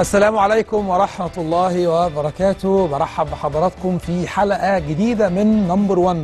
السلام عليكم ورحمة الله وبركاته برحب بحضراتكم في حلقة جديدة من نمبر 1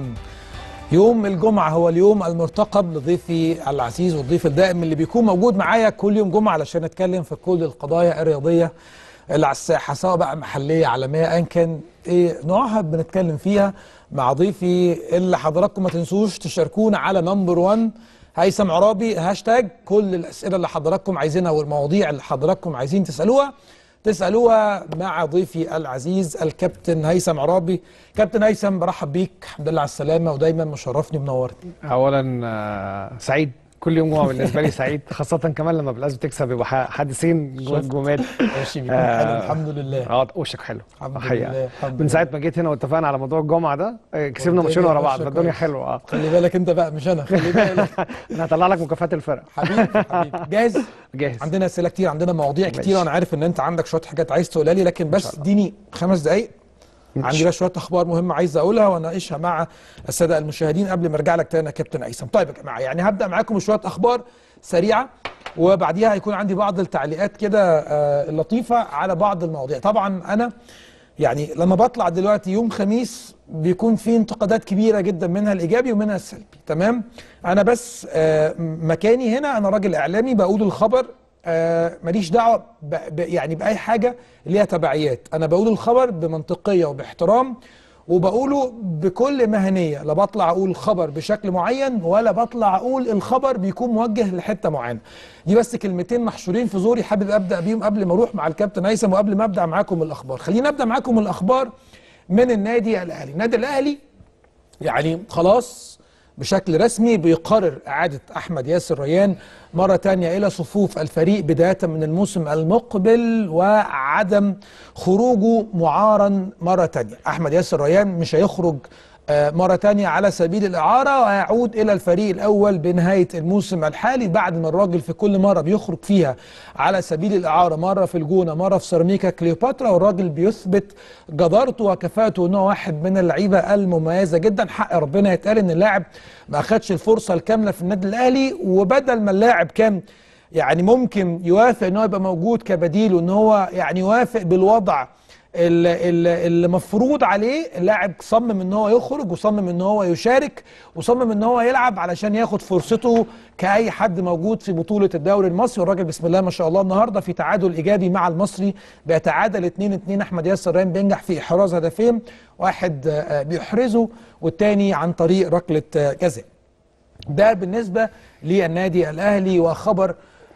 يوم الجمعة هو اليوم المرتقب لضيفي العزيز والضيف الدائم اللي بيكون موجود معايا كل يوم جمعة علشان نتكلم في كل القضايا الرياضية اللي على الساحة سواء بقى محلية عالمية أيا كان إيه نوعها بنتكلم فيها مع ضيفي اللي حضراتكم ما تنسوش تشاركونا على نمبر 1 هيثم عرابي هاشتاج كل الاسئله اللي حضراتكم عايزينها والمواضيع اللي حضراتكم عايزين تسالوها تسالوها مع ضيفي العزيز الكابتن هيثم عرابي كابتن هيثم برحب بيك الحمد لله على السلامه ودايما مشرفني ومنورني اولا آه، سعيد كل يوم جمعه بالنسبه لي سعيد خاصه كمان لما بلازم تكسب يبقى ح- حادثين جو- شفت. جمال ماشي بيكون آه. حلو الحمد لله اه وشك حلو الحمد حقيقة. لله الحمد من لله. ساعه ما جيت هنا واتفقنا على موضوع الجمعه ده آه، كسبنا والدنيا ماتشين ورا بعض ماشية فالدنيا كويس. حلوه اه خلي بالك انت بقى مش انا خلي بالك انا هطلع لك مكافآت الفرق حبيبي حبيبي جاهز جاهز عندنا اسئله كتير عندنا مواضيع كتير ماشي. وانا عارف ان انت عندك شويه حاجات عايز تقولها لي لكن بس اديني خمس دقائق عندي بقى شويه اخبار مهمه عايز اقولها واناقشها مع الساده المشاهدين قبل ما ارجع لك تاني يا كابتن هيثم طيب يا جماعه يعني هبدا معاكم بشويه اخبار سريعه وبعديها هيكون عندي بعض التعليقات كده آه، لطيفه على بعض المواضيع طبعا انا يعني لما بطلع دلوقتي يوم خميس بيكون في انتقادات كبيره جدا منها الايجابي ومنها السلبي تمام انا بس آه، مكاني هنا انا راجل اعلامي بقول الخبر آه، ماليش دعوه ب... ب... يعني باي حاجه ليها تبعيات انا بقول الخبر بمنطقيه وباحترام وبقوله بكل مهنيه لا بطلع اقول خبر بشكل معين ولا بطلع اقول الخبر بيكون موجه لحته معينه دي بس كلمتين محشورين في زوري حابب ابدا بيهم قبل ما اروح مع الكابتن هيثم وقبل ما ابدا معاكم الاخبار خلينا ابدا معاكم الاخبار من النادي الاهلي النادي الاهلي يعني خلاص بشكل رسمي بيقرر إعادة أحمد ياسر ريان مرة تانية إلى صفوف الفريق بداية من الموسم المقبل وعدم خروجه معارا مرة تانية أحمد ياسر ريان مش هيخرج آه، مرة تانية على سبيل الإعارة ويعود إلى الفريق الأول بنهاية الموسم الحالي بعد ما الراجل في كل مرة بيخرج فيها على سبيل الإعارة مرة في الجونة مرة في سيراميكا كليوباترا والراجل بيثبت جدارته وكفاءته إن هو واحد من اللعيبة المميزة جدا حق ربنا يتقال إن اللاعب ما أخدش الفرصة الكاملة في النادي الأهلي وبدل ما اللاعب كان يعني ممكن يوافق إن هو يبقى موجود كبديل وإن هو يعني يوافق بالوضع ال- ال- اللي مفروض عليه اللاعب صمم ان هو يخرج وصمم ان هو يشارك وصمم ان هو يلعب علشان ياخد فرصته كاي حد موجود في بطوله الدوري المصري والراجل بسم الله ما شاء الله النهارده في تعادل ايجابي مع المصري بيتعادل 2 2 احمد ياسر ريان بينجح في احراز هدفين واحد آه، بيحرزه والتاني عن طريق ركله آه، جزاء ده بالنسبة للنادي الأهلي وخبر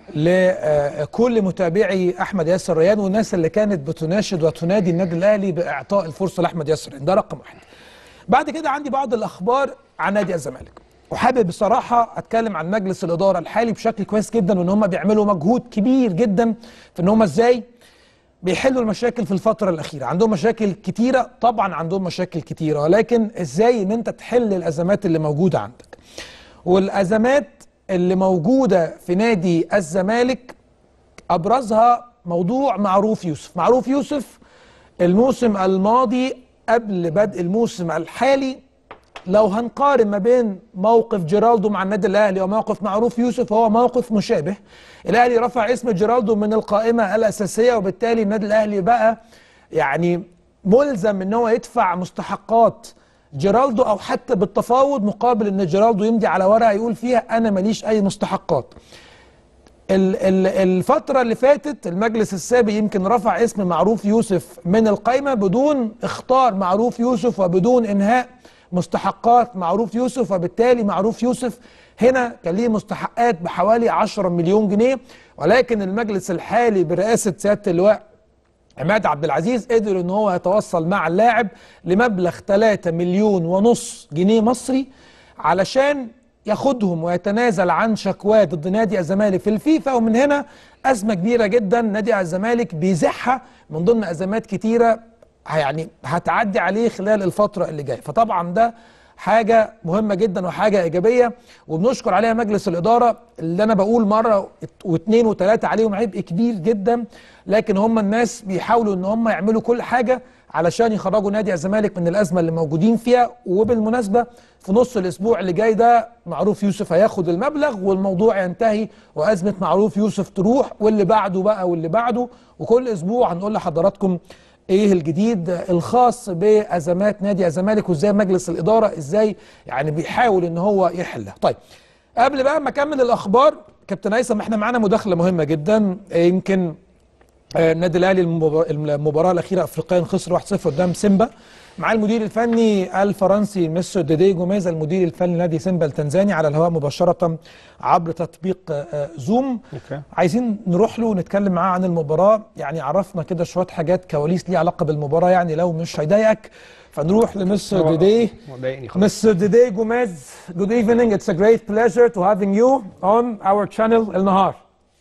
لكل متابعي أحمد ياسر ريان والناس اللي كانت بتناشد وتنادي النادي الأهلي بإعطاء الفرصة لأحمد ياسر ريان ده رقم واحد بعد كده عندي بعض الأخبار عن نادي الزمالك وحابب بصراحة أتكلم عن مجلس الإدارة الحالي بشكل كويس جدا وإن هم بيعملوا مجهود كبير جدا في إن هم إزاي بيحلوا المشاكل في الفترة الأخيرة عندهم مشاكل كتيرة طبعا عندهم مشاكل كتيرة ولكن إزاي إن أنت تحل الأزمات اللي موجودة عندك والأزمات اللي موجودة في نادي الزمالك أبرزها موضوع معروف يوسف معروف يوسف الموسم الماضي قبل بدء الموسم الحالي لو هنقارن ما بين موقف جيرالدو مع النادي الاهلي وموقف معروف يوسف هو موقف مشابه الاهلي رفع اسم جيرالدو من القائمه الاساسيه وبالتالي النادي الاهلي بقى يعني ملزم ان هو يدفع مستحقات جيرالدو او حتى بالتفاوض مقابل ان جيرالدو يمضي على ورقه يقول فيها انا ماليش اي مستحقات ال- ال- الفترة اللي فاتت المجلس السابق يمكن رفع اسم معروف يوسف من القايمة بدون اختار معروف يوسف وبدون انهاء مستحقات معروف يوسف وبالتالي معروف يوسف هنا كان ليه مستحقات بحوالي 10 مليون جنيه ولكن المجلس الحالي برئاسة سيادة اللواء عماد عبد العزيز قدر ان هو يتوصل مع اللاعب لمبلغ 3 مليون ونص جنيه مصري علشان ياخدهم ويتنازل عن شكواه ضد نادي الزمالك في الفيفا ومن هنا ازمه كبيره جدا نادي الزمالك بيزحها من ضمن ازمات كتيره يعني هتعدي عليه خلال الفتره اللي جايه فطبعا ده حاجه مهمه جدا وحاجه ايجابيه وبنشكر عليها مجلس الاداره اللي انا بقول مره واثنين وثلاثه عليهم عبء كبير جدا لكن هم الناس بيحاولوا ان هم يعملوا كل حاجه علشان يخرجوا نادي الزمالك من الازمه اللي موجودين فيها وبالمناسبه في نص الاسبوع اللي جاي ده معروف يوسف هياخد المبلغ والموضوع ينتهي وازمه معروف يوسف تروح واللي بعده بقى واللي بعده وكل اسبوع هنقول لحضراتكم ايه الجديد الخاص بازمات نادي الزمالك وازاي مجلس الاداره ازاي يعني بيحاول ان هو يحلها طيب قبل بقى ما اكمل الاخبار كابتن هيثم احنا معانا مداخله مهمه جدا يمكن آه، النادي الاهلي المبار- المباراه الاخيره افريقيا خسر 1-0 قدام سيمبا مع المدير الفني الفرنسي مستر ديدي جوميز المدير الفني لنادي سيمبا التنزاني على الهواء مباشره عبر تطبيق آه، آه، زوم أوكي. عايزين نروح له ونتكلم معاه عن المباراه يعني عرفنا كده شويه حاجات كواليس ليها علاقه بالمباراه يعني لو مش هيضايقك فنروح لمستر ديدي مضايقني خالص Mr. Dede Gomez, good evening. It's a great pleasure to having you on our channel El Nahar.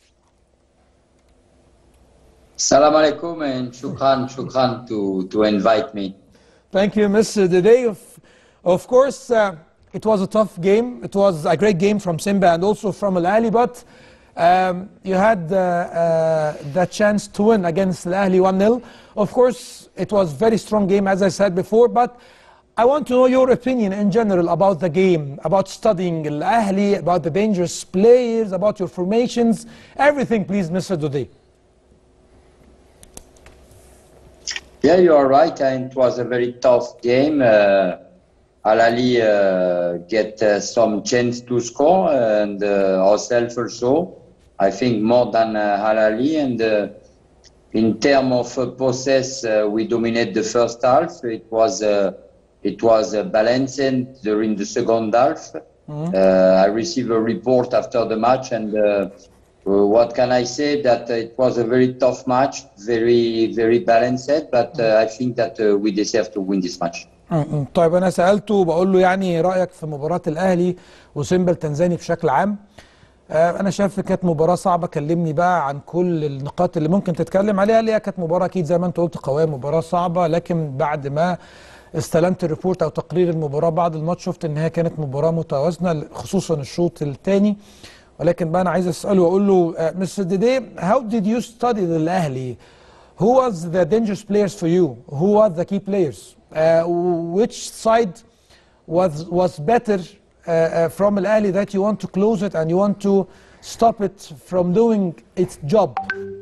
Salam alaikum and shukran, shukran to, to invite me. Thank you, Mr. Dede. Of, of course, uh, it was a tough game. It was a great game from Simba and also from Al Ahly, but um, you had uh, uh, the chance to win against Al Ahly 1 0. Of course, it was a very strong game, as I said before, but I want to know your opinion in general about the game, about studying Al Ahly, about the dangerous players, about your formations, everything, please, Mr. Dede. Yeah, you are right. And it was a very tough game. Uh, Al Ali uh, get uh, some chance to score and uh, ourselves also. I think more than uh, Al Ali. And uh, in terms of uh, possess, uh, we dominate the first half. It was uh, it was uh, balanced during the second half. Uh, I received a report after the match, and uh, uh, what can I say? That uh, it was a very tough match, very very balanced. But uh, I think that uh, we deserve to win this match. م- طيب انا سالته بقول له يعني رايك في مباراه الاهلي وسيمبا التنزاني بشكل عام آه، انا شايف كانت مباراه صعبه كلمني بقى عن كل النقاط اللي ممكن تتكلم عليها اللي هي كانت مباراه اكيد زي ما انت قلت قويه مباراه صعبه لكن بعد ما استلمت الريبورت او تقرير المباراه بعد الماتش شفت ان هي كانت مباراه متوازنه خصوصا الشوط الثاني ولكن بقى انا عايز اساله واقول له مستر ديدي how did you study الاهلي Who was the dangerous players for you? Who were the key players? Uh, which side was was better uh, uh, from Al Ahly that you want to close it and you want to stop it from doing its job?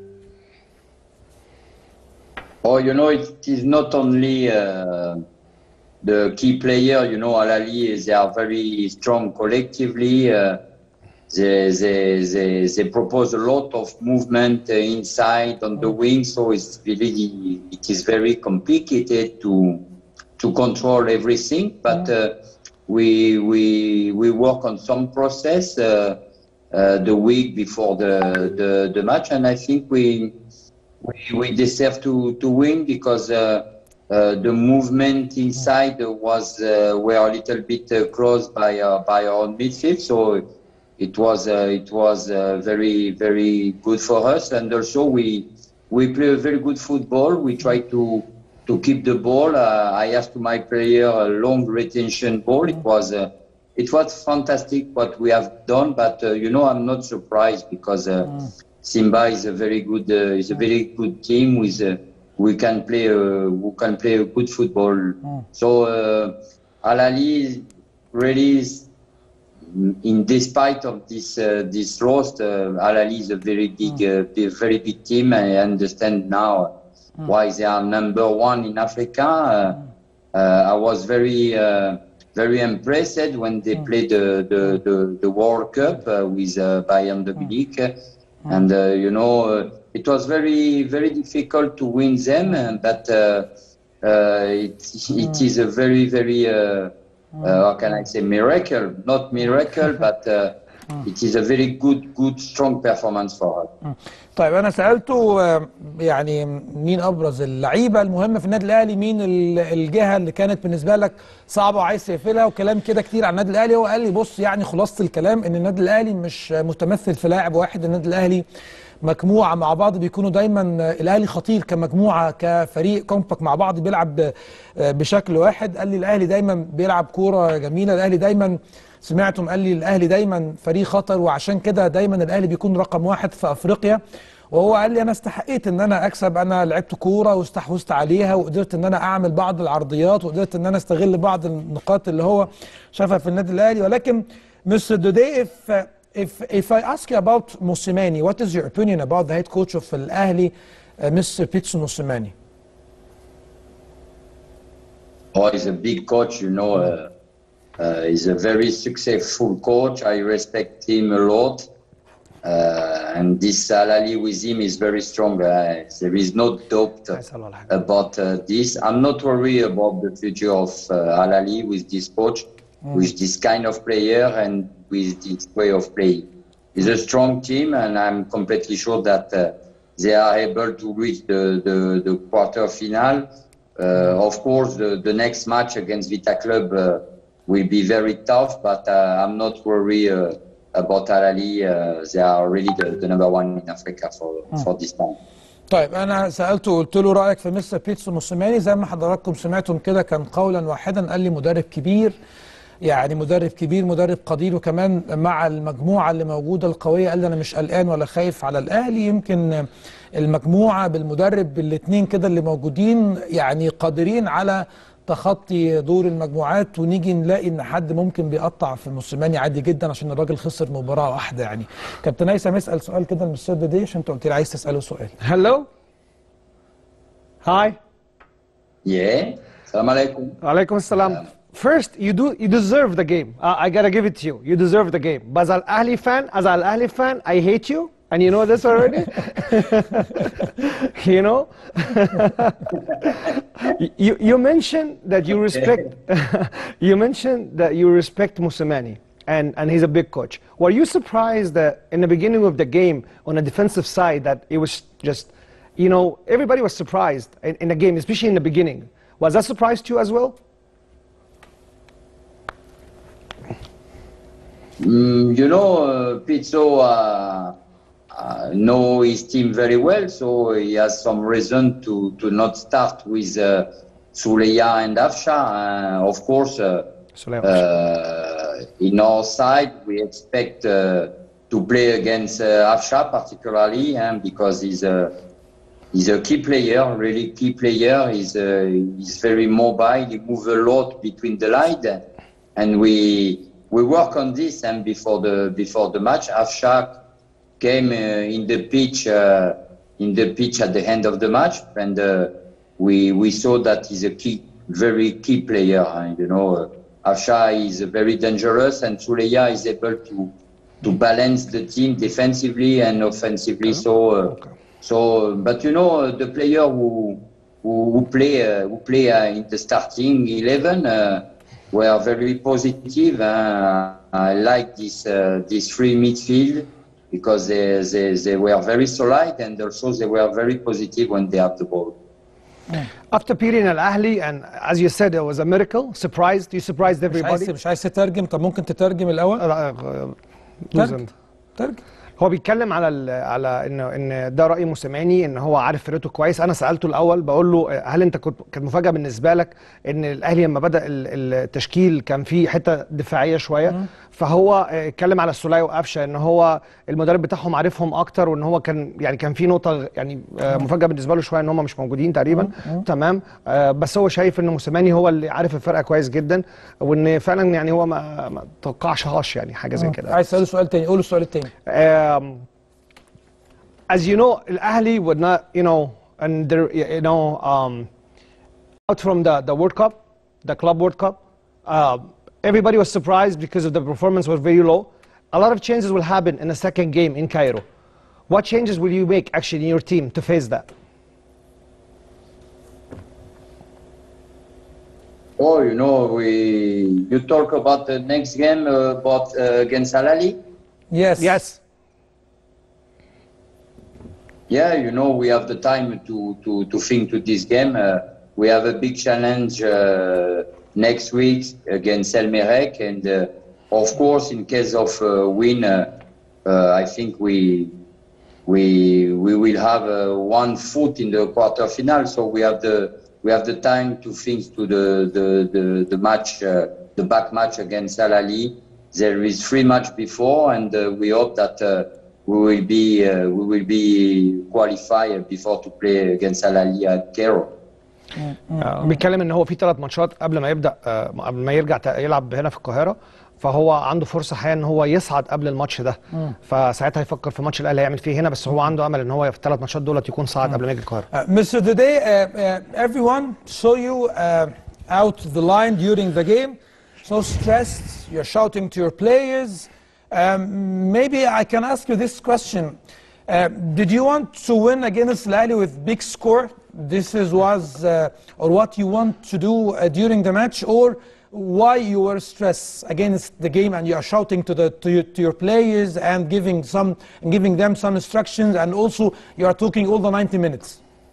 Oh, you know, it is not only uh, the key player. You know, Al Ali, they are very strong collectively. Uh, they, they, they, they propose a lot of movement uh, inside on the wing, so it's really it is very complicated to to control everything. But uh, we we we work on some process uh, uh, the week before the, the the match, and I think we we, we deserve to, to win because uh, uh, the movement inside was uh, were a little bit uh, closed by uh, by our own midfield, so it was uh, it was uh, very very good for us, and also we we play a very good football. We try to to keep the ball. Uh, I asked my player a long retention ball. It was. Uh, it was fantastic what we have done, but uh, you know I'm not surprised because uh, Simba is a very good uh, is a very good team with uh, we can play uh, who can play a good football. So uh, Al Ali really is, in despite of this uh, this loss, uh, Al Ali is a very big uh, big- very big team. I understand now why they are number one in Africa. Uh, uh, I was very uh, very impressed when they played the the, the, the World Cup uh, with uh, Bayern de Munich, and uh, you know uh, it was very very difficult to win them, uh, but uh, uh, it it is a very very uh, uh, how can I say miracle? Not miracle, but uh, it is a very good good strong performance for us. طيب انا سالته آه، يعني مين ابرز اللعيبه المهمه في النادي الاهلي مين ال- الجهه اللي كانت بالنسبه لك صعبه وعايز تقفلها وكلام كده كتير عن النادي الاهلي هو قال لي بص يعني خلاصه الكلام ان النادي الاهلي مش متمثل في لاعب واحد النادي الاهلي مجموعه مع بعض بيكونوا دايما الاهلي خطير كمجموعه كفريق كومباك مع بعض بيلعب ب- بشكل واحد قال لي الاهلي دايما بيلعب كوره جميله الاهلي دايما سمعتم قال لي الاهلي دايما فريق خطر وعشان كده دايما الاهلي بيكون رقم واحد في افريقيا وهو قال لي انا استحقيت ان انا اكسب انا لعبت كوره واستحوذت عليها وقدرت ان انا اعمل بعض العرضيات وقدرت ان انا استغل بعض النقاط اللي هو شافها في النادي الاهلي ولكن Mr. Dode if if if I ask you about Mosimani what is your opinion about the head coach of الاهلي uh, Mr. Pitsu Mosimani Oh, he's a big coach, you know. Uh, uh, he's a very successful coach. I respect him a lot. Uh, and this Alali with him is very strong. Uh, there is no doubt هيسألوا على حاجة. about uh, this. I'm not worried about the future of uh, Alali with this coach, with this kind of player, and with this way of playing. It's a strong team, and I'm completely sure that uh, they are able to reach the, the, the quarter final. Uh, of course, the, the next match against Vita Club uh, will be very tough, but uh, I'm not worried uh, about Alali. Uh, they are really the, the number one in Africa for, for this time. طيب انا سالته وقلت له رايك في مستر بيتسو موسيماني زي ما حضراتكم سمعتم كده كان قولا واحدا قال لي مدرب كبير يعني مدرب كبير مدرب قدير وكمان مع المجموعه اللي موجوده القويه قال لي انا مش قلقان ولا خايف على الاهلي يمكن المجموعه بالمدرب بالاثنين كده اللي موجودين يعني قادرين على تخطي دور المجموعات ونيجي نلاقي ان حد ممكن بيقطع في موسيماني عادي جدا عشان الراجل خسر مباراه واحده يعني كابتن هيثم اسال سؤال كده لمستر دي عشان انت قلت لي عايز تساله سؤال Hello. Hi. Yeah. Salam alaikum. Alaikum assalam. First, you do you deserve the game. Uh, I gotta give it to you. You deserve the game. But as an Ahli fan, as an Ahli fan, I hate you, and you know this already. you know. you you mentioned that you respect. you mentioned that you respect Musamani. And, and he's a big coach. Were you surprised that in the beginning of the game, on the defensive side, that it was just, you know, everybody was surprised in, in the game, especially in the beginning. Was that surprise to you as well? Mm, you know, uh, Pizzo uh, uh, know his team very well, so he has some reason to, to not start with uh, Suleya and Afsha. Uh, of course, uh, Suleya. uh, in our side, we expect uh, to play against uh, Afsha particularly, um, because he's a he's a key player, really key player. He's uh, he's very mobile. He moves a lot between the line, and we we work on this. And before the before the match, Afshak came uh, in the pitch uh, in the pitch at the end of the match, and uh, we we saw that he's a key, very key player. And you know, uh, Afsha is very dangerous, and Suleya is able to to balance the team defensively and offensively. So. Uh, so, but you know, the player who who, who play uh, who play uh, in the starting eleven uh, were very positive. Uh, I like this uh, this free midfield because they, they they were very solid and also they were very positive when they have the ball. After beating Al Ahli, and as you said, it was a miracle. Surprised, you surprised مش عايز everybody. مش عايز تترجم طب ممكن تترجم الاول لا، آه، دوز ترجم انت. ترجم هو بيتكلم على ال على انه ان ده راي موسيماني ان هو عارف فرقته كويس انا سالته الاول بقول له هل انت كنت كانت مفاجاه بالنسبه لك ان الاهلي لما بدا ال- التشكيل كان فيه حته دفاعيه شويه فهو آه، اتكلم على السوليه وقفشه ان هو المدرب بتاعهم عارفهم اكتر وان هو كان يعني كان في نقطه يعني آه، مفاجاه بالنسبه له شويه ان هم مش موجودين تقريبا تمام آه، بس هو شايف ان موسيماني هو اللي عارف الفرقه كويس جدا وان فعلا يعني هو ما ما توقعش هاش يعني حاجه زي كده عايز تساله سؤال تاني قول السؤال التاني um, as you know, Al Ahly would not, you know, and they're, you know, um, out from the, the World Cup, the Club World Cup, uh, everybody was surprised because of the performance was very low. A lot of changes will happen in the second game in Cairo. What changes will you make actually in your team to face that? Oh, you know, we you talk about the next game uh, about uh, against Alali. Yes. Yes. Yeah, you know, we have the time to, to, to think to this game. Uh, we have a big challenge uh, next week against Elmerek. And uh, of course, in case of uh, win, uh, uh, I think we, we, we will have uh, one foot in the quarter final. So we have the, we have the time to think to the, the, the, the match, uh, the back match against Al Ali. There is three match before, and uh, we hope that uh, we will be uh, we will be qualified before to play against Al Ahly at Cairo. آه، بيتكلم ان هو في ثلاث ماتشات قبل ما يبدا آه، قبل ما يرجع ت- يلعب هنا في القاهره فهو عنده فرصه حقيقيه ان هو يصعد قبل الماتش ده فساعتها يفكر في ماتش الاهلي هيعمل فيه هنا بس هو عنده امل ان هو في الثلاث ماتشات دولت يكون صعد قبل ما يجي القاهره Uh, Mr. Dede, uh, uh, everyone saw you uh, out the line during the game. So stressed, you're shouting to your players. Um, maybe I can ask you this question. Uh, did you want to win against Lali with big score? This is was uh, or what you want to do uh, during the match, or why you were stressed against the game and you are shouting to the to your, to your players and giving some giving them some instructions and also you are talking all the 90 minutes.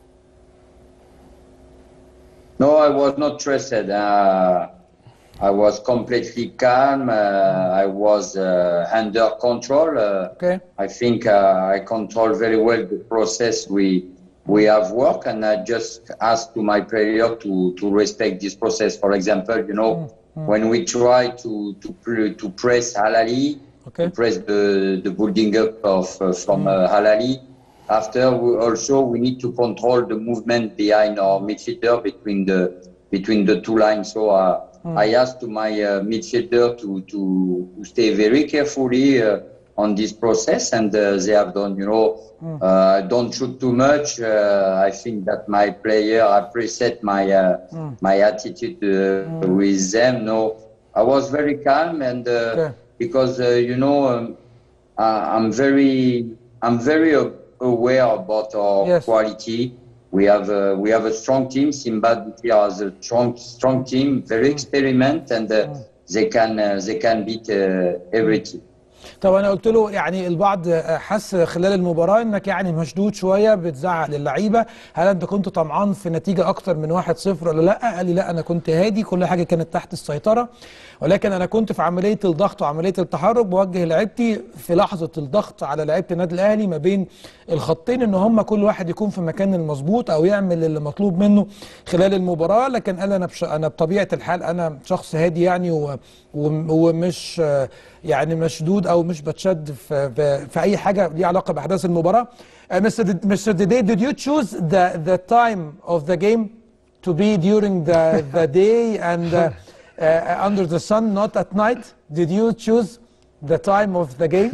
No, I was not stressed. Uh, I was completely calm. Uh, I was uh, under control. Uh, Okay. I think uh, I control very well the process we we have work, and I just ask to my player to to respect this process. For example, you know, when we try to to pr- to press Halali, Okay. to press the the building up of uh, from uh, Halali. After we also we need to control the movement behind our midfielder between the between the two lines. So uh, I asked to my uh, midfielder to, to to stay very carefully uh, on this process, and uh, they have done. You know, uh, don't shoot too much. Uh, I think that my player appreciate my uh, my attitude uh, with them. No, I was very calm and uh, Okay. because uh, you know um, I- I'm very I'm very a- aware about our Yes. quality. We have a, we have a strong team. Zimbabwe has a strong strong team, very experiment, and uh, they can uh, they can beat uh, every team. طب انا قلت له يعني البعض حس خلال المباراه انك يعني مشدود شويه بتزعق للعيبه هل انت كنت طمعان في نتيجه اكتر من 1-0 ولا لا قال لي لا انا كنت هادي كل حاجه كانت تحت السيطره ولكن انا كنت في عمليه الضغط وعمليه التحرك بوجه لعيبتي في لحظه الضغط على لعيبه النادي الاهلي ما بين الخطين ان هم كل واحد يكون في مكان المظبوط او يعمل اللي مطلوب منه خلال المباراه لكن قال انا بش... انا بطبيعه الحال انا شخص هادي يعني و... و... ومش آه، يعني مشدود او مش بتشد في, في, في اي حاجه ليها علاقه باحداث المباراه Uh, Mr. D- Mr. Dede, did you choose the the time of the game to be during the the day and uh, uh, under the sun, not at night? Did you choose the time of the game?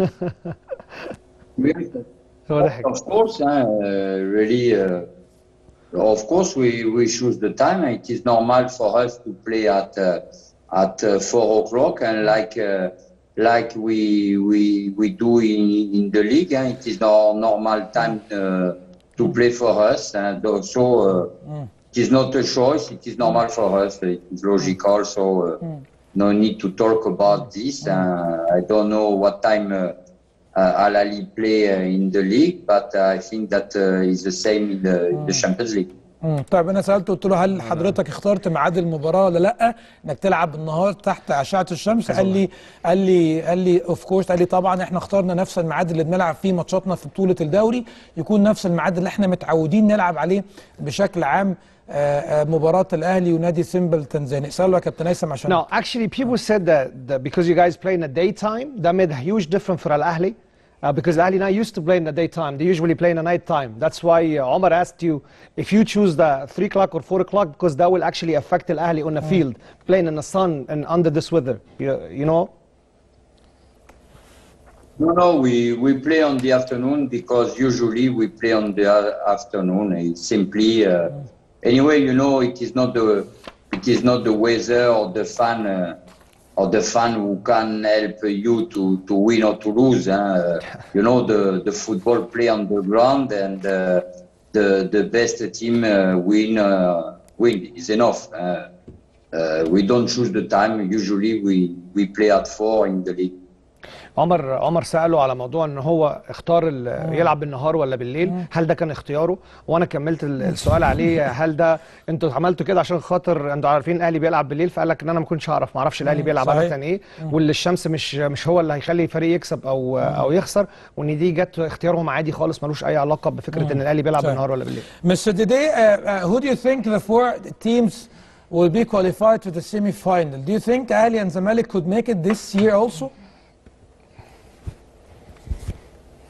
هو ضحك Of course, uh, really. Uh, of course, we, we choose the time. It is normal for us to play at uh, at uh, four o'clock, and like uh, like we we we do in, in the league, uh, it is our normal time uh, to play for us, and also uh, it is not a choice. It is normal for us. It is logical. So uh, no need to talk about this. Uh, I don't know what time. Uh, uh, Al Ahly play uh, in the league, but uh, I think that uh, is the same in the, in the Champions League. مم. طيب انا سالته قلت له هل حضرتك اخترت ميعاد المباراه ولا لا انك تلعب النهار تحت اشعه الشمس قال لي قال لي قال لي اوف كورس قال لي طبعا احنا اخترنا نفس الميعاد اللي بنلعب فيه ماتشاتنا في بطوله الدوري يكون نفس الميعاد اللي احنا متعودين نلعب عليه بشكل عام آه، آه، مباراه الاهلي ونادي سيمبل تنزانيا اساله يا كابتن هيثم عشان No, actually, people said that, that because you guys play in the daytime, that made a huge difference for Al Ahly. Uh, because Al Ahly now used to play in the daytime. They usually play in the night time. That's why uh, Omar asked you if you choose the 3 o'clock or 4 o'clock, because that will actually affect Al Ahly on the field, playing in the sun and under this weather. You, you know? No, no, we, we play on the afternoon because usually we play on the a- afternoon. It's simply uh, anyway, you know, it is not the it is not the weather or the fan uh, or the fan who can help you to, to win or to lose. huh? you know, the, the football play on the ground and uh, the the best team uh, win uh, win is enough. Uh, uh, we don't choose the time. Usually we, we play at four in the league. عمر عمر سأله على موضوع ان هو اختار ال- يلعب بالنهار ولا بالليل هل ده كان اختياره وانا كملت ال- السؤال عليه هل ده انتوا عملتوا كده عشان خاطر انتوا عارفين الاهلي بيلعب بالليل فقال لك ان انا ما كنتش اعرف ما اعرفش الاهلي بيلعب صحيح. عاده ايه واللي الشمس مش مش هو اللي هيخلي فريق يكسب او او يخسر وان دي جت اختيارهم عادي خالص ملوش اي علاقه بفكره ان الاهلي بيلعب صحيح. بالنهار ولا بالليل Mr. Dede, uh, uh, who do you think the four teams will be qualified to the semi-final? Do you think Ali and Zamalek could make it this year also?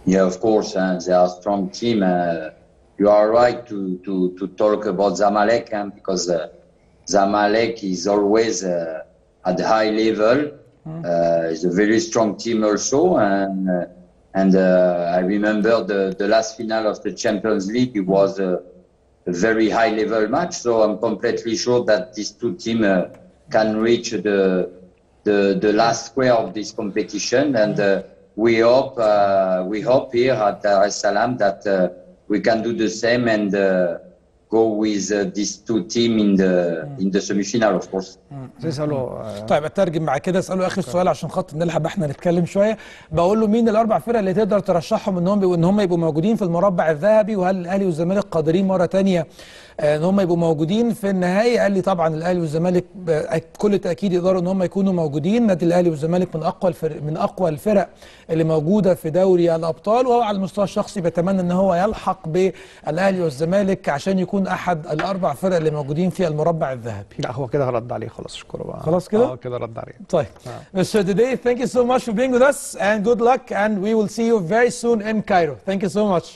Yeah, of course, uh, they are a strong team. Uh, you are right to, to, to talk about Zamalek um, because uh, Zamalek is always uh, at high level. Uh, it's a very strong team also, and uh, and uh, I remember the, the last final of the Champions League. It was a, a very high level match, so I'm completely sure that these two teams uh, can reach the the the last square of this competition, and uh, we hope uh, we hope here at Dar es Salaam that uh, we can do the same and uh, go with uh, these two teams in the in the semi-final, of course. زي اساله آه، طيب اترجم مع كده اساله اخر سؤال عشان خاطر نلحق احنا نتكلم شويه بقول له مين الاربع فرق اللي تقدر ترشحهم ان هم ان هم يبقوا موجودين في المربع الذهبي وهل الاهلي والزمالك قادرين مره تانية آه، ان هم يبقوا موجودين في النهائي قال لي طبعا الاهلي والزمالك بكل تاكيد يقدروا ان هم يكونوا موجودين نادي الاهلي والزمالك من اقوى الفرق من اقوى الفرق اللي موجوده في دوري الابطال وهو على المستوى الشخصي بيتمنى ان هو يلحق بالاهلي والزمالك عشان يكون احد الاربع فرق اللي موجودين في المربع الذهبي لا هو كده رد عليه خلاص اشكره بقى خلاص كده؟ اه كده رد عليه طيب Mr. Today, thank you so much for being with us and good luck and we will see you very soon in Cairo. Thank you so much.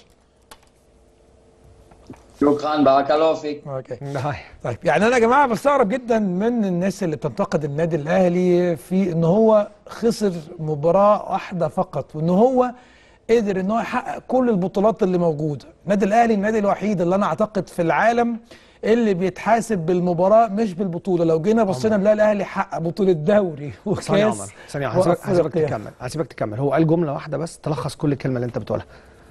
شكرا بارك الله فيك. Okay. ده طيب يعني انا يا جماعه بستغرب جدا من الناس اللي بتنتقد النادي الاهلي في ان هو خسر مباراه واحده فقط وان هو قدر ان هو يحقق كل البطولات اللي موجوده النادي الاهلي النادي الوحيد اللي انا اعتقد في العالم اللي بيتحاسب بالمباراه مش بالبطوله لو جينا بصينا نلاقي الاهلي حقق بطوله دوري ثانية يا وكاس عمر ثانية هسيبك هسيبك وأفريقيا. تكمل هسيبك تكمل هو قال جملة واحدة بس تلخص كل الكلمة اللي أنت بتقولها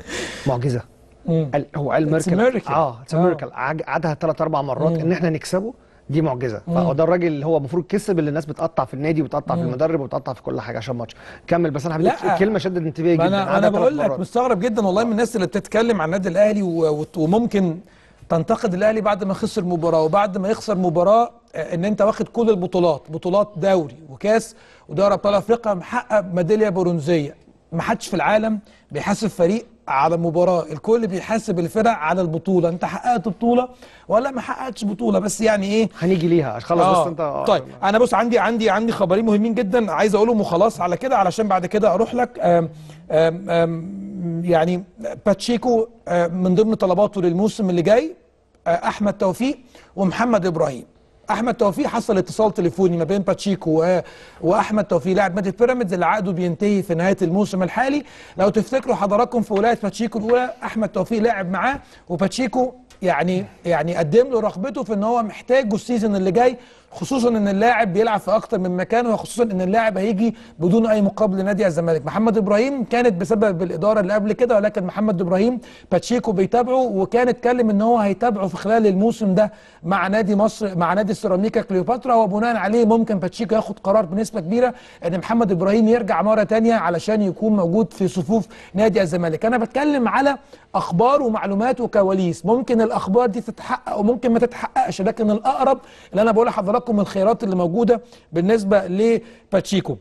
معجزة مم. قال هو قال It's a ميركل miracle. اه اتس آه. ميركل عادها ثلاث أربع مرات مم. إن إحنا نكسبه دي معجزة فهو ده الراجل اللي هو المفروض كسب اللي الناس بتقطع في النادي وبتقطع في المدرب وبتقطع في كل حاجة عشان ماتش كمل بس أنا حبيت لا. الكلمة شدت انتباهي ما جدا انا انا عادها ثلاث بقول لك مرات. مستغرب جدا والله من الناس اللي بتتكلم عن النادي الاهلي و- وت- وممكن تنتقد الاهلي بعد ما خسر مباراه وبعد ما يخسر مباراه آه، ان انت واخد كل البطولات بطولات دوري وكاس ودوري ابطال افريقيا محقق ميداليه برونزيه ما حدش في العالم بيحاسب فريق على مباراه الكل بيحاسب الفرق على البطوله انت حققت بطوله ولا ما حققتش بطوله بس يعني ايه هنيجي ليها خلاص آه. بس أنت طيب انا بص عندي عندي عندي خبرين مهمين جدا عايز اقولهم وخلاص على كده علشان بعد كده اروح لك آم آم آم يعني باتشيكو آم، من ضمن طلباته للموسم اللي جاي آه، احمد توفيق ومحمد ابراهيم احمد توفيق حصل اتصال تليفوني ما بين باتشيكو و- واحمد توفيق لاعب نادي بيراميدز اللي عقده بينتهي في نهايه الموسم الحالي لو تفتكروا حضراتكم في ولايه باتشيكو الاولى احمد توفيق لعب معاه وباتشيكو يعني يعني قدم له رغبته في ان هو محتاجه السيزون اللي جاي خصوصا ان اللاعب بيلعب في اكتر من مكان وخصوصا ان اللاعب هيجي بدون اي مقابل لنادي الزمالك محمد ابراهيم كانت بسبب الاداره اللي قبل كده ولكن محمد ابراهيم باتشيكو بيتابعه وكان اتكلم ان هو هيتابعه في خلال الموسم ده مع نادي مصر مع نادي سيراميكا كليوباترا وبناء عليه ممكن باتشيكو ياخد قرار بنسبه كبيره ان محمد ابراهيم يرجع مره تانية علشان يكون موجود في صفوف نادي الزمالك انا بتكلم على اخبار ومعلومات وكواليس ممكن الاخبار دي تتحقق وممكن ما تتحققش لكن الاقرب اللي انا بقول لحضراتكم الخيارات اللي موجوده بالنسبه لباتشيكو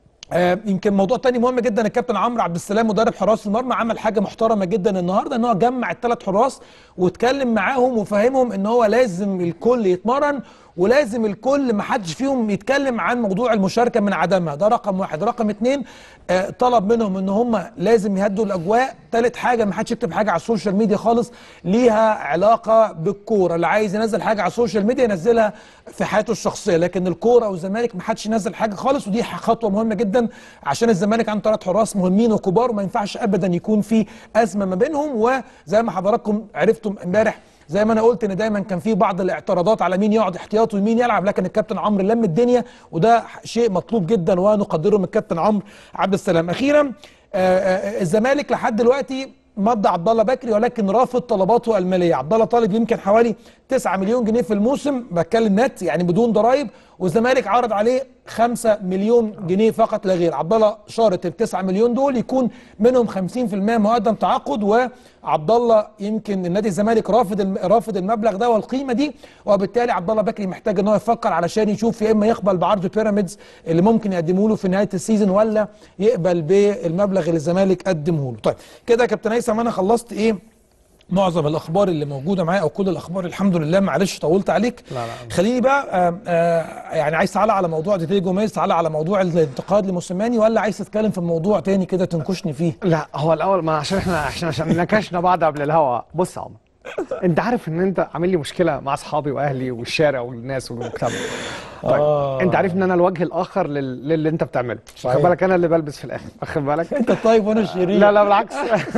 آه يمكن موضوع تاني مهم جدا الكابتن عمرو عبد السلام مدرب حراس المرمى عمل حاجه محترمه جدا النهارده ان هو جمع الثلاث حراس واتكلم معاهم وفهمهم ان هو لازم الكل يتمرن ولازم الكل ما حدش فيهم يتكلم عن موضوع المشاركه من عدمها ده رقم واحد رقم اتنين آه طلب منهم ان هم لازم يهدوا الاجواء ثالث حاجه ما حدش يكتب حاجه على السوشيال ميديا خالص ليها علاقه بالكوره اللي عايز ينزل حاجه على السوشيال ميديا ينزلها في حياته الشخصيه لكن الكوره والزمالك ما حدش ينزل حاجه خالص ودي خطوه مهمه جدا عشان الزمالك عنده ثلاث حراس مهمين وكبار وما ينفعش ابدا يكون في ازمه ما بينهم وزي ما حضراتكم عرفتم امبارح زي ما انا قلت ان دايما كان في بعض الاعتراضات على مين يقعد احتياطي ومين يلعب لكن الكابتن عمرو لم الدنيا وده شيء مطلوب جدا ونقدره من الكابتن عمرو عبد السلام اخيرا آه، آه، الزمالك لحد دلوقتي مضى عبد الله بكري ولكن رافض طلباته الماليه عبد الله طالب يمكن حوالي 9 مليون جنيه في الموسم بتكلم نت يعني بدون ضرائب والزمالك عرض عليه 5 مليون جنيه فقط لا غير عبد الله شارط ال 9 مليون دول يكون منهم 50% مقدم تعاقد وعبد الله يمكن النادي الزمالك رافض الم- رافض المبلغ ده والقيمه دي وبالتالي عبد الله بكري محتاج ان هو يفكر علشان يشوف يا اما يقبل بعرض بيراميدز اللي ممكن يقدمه له في نهايه السيزون ولا يقبل بالمبلغ اللي الزمالك قدمه له طيب كده يا كابتن هيثم انا خلصت ايه معظم الاخبار اللي موجوده معايا او كل الاخبار الحمد لله معلش طولت عليك لا، لا. خليني بقى آه آه يعني عايز تعلق على موضوع ديتي جوميز تعلق على موضوع الانتقاد لموسيماني ولا عايز تتكلم في موضوع تاني كده تنكشني فيه لا هو الاول ما عشان احنا عشان عشان نكشنا بعض قبل الهوا بص يا عمر انت عارف ان انت عامل لي مشكله مع اصحابي واهلي والشارع والناس والمجتمع طيب آه. انت عارف ان انا الوجه الاخر لل... للي انت بتعمله صحيح. واخد بالك انا اللي بلبس في الاخر واخد بالك انت طيب وانا شرير لا لا بالعكس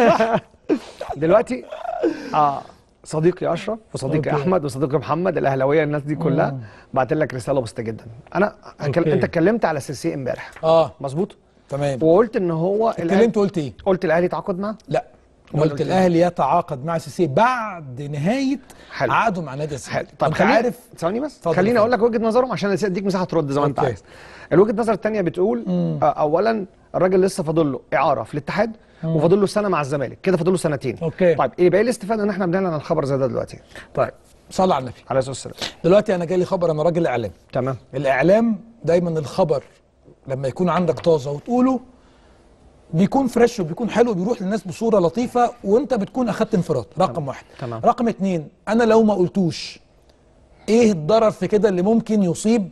دلوقتي اه صديقي اشرف وصديقي أوكي. احمد وصديقي محمد الاهلاويه الناس دي كلها بعت لك رساله بسيطه جدا انا أوكي. انت اتكلمت على سيسي امبارح اه مظبوط تمام وقلت ان هو الأهلي- اتكلمت قلت ايه قلت الاهلي تعاقد معاه لا أمال قلت قلت إيه؟ الاهلي يتعاقد مع سيسي بعد نهايه حلو. عقده مع نادي الزمالك حلو طب انت خليني عارف ثواني بس اتفضل، خليني اتفضل. اقول لك وجهه نظرهم عشان اديك مساحه ترد زي ما انت أوكي. عايز الوجهه النظر الثانيه بتقول آه اولا الراجل لسه فاضل له اعاره في الاتحاد وفاضل له سنه مع الزمالك كده فاضل له سنتين أوكي. طيب يبقى ايه الاستفاده ان احنا بنعلن عن الخبر زي ده دلوقتي طيب صلى على النبي عليه الصلاه والسلام دلوقتي انا جالي خبر انا راجل اعلام تمام الاعلام دايما الخبر لما يكون عندك طازه وتقوله بيكون فريش وبيكون حلو بيروح للناس بصوره لطيفه وانت بتكون اخدت انفراد رقم واحد تمام. رقم اتنين انا لو ما قلتوش ايه الضرر في كده اللي ممكن يصيب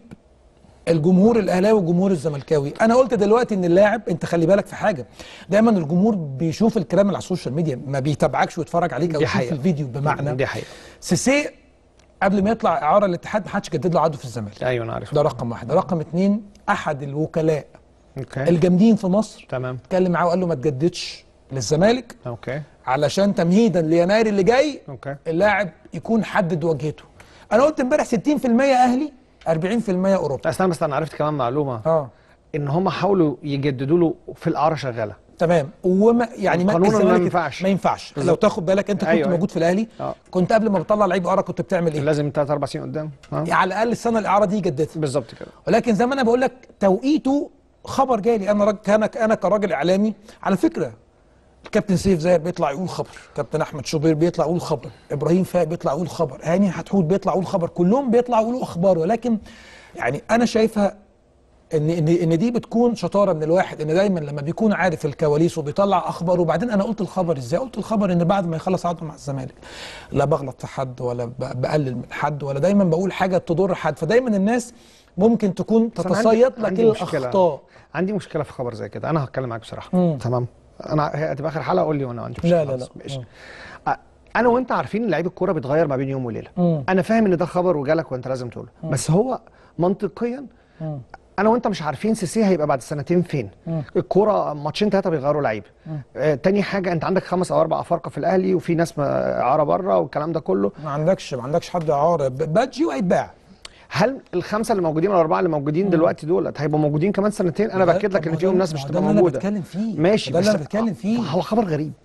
الجمهور الاهلاوي والجمهور الزملكاوي انا قلت دلوقتي ان اللاعب انت خلي بالك في حاجه دايما الجمهور بيشوف الكلام اللي على السوشيال ميديا ما بيتابعكش ويتفرج عليك او دي يشوف حقيقة. الفيديو بمعنى دي حقيقه سيسي قبل ما يطلع اعاره الاتحاد ما حدش جدد له عقده في الزمالك ايوه انا عارف ده رقم واحد رقم اتنين احد الوكلاء اوكي الجامدين في مصر تمام اتكلم معاه وقال له ما تجددش للزمالك اوكي علشان تمهيدا ليناير اللي جاي اوكي اللاعب يكون حدد واجهته انا قلت امبارح 60% اهلي 40% اوروبا لا، استنى بس انا عرفت كمان معلومه اه ان هم حاولوا يجددوا له في الاعاره شغاله تمام وما يعني ما قانونا ما الزمالك ينفعش. ما ينفعش لو بالظبط. تاخد بالك انت كنت أيوة، موجود في الاهلي آه. كنت قبل ما بتطلع لعيب اعاره كنت بتعمل ايه لازم ثلاث اربع سنين قدام ها؟ على الاقل السنه الاعاره دي جددها بالظبط كده ولكن زي ما انا بقول لك توقيته خبر جالي انا راجل انا انا كراجل اعلامي على فكره الكابتن سيف زاهر بيطلع يقول خبر كابتن احمد شوبير بيطلع يقول خبر ابراهيم فاق بيطلع يقول خبر هاني حتحوت بيطلع يقول خبر كلهم بيطلعوا يقولوا اخبار ولكن يعني انا شايفها ان ان ان دي بتكون شطاره من الواحد ان دايما لما بيكون عارف الكواليس وبيطلع اخبار وبعدين انا قلت الخبر ازاي قلت الخبر ان بعد ما يخلص عقده مع الزمالك لا بغلط في حد ولا ب- بقلل من حد ولا دايما بقول حاجه تضر حد فدايما الناس ممكن تكون بس أنا تتصيد عندي- لك عندي مشكلة. الاخطاء عندي مشكله في خبر زي كده انا هتكلم معاك بصراحه مم. تمام انا هي هتبقى اخر حلقه قول لي وانا عندي لا، مشكله لا، خالص. لا. ماشي مم. أ- انا وانت عارفين ان لعيب الكوره بيتغير ما بين يوم وليله مم. انا فاهم ان ده خبر وجالك وانت لازم تقوله بس هو منطقيا مم. انا وانت مش عارفين سيسي هيبقى بعد سنتين فين الكوره ماتشين ثلاثه بيغيروا لعيب آه تاني حاجه انت عندك خمس او اربع افارقه في الاهلي وفي ناس ما- اعاره بره والكلام ده كله ما عندكش ما عندكش حد اعاره ب- بادجي وهيتباع هل الخمسه اللي موجودين ولا الاربعه اللي موجودين دلوقتي دولت هيبقوا موجودين كمان سنتين انا ده- باكد لك طب ان ما فيهم ده- ناس ما مش هو هتبقى ده اللي أنا موجوده بتكلم فيه. ماشي ده اللي بس أنا بتكلم فيه. هو خبر غريب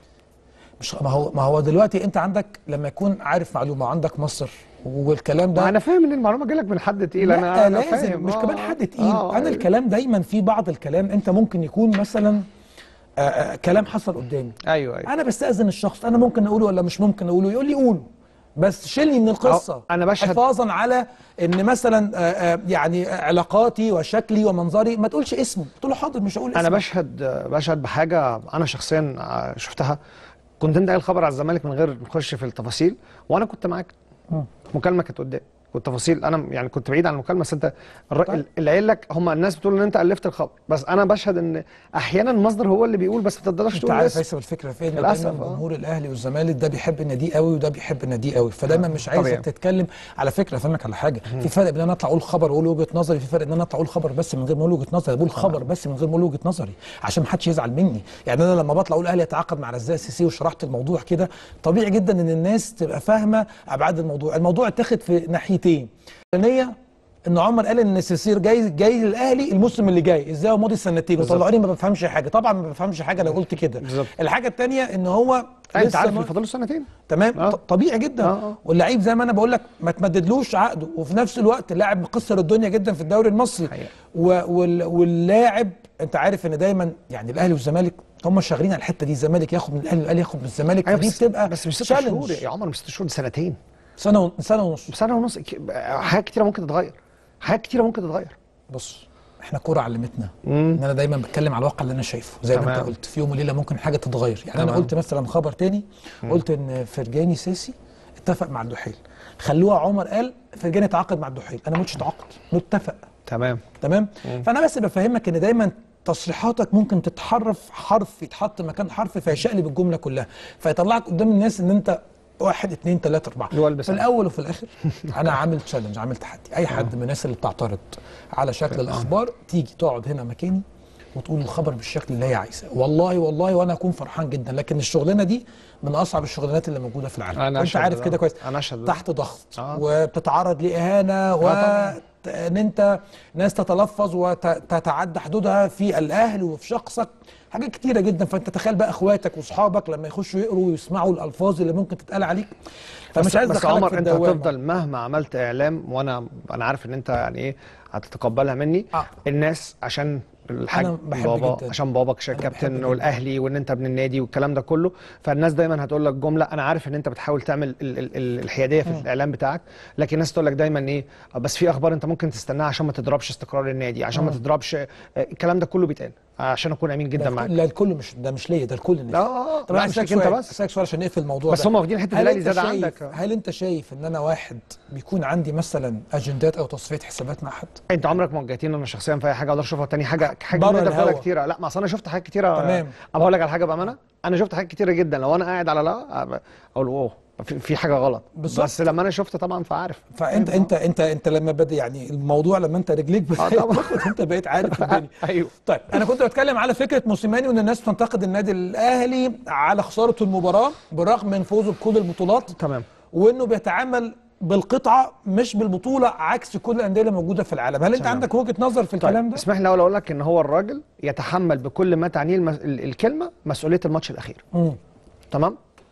مش ما هو ما هو دلوقتي انت عندك لما يكون عارف معلومه عندك مصر والكلام ده ما انا فاهم ان المعلومه جالك من حد تقيل لا انا انا لازم فاهم مش آه. كمان حد تقيل آه، انا آه. الكلام دايما في بعض الكلام انت ممكن يكون مثلا آه، آه، كلام حصل قدامي ايوه ايوه انا بستاذن الشخص انا ممكن اقوله ولا مش ممكن اقوله يقول لي قول بس شيلني من القصه أو أنا بشهد- حفاظا على ان مثلا آه، آه، يعني علاقاتي وشكلي ومنظري ما تقولش اسمه قلت له حاضر مش هقول اسمه انا بشهد بشهد بحاجه انا شخصيا شفتها كنت انت قايل خبر على الزمالك من غير نخش في التفاصيل وانا كنت معاك مكالمه كانت قدامي والتفاصيل انا يعني كنت بعيد عن المكالمه بس انت الر- طيب. اللي قايل لك هم الناس بتقول ان انت الفت الخبر بس انا بشهد ان احيانا المصدر هو اللي بيقول بس ما تقدرش انت تقول عارف الاسم هيثم الفكره فين للأسف، دايما آه. جمهور الاهلي والزمالك ده بيحب النادي قوي وده بيحب النادي قوي فدايما مش عايزك طبيعي. تتكلم على فكره افهمك على حاجه في فرق بين ان انا اطلع اقول خبر واقول وجهه نظري في فرق ان انا اطلع اقول خبر بس من غير ما اقول وجهه نظري بقول خبر بس من غير ما اقول وجهه نظري عشان ما حدش يزعل مني يعني انا لما بطلع اقول الاهلي يتعاقد مع رزاق السيسي وشرحت الموضوع كده طبيعي جدا ان الناس تبقى فاهمه ابعاد الموضوع الموضوع اتاخد في ناحيتين الثانيه ان عمر قال ان السيسير جاي جاي للاهلي الموسم اللي جاي ازاي هو ماضي سنتين وطلعوني ما بفهمش حاجه طبعا ما بفهمش حاجه لو قلت كده بالظبط. الحاجه الثانيه ان هو انت لسه عارف ما- اللي فاضل له سنتين تمام آه. ط- طبيعي جدا آه، آه. واللعيب زي ما انا بقول لك ما تمددلوش عقده وفي نفس الوقت اللاعب مكسر الدنيا جدا في الدوري المصري حقيقة. و- وال- واللاعب انت عارف ان دايما يعني الاهلي والزمالك هم شغالين على الحته دي الزمالك ياخد من الاهلي والاهلي ياخد من الزمالك أيوة فدي بس بتبقى بس مش ست challenge. شهور يا عمر مش ست شهور دي سنتين سنه ون- سنه ونص سنه ونص ك- حاجات كتيره ممكن تتغير حاجات كتيره ممكن تتغير بص احنا كوره علمتنا ان انا دايما بتكلم على الواقع اللي انا شايفه زي ما انت تمام. قلت في يوم وليله ممكن حاجه تتغير يعني انا تمام. قلت مثلا خبر تاني قلت ان فرجاني ساسي اتفق مع الدحيل خلوها عمر قال فرجاني اتعاقد مع الدحيل انا ما قلتش تعاقد متفق تمام تمام فانا بس بفهمك ان دايما تصريحاتك ممكن تتحرف حرف يتحط مكان حرف فيشقلب الجمله كلها فيطلعك قدام الناس ان انت واحد اتنين تلاته اربعه اللي هو البس في الاول وفي الاخر انا عامل تشالنج عامل تحدي اي حد من الناس اللي بتعترض على شكل الاخبار تيجي تقعد هنا مكاني وتقول الخبر بالشكل اللي هي عايزاه والله والله وانا اكون فرحان جدا لكن الشغلانه دي من اصعب الشغلانات اللي موجوده في العالم أنا وانت أشهد عارف بده. كده كويس أنا أشهد بده. تحت ضغط آه. وبتتعرض لاهانه و طبعاً. ان انت ناس تتلفظ وتتعدى حدودها في الاهل وفي شخصك حاجات كتيره جدا فانت تخيل بقى اخواتك واصحابك لما يخشوا يقروا ويسمعوا الالفاظ اللي ممكن تتقال عليك فمش بس, عايز بس ادخلك عمر في انت الدوامة. هتفضل مهما عملت اعلام وانا انا عارف ان انت يعني ايه هتتقبلها مني آه. الناس عشان الحاج أنا بحب بابا جداً. عشان باباك عشان أنا بحب كابتن جداً. والاهلي وان انت ابن النادي والكلام ده كله فالناس دايما هتقول لك جمله انا عارف ان انت بتحاول تعمل ال ال ال الحياديه في الاعلام بتاعك لكن الناس تقول لك دايما ايه آه، بس في اخبار انت ممكن تستناها عشان ما تضربش استقرار النادي عشان ما تضربش آه، الكلام ده كله بيتقال عشان اكون امين جدا ده معاك لا الكل مش ده مش ليا ده الكل الناس اه طب لا انا مش اسالك ليك انت سؤال بس اسالك سؤال عشان نقفل الموضوع بس ده هم واخدين حته هل الاهلي انت زياده شايف عندك هل انت شايف ان انا واحد بيكون عندي مثلا اجندات او تصفيه حسابات مع حد انت عمرك ما وجهتني انا شخصيا في اي حاجه اقدر اشوفها تاني حاجه حاجه بره اللي انت بتقولها الهوا. كتيره لا ما اصل انا شفت حاجات كتيره تمام. ابقى اقول لك على حاجه بامانه انا شفت حاجات كتيره جدا لو انا قاعد على لا أبقى اقول اوه في, في حاجه غلط بالظبط. بس لما انا شفت طبعا فعارف فانت انت انت انت لما بدا يعني الموضوع لما انت رجليك بدات طبعا. تاخد انت بقيت عارف الدنيا ايوه طيب انا كنت بتكلم على فكره موسيماني وان الناس تنتقد النادي الاهلي على خساره المباراه بالرغم من فوزه بكل البطولات تمام وانه بيتعامل بالقطعه مش بالبطوله عكس كل الانديه اللي موجوده في العالم هل انت تمام. عندك وجهه نظر في الكلام طيب ده اسمح لي الاول اقول لك ان هو الراجل يتحمل بكل ما تعنيه المس... ال- الكلمه مسؤوليه الماتش الاخير مم. تمام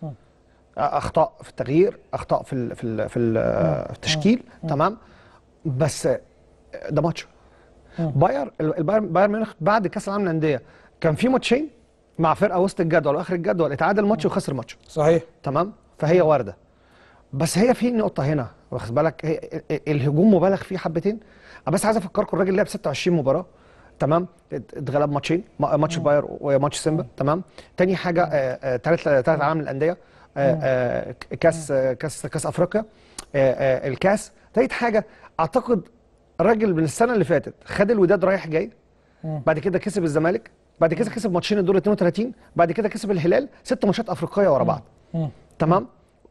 اخطاء في التغيير اخطاء في ال... في ال... في, ال... في التشكيل تمام بس ده ماتش باير البايرن بايرن ميونخ بعد كاس العالم للانديه كان في ماتشين مع فرقه وسط الجدول واخر الجدول اتعادل ماتش وخسر ماتش صحيح تمام فهي وارده بس هي في نقطه هنا واخد بالك هي الهجوم مبالغ فيه حبتين انا بس عايز افكركم الراجل لعب 26 مباراه تمام ات- اتغلب ماتشين ما- ماتش باير وماتش سيمبا تمام تاني حاجه ثالث ثالث عالم للانديه آه، آه، كاس آه، كاس كاس افريقيا آه، آه، الكاس تالت حاجه اعتقد الراجل من السنه اللي فاتت خد الوداد رايح جاي بعد كده كسب الزمالك بعد كده كسب ماتشين الدور 32 بعد كده كسب الهلال ست ماتشات افريقيه ورا بعض تمام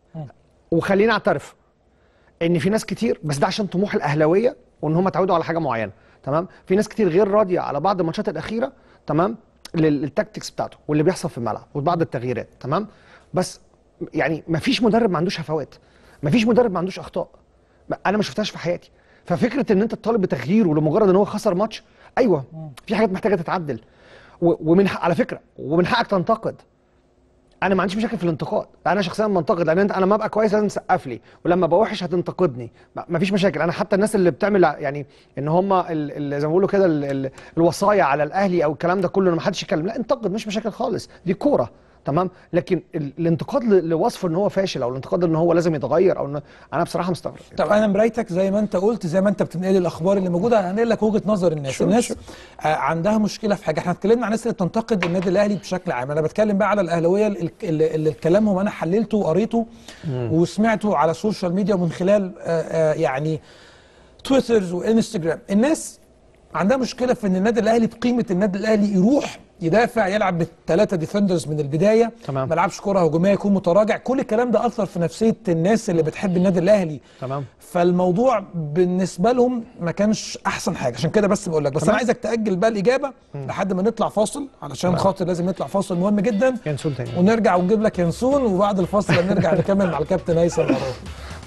وخليني اعترف ان في ناس كتير بس ده عشان طموح الاهلاويه وان هم اتعودوا على حاجه معينه تمام في ناس كتير غير راضيه على بعض الماتشات الاخيره تمام لل- للتكتكس بتاعته واللي بيحصل في الملعب وبعض التغييرات تمام بس يعني ما فيش مدرب ما عندوش هفوات ما فيش مدرب ما عندوش اخطاء ما- انا ما شفتهاش في حياتي ففكره ان انت تطالب بتغييره لمجرد ان هو خسر ماتش ايوه في حاجات محتاجه تتعدل و- ومن حق على فكره ومن حقك تنتقد انا ما عنديش مشاكل في الانتقاد انا شخصيا بنتقد لان انت انا ما ابقى كويس لازم تسقف لي ولما ابقى وحش هتنتقدني ما فيش مشاكل انا حتى الناس اللي بتعمل يعني ان هم ال- ال- زي ما بيقولوا كده ال- ال- الوصايا على الاهلي او الكلام ده كله ان ما حدش يتكلم لا انتقد مش مشاكل خالص دي كوره تمام لكن ال- الانتقاد ل- لوصفه ان هو فاشل او الانتقاد ان هو لازم يتغير او إن انا بصراحه مستغرب طب انا مرايتك زي ما انت قلت زي ما انت بتنقل الاخبار اللي موجوده انا هنقل لك وجهه نظر الناس شو- الناس شو. آه عندها مشكله في حاجه احنا اتكلمنا عن الناس اللي بتنتقد النادي الاهلي بشكل عام انا بتكلم بقى على الاهلاويه اللي, اللي, اللي كلامهم انا حللته وقريته وسمعته على السوشيال ميديا ومن خلال آه آه يعني تويترز وانستجرام الناس عندها مشكله في ان النادي الاهلي بقيمه النادي الاهلي يروح يدافع يلعب بالثلاثه ديفندرز من البدايه تمام. ما يلعبش كره هجوميه يكون متراجع كل الكلام ده اثر في نفسيه الناس اللي بتحب النادي الاهلي تمام فالموضوع بالنسبه لهم ما كانش احسن حاجه عشان كده بس بقول لك بس انا تمام. عايزك تاجل بقى الاجابه لحد ما نطلع فاصل علشان خاطر لازم نطلع فاصل مهم جدا ينسون تاني ونرجع ونجيب لك ينسون وبعد الفاصل هنرجع نكمل مع الكابتن هيثم عرافي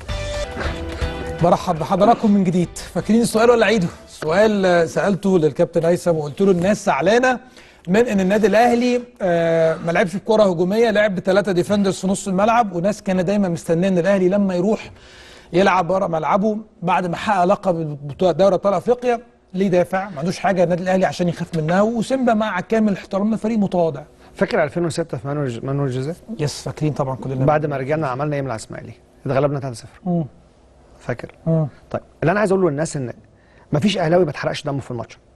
برحب بحضراتكم من جديد فاكرين السؤال ولا عيده سؤال آه، سالته للكابتن هيثم وقلت له الناس زعلانه من ان النادي الاهلي آه، ما لعبش بكره هجوميه لعب بثلاثه ديفندرز في نص الملعب وناس كانت دايما مستنيه ان الاهلي لما يروح يلعب بره ملعبه بعد ما حقق لقب بطوله دوري ابطال افريقيا ليه دافع ما عندوش حاجه النادي الاهلي عشان يخاف منها وسيمبا مع كامل احترامنا فريق متواضع فاكر 2006 في مانويل مانويل جوزيه يس فاكرين طبعا كلنا بعد ما رجعنا عملنا ايه مع الاسماعيلي اتغلبنا 3-0 مم. فاكر مم. طيب اللي انا عايز اقوله للناس ان مفيش اهلاوي ما اتحرقش دمه في الماتش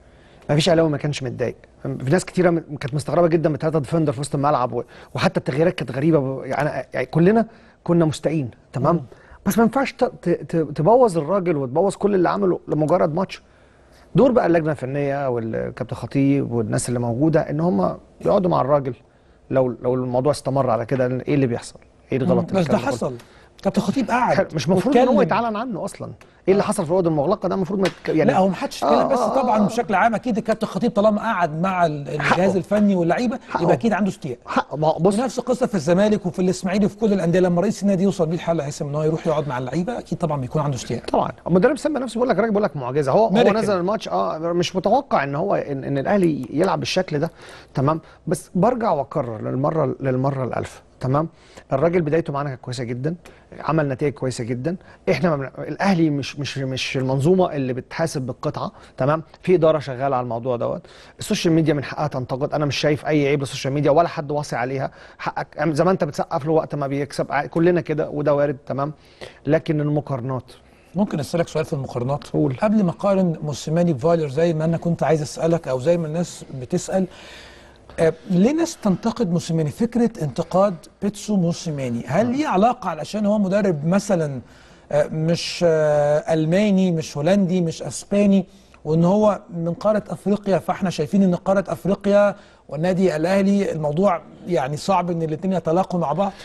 ما فيش اهلاوي ما كانش متضايق في ناس كتيره م- كانت مستغربه جدا من ثلاثه ديفندر في وسط الملعب و- وحتى التغييرات كانت غريبه ب- يعني, يعني كلنا كنا مستائين تمام بس ما ينفعش ت- ت- ت- تبوظ الراجل وتبوظ كل اللي عمله لمجرد ماتش دور بقى اللجنه الفنيه والكابتن خطيب والناس اللي موجوده ان هم يقعدوا مع الراجل لو لو الموضوع استمر على كده ايه اللي بيحصل؟ ايه الغلط اللي بس ده كان بيحصل؟ حصل كابتن خطيب قعد حلو. مش المفروض ان هو واتكلم. يتعلن عنه اصلا ايه اللي حصل في الاوضه المغلقه ده المفروض ما يتك- يعني لا هو ما حدش اتكلم آه، بس آه، طبعا آه. بشكل عام اكيد الكابتن خطيب طالما قعد مع ال- الجهاز حقه. الفني واللعيبه حقه. يبقى اكيد عنده استياء حق ما هو بص ونفس القصه في الزمالك وفي الاسماعيلي وفي كل الانديه لما رئيس النادي يوصل بيه الحل هيثم ان هو يروح يقعد مع اللعيبه اكيد طبعا بيكون عنده استياء طبعا المدرب سامي نفسه بيقول لك راجل بيقول لك معجزه هو هو ميراكل. نزل الماتش اه مش متوقع ان هو ان, إن الاهلي يلعب بالشكل ده تمام بس برجع واكرر للمره للمره الالف تمام الراجل بدايته معانا كانت كويسه جدا عمل نتائج كويسه جدا احنا ما بن- الاهلي مش مش مش المنظومه اللي بتحاسب بالقطعه تمام في اداره شغاله على الموضوع دوت السوشيال ميديا من حقها تنتقد انا مش شايف اي عيب للسوشيال ميديا ولا حد واصي عليها حقك يعني زي ما انت بتسقف له وقت ما بيكسب ع- كلنا كده وده وارد تمام لكن المقارنات ممكن اسالك سؤال في المقارنات قول. قبل ما اقارن موسيماني بفايلر زي ما انا كنت عايز اسالك او زي ما الناس بتسال آه ليه ناس تنتقد موسيماني فكره انتقاد بيتسو موسيماني هل ليه علاقه علشان هو مدرب مثلا آه مش آه الماني مش هولندي مش اسباني وان هو من قاره افريقيا فاحنا شايفين ان قاره افريقيا والنادي الاهلي الموضوع يعني صعب ان الاثنين يتلاقوا مع بعض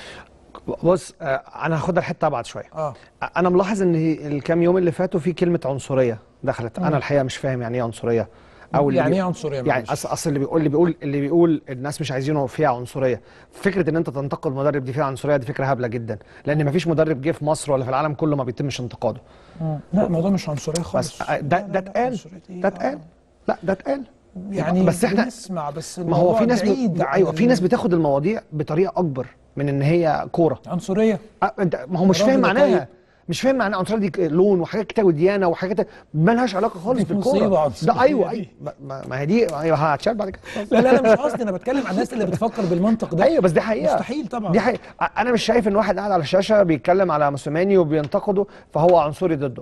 بص آه، انا هاخدها الحته ابعد شويه اه انا ملاحظ ان هي- الكام يوم اللي فاتوا في كلمه عنصريه دخلت انا الحقيقه مش فاهم يعني ايه عنصريه اللي يعني بي- ايه عنصريه يعني معلش؟ اصل اصل اللي بيقول اللي بيقول اللي بيقول الناس مش عايزينه فيها عنصريه فكره ان انت تنتقد مدرب دي فيها عنصريه دي فكره هبله جدا لان مفيش مدرب جه في مصر ولا في العالم كله ما بيتمش انتقاده لا الموضوع مش عنصريه خالص بس آه، ده ده اتقال ده اتقال لا ده اتقال يعني بس احنا بنسمع بس ما هو في ناس بعيد ب... عن ايوه في ال- ناس بتاخد المواضيع بطريقه اكبر من ان هي كوره عنصريه أه، انت ما هو مش الراجل فاهم ده معناها طيب. مش فاهم معناها عنصريه دي ك- لون وحاجات كتير وديانه وحاجات مالهاش علاقه خالص دي بالكوره مصيبة عنصرية ده ايوه دي. ايوه ما- ما ما هي دي ما هي هتشال بعد كده لا لا لا مش قصدي انا بتكلم عن الناس اللي بتفكر بالمنطق ده ايوه بس دي حقيقه مستحيل طبعا دي حقيقه أ- انا مش شايف ان واحد قاعد على الشاشه بيتكلم على موسيماني وبينتقده فهو عنصري ضده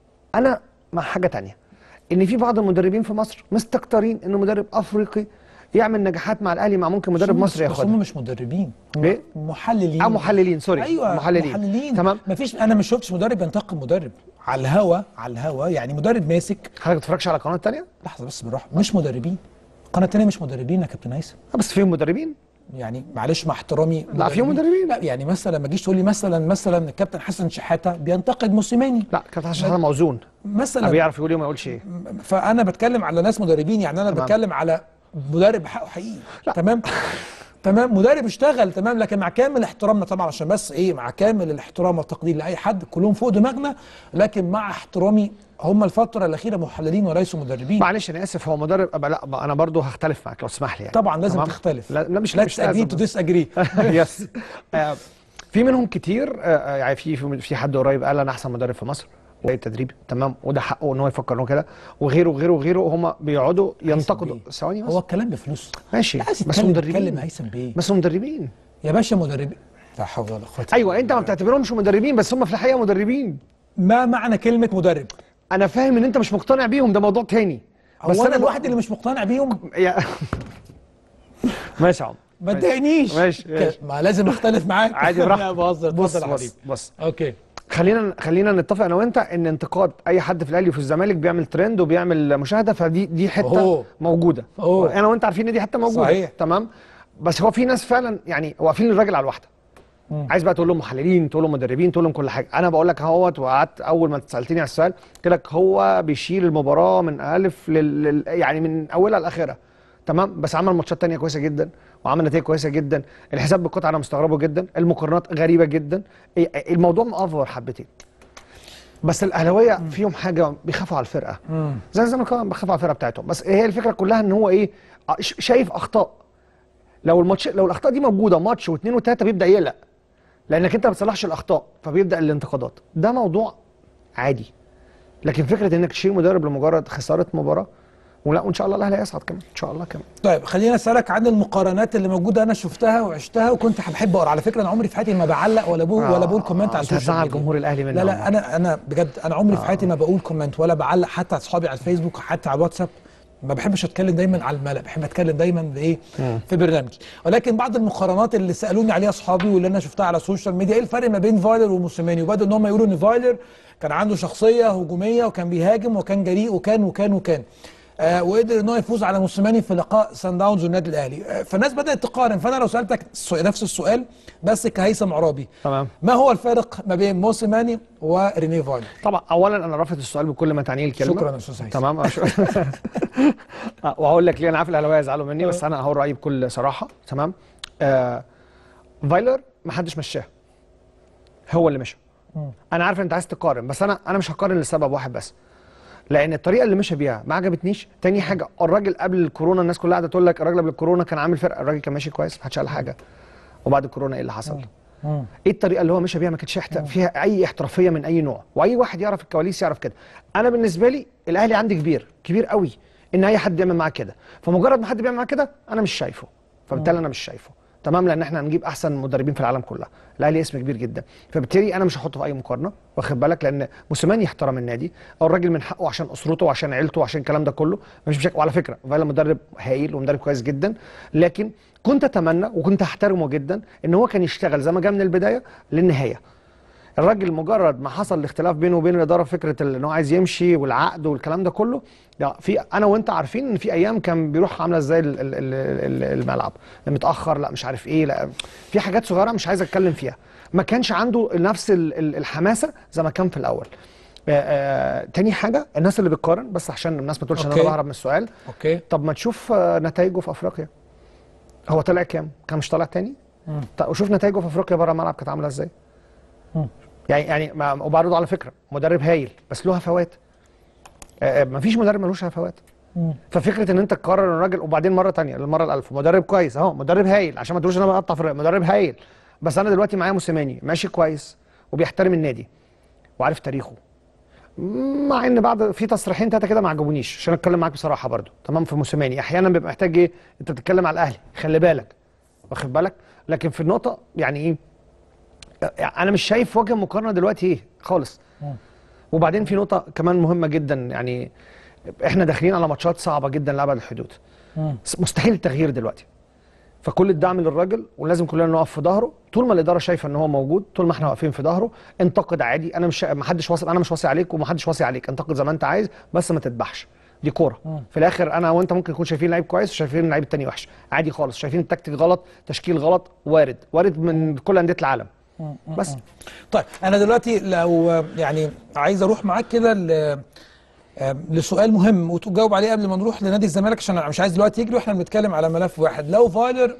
انا مع حاجه تانية ان في بعض المدربين في مصر مستكترين ان مدرب افريقي يعمل نجاحات مع الاهلي مع ممكن مدرب بس- مصري بس هم ياخدها مش مدربين هم ليه؟ محللين اه محللين سوري ايوه محللين محللين تمام مفيش انا ما شفتش مدرب ينتقد مدرب على الهوا على الهوا يعني مدرب ماسك حضرتك ما بتتفرجش على قناه تانية؟ لحظه بس بالراحه مش مدربين القناه الثانيه مش مدربين يا كابتن هيثم آه، بس فيهم مدربين يعني معلش مع احترامي لا، فيهم مدربين. لا يعني مثلا ما تجيش تقول لي مثلا مثلا الكابتن حسن شحاته بينتقد موسيماني لا كابتن حسن شحاته موزون مثلا بيعرف يقول ايه وما يقولش ايه فانا بتكلم على ناس مدربين يعني انا تمام. بتكلم على مدرب حقه حقيقي لا. تمام تمام مدرب اشتغل تمام لكن مع كامل احترامنا طبعا عشان بس ايه مع كامل الاحترام والتقدير لاي حد كلهم فوق دماغنا لكن مع احترامي هم الفتره الاخيره محللين وليسوا مدربين معلش انا اسف هو مدرب أبقى لا ما انا برضو هختلف معاك لو تسمح لي يعني طبعا لازم تمام؟ تختلف لا, لا مش لا مش تساجري لازم تو بس. ديس اجري يس آه، في منهم كتير آه، آه، يعني في في في حد قريب قال انا احسن مدرب في مصر وهي التدريب تمام وده حقه ان هو يفكر انه كده وغيره وغيره وغيره هم بيقعدوا ينتقدوا بيه. ثواني بس هو الكلام بفلوس ماشي لا، عايز بس يتكلم- مدربين يتكلم هيثم بيه بس مدربين يا باشا مدربين لا حول ولا قوه ايوه انت ما بتعتبرهمش مدربين بس هم في الحقيقه مدربين ما معنى كلمه مدرب انا فاهم ان انت مش مقتنع بيهم ده موضوع تاني بس انا بقول- الواحد اللي مش مقتنع بيهم يا- ماشي يا عم ما تضايقنيش ماشي، ماشي. ك- ما لازم اختلف معاك عادي براحتك لا بهزر بص اتفضل يا بص حبيبي بص اوكي خلينا خلينا نتفق انا وانت ان انتقاد اي حد في الاهلي وفي الزمالك بيعمل ترند وبيعمل مشاهده فدي دي حته أوه. موجوده أوه. انا وانت عارفين ان دي حته موجوده صحيح. تمام بس هو في ناس فعلا يعني واقفين الراجل على الواحده عايز بقى تقول لهم محللين تقول لهم مدربين تقول لهم كل حاجه انا بقول لك اهوت وقعدت اول ما سالتني على السؤال قلت لك هو بيشيل المباراه من الف لل... لل... يعني من اولها لاخرها تمام بس عمل ماتشات تانية كويسه جدا وعمل نتائج كويسه جدا الحساب بالقطعه انا مستغربه جدا المقارنات غريبه جدا إيه- الموضوع مأفور حبتين بس الاهلاويه فيهم حاجه بيخافوا على الفرقه زي الزمالك بيخافوا على الفرقه بتاعتهم بس هي الفكره كلها ان هو ايه آه، ش- شايف اخطاء لو الماتش لو الاخطاء دي موجوده ماتش واثنين وثلاثه بيبدا يقلق لانك انت ما بتصلحش الاخطاء فبيبدا الانتقادات ده موضوع عادي لكن فكره انك تشيل مدرب لمجرد خساره مباراه ولا وان شاء الله الاهلي هيصعد كمان ان شاء الله كمان طيب خليني اسالك عن المقارنات اللي موجوده انا شفتها وعشتها وكنت بحب اقرا على فكره انا عمري في حياتي ما بعلق ولا بقول ولا بقول كومنت على السوشيال هتزعل ميديا جمهور الاهلي مني لا والله. لا انا انا بجد انا عمري في حياتي ما بقول كومنت ولا بعلق حتى على اصحابي على الفيسبوك حتى على الواتساب ما بحبش اتكلم دايما على الملأ بحب اتكلم دايما بايه في برنامجي ولكن بعض المقارنات اللي سالوني عليها اصحابي واللي انا شفتها على السوشيال ميديا ايه الفرق ما بين فايلر وموسيماني وبداوا ان هم يقولوا ان فايلر كان عنده شخصيه هجوميه وكان بيهاجم وكان جريء وكان وكان وكان آه وقدر ان هو يفوز على موسيماني في لقاء سان داونز والنادي الاهلي آه فالناس بدات تقارن فانا لو سالتك السو- نفس السؤال بس كهيثم عرابي تمام. ما هو الفارق ما بين موسيماني وريني فايلر طبعا اولا انا رافض السؤال بكل ما تعنيه الكلمه شكرا يا أستاذ هيثم. تمام أش- آه، وهقول لك ليه انا عارف الاهلاويه يزعلوا مني بس انا هقول رايي بكل صراحه تمام آه فايلر ما حدش مشاه هو اللي مشى انا عارف انت عايز تقارن بس انا انا مش هقارن لسبب واحد بس لان الطريقه اللي مشى بيها ما عجبتنيش تاني حاجه الراجل قبل الكورونا الناس كلها قاعده تقول لك الراجل قبل الكورونا كان عامل فرقه الراجل كان ماشي كويس ما حدش قال حاجه وبعد الكورونا ايه اللي حصل ايه الطريقه اللي هو مشى بيها ما كانتش يحت- فيها اي احترافيه من اي نوع واي واحد يعرف الكواليس يعرف كده انا بالنسبه لي الاهلي عندي كبير كبير قوي ان اي حد يعمل معاه كده فمجرد ما حد بيعمل معاه كده انا مش شايفه فبالتالي انا مش شايفه تمام لان احنا هنجيب احسن مدربين في العالم كلها الاهلي اسم كبير جدا فبالتالي انا مش هحطه في اي مقارنه واخد بالك لان موسيماني احترم النادي او الراجل من حقه عشان اسرته وعشان عيلته وعشان الكلام ده كله مش بشكل وعلى فكره فايلا مدرب هايل ومدرب كويس جدا لكن كنت اتمنى وكنت احترمه جدا ان هو كان يشتغل زي ما جه من البدايه للنهايه الراجل مجرد ما حصل الاختلاف بينه وبين الاداره في فكره ال- ان هو عايز يمشي والعقد والكلام ده كله لا في انا وانت عارفين ان في ايام كان بيروح عامله ازاي ال- ال- ال- ال- الملعب متاخر لا مش عارف ايه لا في حاجات صغيره مش عايز اتكلم فيها ما كانش عنده نفس ال- ال- الحماسه زي ما كان في الاول آه، آه، تاني حاجه الناس اللي بتقارن بس عشان الناس ما تقولش ان انا أوكي. بهرب من السؤال اوكي طب ما تشوف آه، نتائجه في افريقيا هو طلع كام كان مش طالع تاني طب وشوف نتائجه في افريقيا بره الملعب كانت عامله ازاي يعني يعني ما وبرضه على فكره مدرب هايل بس له هفوات آه، آه، مفيش مدرب ملوش هفوات ففكره ان انت تقرر الراجل وبعدين مره تانية للمره الالف مدرب كويس اهو مدرب هايل عشان ما تقولش انا بقطع في الرأي، مدرب هايل بس انا دلوقتي معايا موسيماني ماشي كويس وبيحترم النادي وعارف تاريخه مع ان بعد في تصريحين ثلاثه كده ما عجبونيش عشان اتكلم معاك بصراحه برضو تمام في موسيماني احيانا بيبقى محتاج ايه انت بتتكلم على الاهلي خلي بالك واخد بالك لكن في النقطه يعني ايه يعني انا مش شايف وجه مقارنه دلوقتي ايه خالص وبعدين في نقطه كمان مهمه جدا يعني احنا داخلين على ماتشات صعبه جدا لابعد الحدود مستحيل التغيير دلوقتي فكل الدعم للراجل ولازم كلنا نقف في ظهره طول ما الاداره شايفه ان هو موجود طول ما احنا واقفين في ظهره انتقد عادي انا مش ما حدش واثق انا مش واثق عليك وما حدش واثق عليك انتقد زي ما انت عايز بس ما تذبحش دي كوره في الاخر انا وانت ممكن نكون شايفين لعيب كويس وشايفين اللعيب التاني وحش عادي خالص شايفين التكتيك غلط تشكيل غلط وارد وارد من كل انديه العالم بس طيب انا دلوقتي لو يعني عايز اروح معاك كده ل- آم، لسؤال مهم وتجاوب عليه قبل ما نروح لنادي الزمالك عشان انا مش عايز دلوقتي يجري واحنا بنتكلم على ملف واحد لو فايلر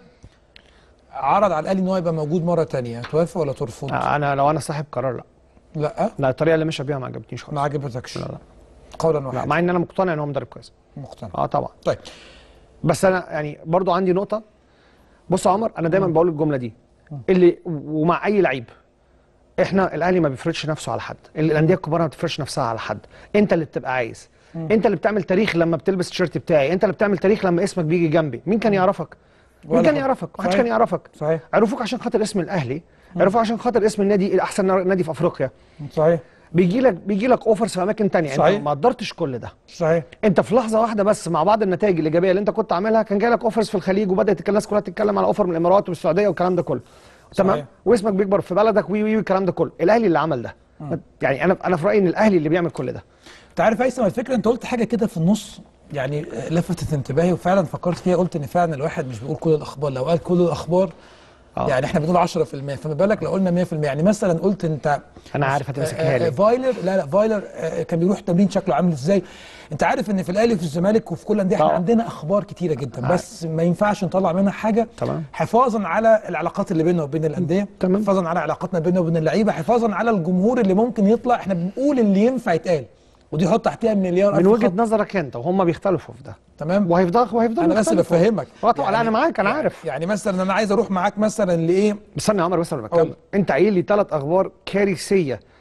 عرض على الاهلي ان هو يبقى موجود مره تانية توافق ولا ترفض؟ انا لو انا صاحب قرار لا لا لا الطريقه اللي مشى بيها ما عجبتنيش خالص ما عجبتكش لا لا قولا لا واحدا مع ان انا مقتنع ان هو مدرب كويس مقتنع اه طبعا طيب بس انا يعني برضو عندي نقطه بص يا عمر انا دايما بقول الجمله دي اللي ومع اي لعيب احنا الاهلي ما بيفرضش نفسه على حد الانديه الكبار ما بتفرضش نفسها على حد انت اللي بتبقى عايز انت اللي بتعمل تاريخ لما بتلبس التيشيرت بتاعي انت اللي بتعمل تاريخ لما اسمك بيجي جنبي مين كان يعرفك مين ولا كان حد. يعرفك محدش صحيح. كان يعرفك صحيح عرفوك عشان خاطر اسم الاهلي عرفوك عشان خاطر اسم النادي الاحسن نادي في افريقيا صحيح بيجي لك بيجي لك اوفرز في اماكن تانية صحيح. انت ما قدرتش كل ده صحيح انت في لحظه واحده بس مع بعض النتائج الايجابيه اللي انت كنت عاملها كان جاي لك اوفرز في الخليج وبدات الناس كلها تتكلم على اوفر من الامارات والسعوديه والكلام ده كله تمام صحيح. واسمك بيكبر في بلدك وي وي والكلام ده كله الاهلي اللي عمل ده يعني انا انا في رايي ان الاهلي اللي بيعمل كل ده انت عارف هيثم الفكره انت قلت حاجه كده في النص يعني آه، لفتت انتباهي وفعلا فكرت فيها قلت ان فعلا الواحد مش بيقول كل الاخبار لو قال كل الاخبار آه. يعني احنا بنقول 10% فما بالك لو قلنا 100% يعني مثلا قلت انت انا عارف هتمسكها آه، آه، لي فايلر لا لا فايلر آه، كان بيروح تمرين شكله عامل ازاي انت عارف ان في الاهلي وفي الزمالك وفي كل الانديه احنا طبعا. عندنا اخبار كتيره جدا بس ما ينفعش نطلع منها حاجه تمام. حفاظا على العلاقات اللي بيننا وبين الانديه تمام. حفاظا على علاقاتنا بيننا وبين اللعيبه حفاظا على الجمهور اللي ممكن يطلع احنا بنقول اللي ينفع يتقال ودي حط تحتها مليار من ألف وجهه خط. نظرك انت وهم بيختلفوا في ده تمام وهيفضل وهيفضلوا انا بس يختلفوا. بفهمك اه طبعا لا انا معاك انا عارف يعني مثلا انا عايز اروح معاك مثلا لايه استنى يا عمر بس انا قول. بتكلم انت قايل لي ثلاث اخبار كارثيه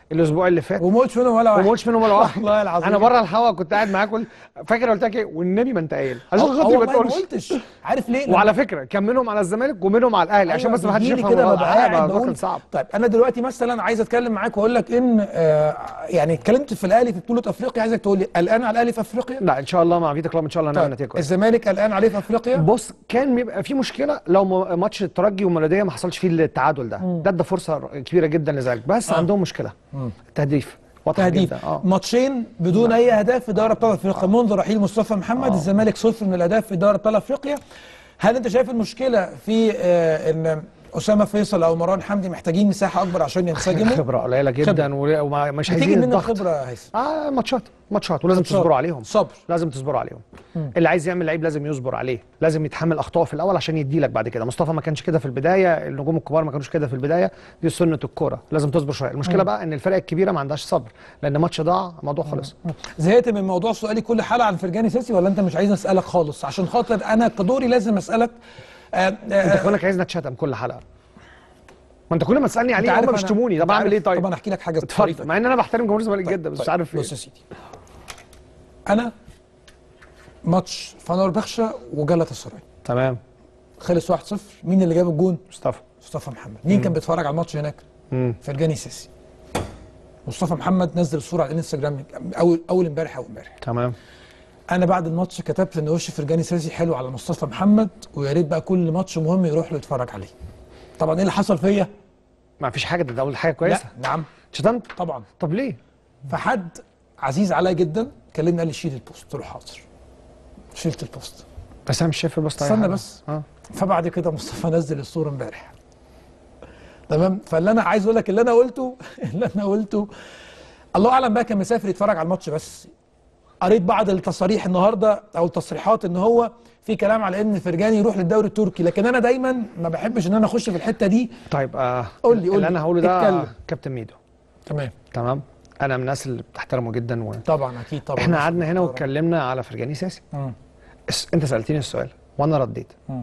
الاسبوع اللي فات وما قلتش منهم ولا واحد وما قلتش منهم ولا واحد والله العظيم انا بره الهوا كنت قاعد معاك قلت فاكر قلت لك ايه والنبي ما انت قايل عشان آه، خاطري ما والله ما تقولش قلتش عارف ليه؟ وعلى فكره كان منهم على الزمالك ومنهم على الاهلي عشان بس ما حدش بيجيلي يفهم كده الوضع. ببقى آه، قاعد الموضوع بقول كان صعب طيب انا دلوقتي مثلا عايز اتكلم معاك واقول لك ان آه يعني اتكلمت في الاهلي في بطوله افريقيا عايزك تقول لي قلقان على الاهلي في افريقيا؟ لا ان شاء الله مع فيتا كلوب ان شاء الله نعمل طيب نتيجه كويسه الزمالك قلقان عليه في افريقيا؟ بص كان بيبقى في مشكله لو م- ماتش الترجي والمولوديه ما حصلش فيه التعادل ده ده ادى فرصه كبيره جدا لذلك بس آه. عندهم مشكله التهديف واضحة تهديف جدا. اه ماتشين بدون اي اهداف في دوري ابطال افريقيا منذ رحيل مصطفى محمد الزمالك صفر من الاهداف في دوري ابطال افريقيا هل انت شايف المشكله في آه ان اسامه فيصل او مروان حمدي محتاجين مساحه اكبر عشان ينسجموا خبره قليله جدا و- ومش بتيجي عايزين من الضغط الخبره يا هيثم اه ماتشات ماتشات ولازم ماتشات. تصبروا عليهم صبر لازم تصبروا عليهم اللي عايز يعمل لعيب لازم يصبر عليه لازم يتحمل اخطائه في الاول عشان يدي لك بعد كده مصطفى ما كانش كده في البدايه النجوم الكبار ما كانوش كده في البدايه دي سنه الكوره لازم تصبر شويه المشكله بقى ان الفرق الكبيره ما عندهاش صبر لان ماتش ضاع الموضوع خلص زهقت من موضوع سؤالي كل حلقه عن فرجاني ساسي ولا انت مش عايز اسالك خالص عشان خاطر انا كدوري لازم اسالك آه انت آه كونك عايزنا نتشتم كل حلقه ما انت كل ما تسالني عليه هم أنا- بيشتموني طب أنت اعمل عارف- ايه طيب طب انا احكي لك حاجه اتفضل طريفة مع ان انا بحترم جمهور الزمالك جدا بس طيب، مش عارف بص ايه يا سيدي انا ماتش فنربخشة وجلطة السراي تمام خلص 1-0 مين اللي جاب الجون مصطفى مصطفى محمد مين كان بيتفرج على الماتش هناك مم. فرجاني ساسي مصطفى محمد نزل الصوره على الانستجرام اول اول امبارح او امبارح تمام انا بعد الماتش كتبت ان وش فرجاني ساسي حلو على مصطفى محمد ويا ريت بقى كل ماتش مهم يروح له يتفرج عليه طبعا ايه اللي حصل فيا ما فيش حاجه ده ده اول حاجه كويسه لا نعم شتمت طبعا طب ليه فحد عزيز عليا جدا كلمني قال لي شيل البوست قلت له حاضر شلت البوست بس انا مش شايف البوست استنى بس. اه فبعد كده مصطفى نزل الصوره امبارح تمام فاللي انا عايز اقول لك اللي انا قلته اللي انا قلته الله اعلم بقى كان مسافر يتفرج على الماتش بس قريت بعض التصاريح النهارده او التصريحات ان هو في كلام على ان فرجاني يروح للدوري التركي لكن انا دايما ما بحبش ان انا اخش في الحته دي طيب آه قول لي- قول اللي لي. انا هقوله ده اتكلم. كابتن ميدو تمام تمام انا من الناس اللي بتحترمه جدا و... طبعا اكيد طبعا احنا قعدنا هنا واتكلمنا على فرجاني ساسي مم. اس... انت سالتني السؤال وانا رديت مم.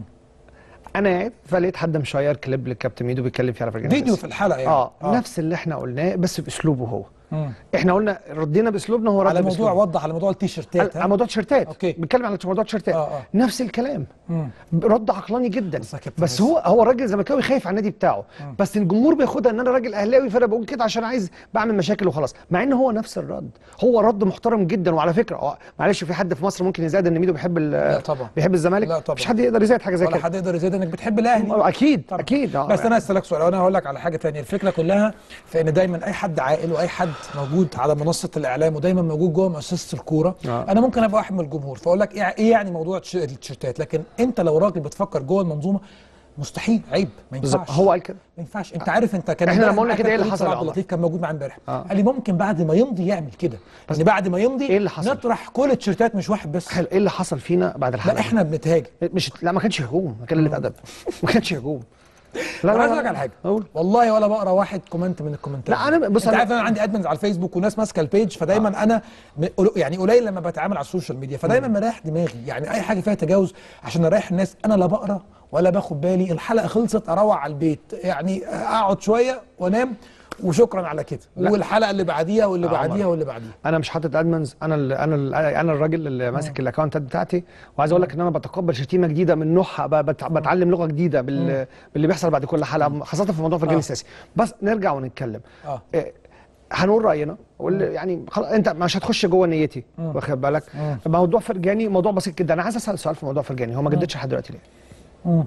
انا قاعد فلقيت حد مشير كليب للكابتن ميدو بيتكلم فيه على فرجاني فيديو ساسي. في الحلقه يعني اه, آه. نفس اللي احنا قلناه بس باسلوبه هو مم. احنا قلنا ردينا باسلوبنا هو رد على موضوع باسلوبه. وضح على موضوع التيشيرتات على على موضوع التيشيرتات أوكي. بيتكلم على موضوع التيشيرتات آه، آه. نفس الكلام مم. رد عقلاني جدا بس يا كابتن بس بس. هو هو راجل زملكاوي خايف على النادي بتاعه بس الجمهور بياخدها ان انا راجل اهلاوي فانا بقول كده عشان عايز بعمل مشاكل وخلاص مع ان هو نفس الرد هو رد محترم جدا وعلى فكره هو- معلش في حد في مصر ممكن يزايد ان ميدو بيحب ال- لا طبعا. بيحب الزمالك لا طبعا. مفيش حد يقدر يزايد حاجه زي ولا كده حد يقدر يزيد انك بتحب الاهلي اكيد طبعا. اكيد آه. بس انا اسالك سؤال وانا هقول لك على حاجه تانية الفكره كلها في ان دايما اي حد عاقل واي حد موجود على منصه الاعلام ودايما موجود جوه مؤسسه الكوره آه. انا ممكن ابقى واحد من الجمهور فاقول لك ايه إيه يعني موضوع التيش- التيشيرتات لكن انت لو راجل بتفكر جوه المنظومه مستحيل عيب ما بالظبط ينفعش هو قال كده ما ينفعش انت عارف انت كان إحنا امبارح لما قلنا معاك كده، إيه اللي كابتن حصل يا عبد عمر؟ اللطيف كان موجود معايا امبارح آه. قال لي ممكن بعد ما يمضي يعمل كده بس بعد ما يمضي إيه اللي حصل؟ نطرح كل التيشيرتات مش واحد بس حلو ايه اللي حصل فينا بعد الحلقه لا احنا بنتهاجم مش لا ما كانش هجوم كان قله ادب ما كانش هجوم لا لا عايز اقول لك على حاجه قول والله ولا بقرا واحد كومنت من الكومنتات لا، أنا- بص انت أنا- عارف انا عندي ادمنز على الفيسبوك وناس ماسكه البيج فدايما انا م- قل- يعني قليل لما بتعامل على السوشيال ميديا فدايما مريح دماغي يعني اي حاجه فيها تجاوز عشان اريح الناس انا لا بقرا ولا باخد بالي الحلقه خلصت اروح على البيت يعني اقعد شويه وانام وشكرا على كده لا. والحلقه اللي بعديها واللي آه، بعديها عمر. واللي بعديها انا مش حاطط ادمنز انا ال انا ال انا الراجل اللي ماسك الاكونتات بتاعتي وعايز اقول لك ان انا بتقبل شتيمه جديده من نوعها ب- بت- بتعلم لغه جديده بال باللي بيحصل بعد كل حلقه خاصه في موضوع فرجاني آه. السياسي بس نرجع ونتكلم اه إيه، هنقول راينا واللي يعني خلاص انت مش هتخش جوه نيتي واخد بالك موضوع فرجاني موضوع بسيط جدا انا عايز اسال سؤال في موضوع فرجاني هو ما جددش لحد دلوقتي ليه؟ مم.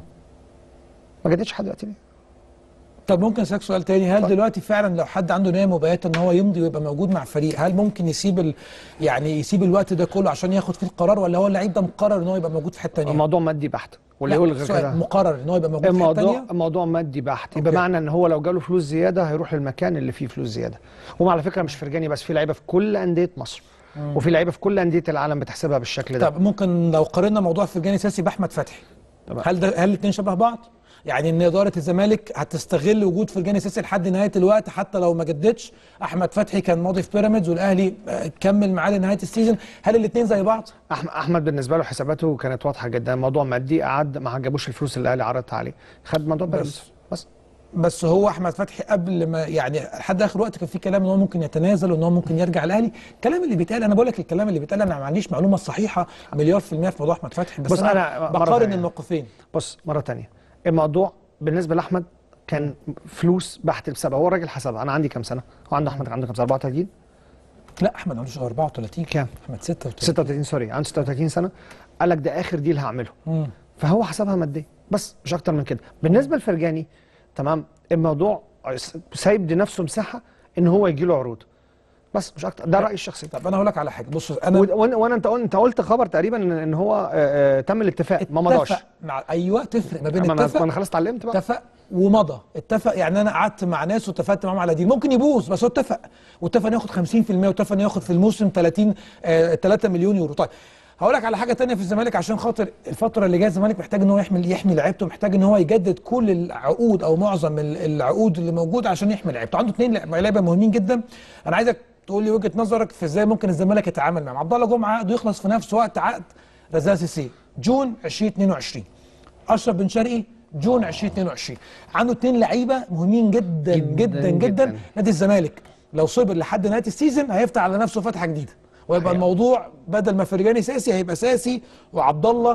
ما جددش لحد دلوقتي ليه؟ طب ممكن اسالك سؤال تاني هل دلوقتي فعلا لو حد عنده نيه مبيته ان هو يمضي ويبقى موجود مع فريق هل ممكن يسيب ال... يعني يسيب الوقت ده كله عشان ياخد فيه القرار ولا هو اللعيب ده مقرر ان هو يبقى موجود في حته ثانيه الموضوع مادي بحت واللي يقول غير كده مقرر ان هو يبقى موجود في حته الموضوع ثانيه الموضوع مادي بحت أوكي. بمعنى ان هو لو جاله فلوس زياده هيروح للمكان اللي فيه فلوس زياده وما على فكره مش فرجاني بس في لعيبه في كل انديه مصر وفي لعيبه في كل انديه العالم بتحسبها بالشكل ده طب ممكن لو قارنا موضوع فرجاني ساسي باحمد فتحي طبعا. هل ده هل الاثنين شبه بعض؟ يعني ان اداره الزمالك هتستغل وجود فرجاني ساسي لحد نهايه الوقت حتى لو ما جددش احمد فتحي كان ماضي في بيراميدز والاهلي آه، كمل معاه لنهايه السيزون هل الاثنين زي بعض؟ أحم- احمد بالنسبه له حساباته كانت واضحه جدا موضوع مادي قعد ما عجبوش الفلوس اللي الاهلي عرضها عليه خد موضوع بيراميدز بس بس هو احمد فتحي قبل ما يعني لحد اخر وقت كان في كلام ان هو ممكن يتنازل وان هو ممكن يرجع الاهلي الكلام اللي بيتقال انا بقول لك الكلام اللي بيتقال انا ما عنديش معلومه صحيحه مليار في المية في موضوع احمد فتحي بس بص انا, أنا مرة بقارن تانية. الموقفين بص مره تانية الموضوع بالنسبه لاحمد كان فلوس بحت بسبب هو الراجل حسبها انا عندي كام سنه هو عنده احمد عنده كام سنه 34 لا احمد عنده 34 كام؟ احمد 36 36 سوري عنده 36 سنه قال لك ده اخر ديل هعمله مم. فهو حسبها ماديا بس مش اكتر من كده بالنسبه لفرجاني تمام الموضوع سايب لنفسه مساحه ان هو يجي له عروض بس مش اكتر ده رايي الشخصي طب انا هقول لك على حاجه بص انا و- وانا وانا انت قلت انت قلت خبر تقريبا ان إن هو آه، آه، تم الاتفاق ما مضاش اتفق مع ايوه تفرق ما بين ما- ما اتفق ما انا خلاص اتعلمت بقى اتفق ومضى اتفق يعني انا قعدت مع ناس واتفقت معاهم على دي ممكن يبوظ بس هو اتفق واتفق انه ياخد 50% واتفق انه ياخد في الموسم 30 آه 3 مليون يورو طيب هقول لك على حاجه تانية في الزمالك عشان خاطر الفتره اللي جايه الزمالك محتاج ان هو يحمي يحمي لعيبته محتاج ان هو يجدد كل العقود او معظم ال- العقود اللي موجوده عشان يحمي لعيبته عنده اثنين لعيبه مهمين جدا انا عايزك تقول لي وجهه نظرك في ازاي ممكن الزمالك يتعامل معاهم عبد الله جمعه عقده يخلص في نفس وقت عقد رزاق سيسي جون 2022 اشرف بن شرقي جون 2022 عنده اثنين لعيبه مهمين جدا جدا جداً جدا, جدا. جداً. نادي الزمالك لو صبر لحد نهايه السيزون هيفتح على نفسه فتحه جديده ويبقى الموضوع بدل ما فرجاني ساسي هيبقى ساسي وعبد الله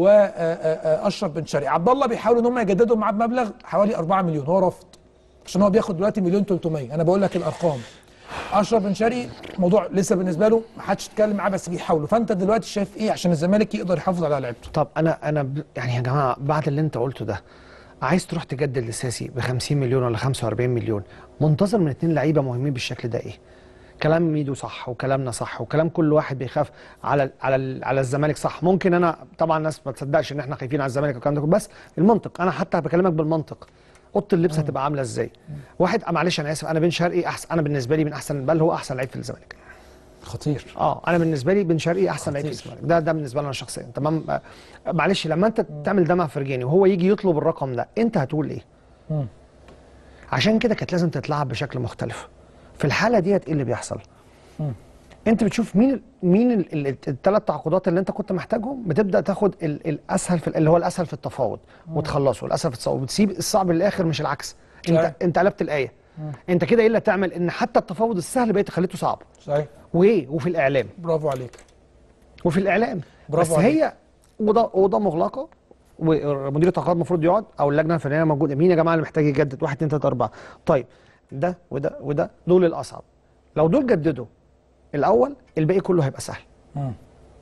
واشرف بن شرقي عبد الله بيحاولوا ان هم يجددوا معاه بمبلغ حوالي 4 مليون هو رافض عشان هو بياخد دلوقتي مليون 300 انا بقول لك الارقام اشرف بن شرقي موضوع لسه بالنسبه له ما حدش اتكلم معاه بس بيحاولوا فانت دلوقتي شايف ايه عشان الزمالك يقدر يحافظ على لعيبته طب انا انا ب- يعني يا جماعه بعد اللي انت قلته ده عايز تروح تجدد لساسي ب 50 مليون ولا 45 مليون منتظر من اتنين لعيبه مهمين بالشكل ده ايه؟ كلام ميدو صح وكلامنا صح وكلام كل واحد بيخاف على ال على ال على الزمالك صح ممكن انا طبعا الناس ما تصدقش ان احنا خايفين على الزمالك والكلام ده كله، بس المنطق انا حتى بكلمك بالمنطق اوضه اللبس هتبقى عامله ازاي؟ واحد آه معلش انا اسف انا بن شرقي احسن انا بالنسبه لي من احسن بل هو احسن لعيب في الزمالك خطير اه انا بالنسبه لي بن شرقي احسن لعيب في خطير. الزمالك ده ده بالنسبه لي انا شخصيا تمام آه، معلش لما انت تعمل ده مع فرجاني وهو يجي يطلب الرقم ده انت هتقول ايه مم. عشان كده كانت لازم تتلعب بشكل مختلف في الحاله ديت ايه اللي بيحصل مم. انت بتشوف مين ال- مين الثلاث تعاقدات اللي انت كنت محتاجهم بتبدا تاخد ال- الاسهل في اللي هو الاسهل في التفاوض وتخلصه الاسهل في التفاوض وتسيب الصعب للاخر مش العكس صحيح. انت انت قلبت الايه انت كده ايه اللي هتعمل ان حتى التفاوض السهل بقيت خليته صعب صحيح وايه وفي الاعلام برافو عليك وفي الاعلام برافو بس عليك. هي اوضه اوضه مغلقه ومدير التقاعد المفروض يقعد او اللجنه الفنيه موجوده مين يا جماعه اللي محتاج يجدد 1 2 3 4 طيب ده وده وده دول الاصعب لو دول جددوا الاول الباقي كله هيبقى سهل مم.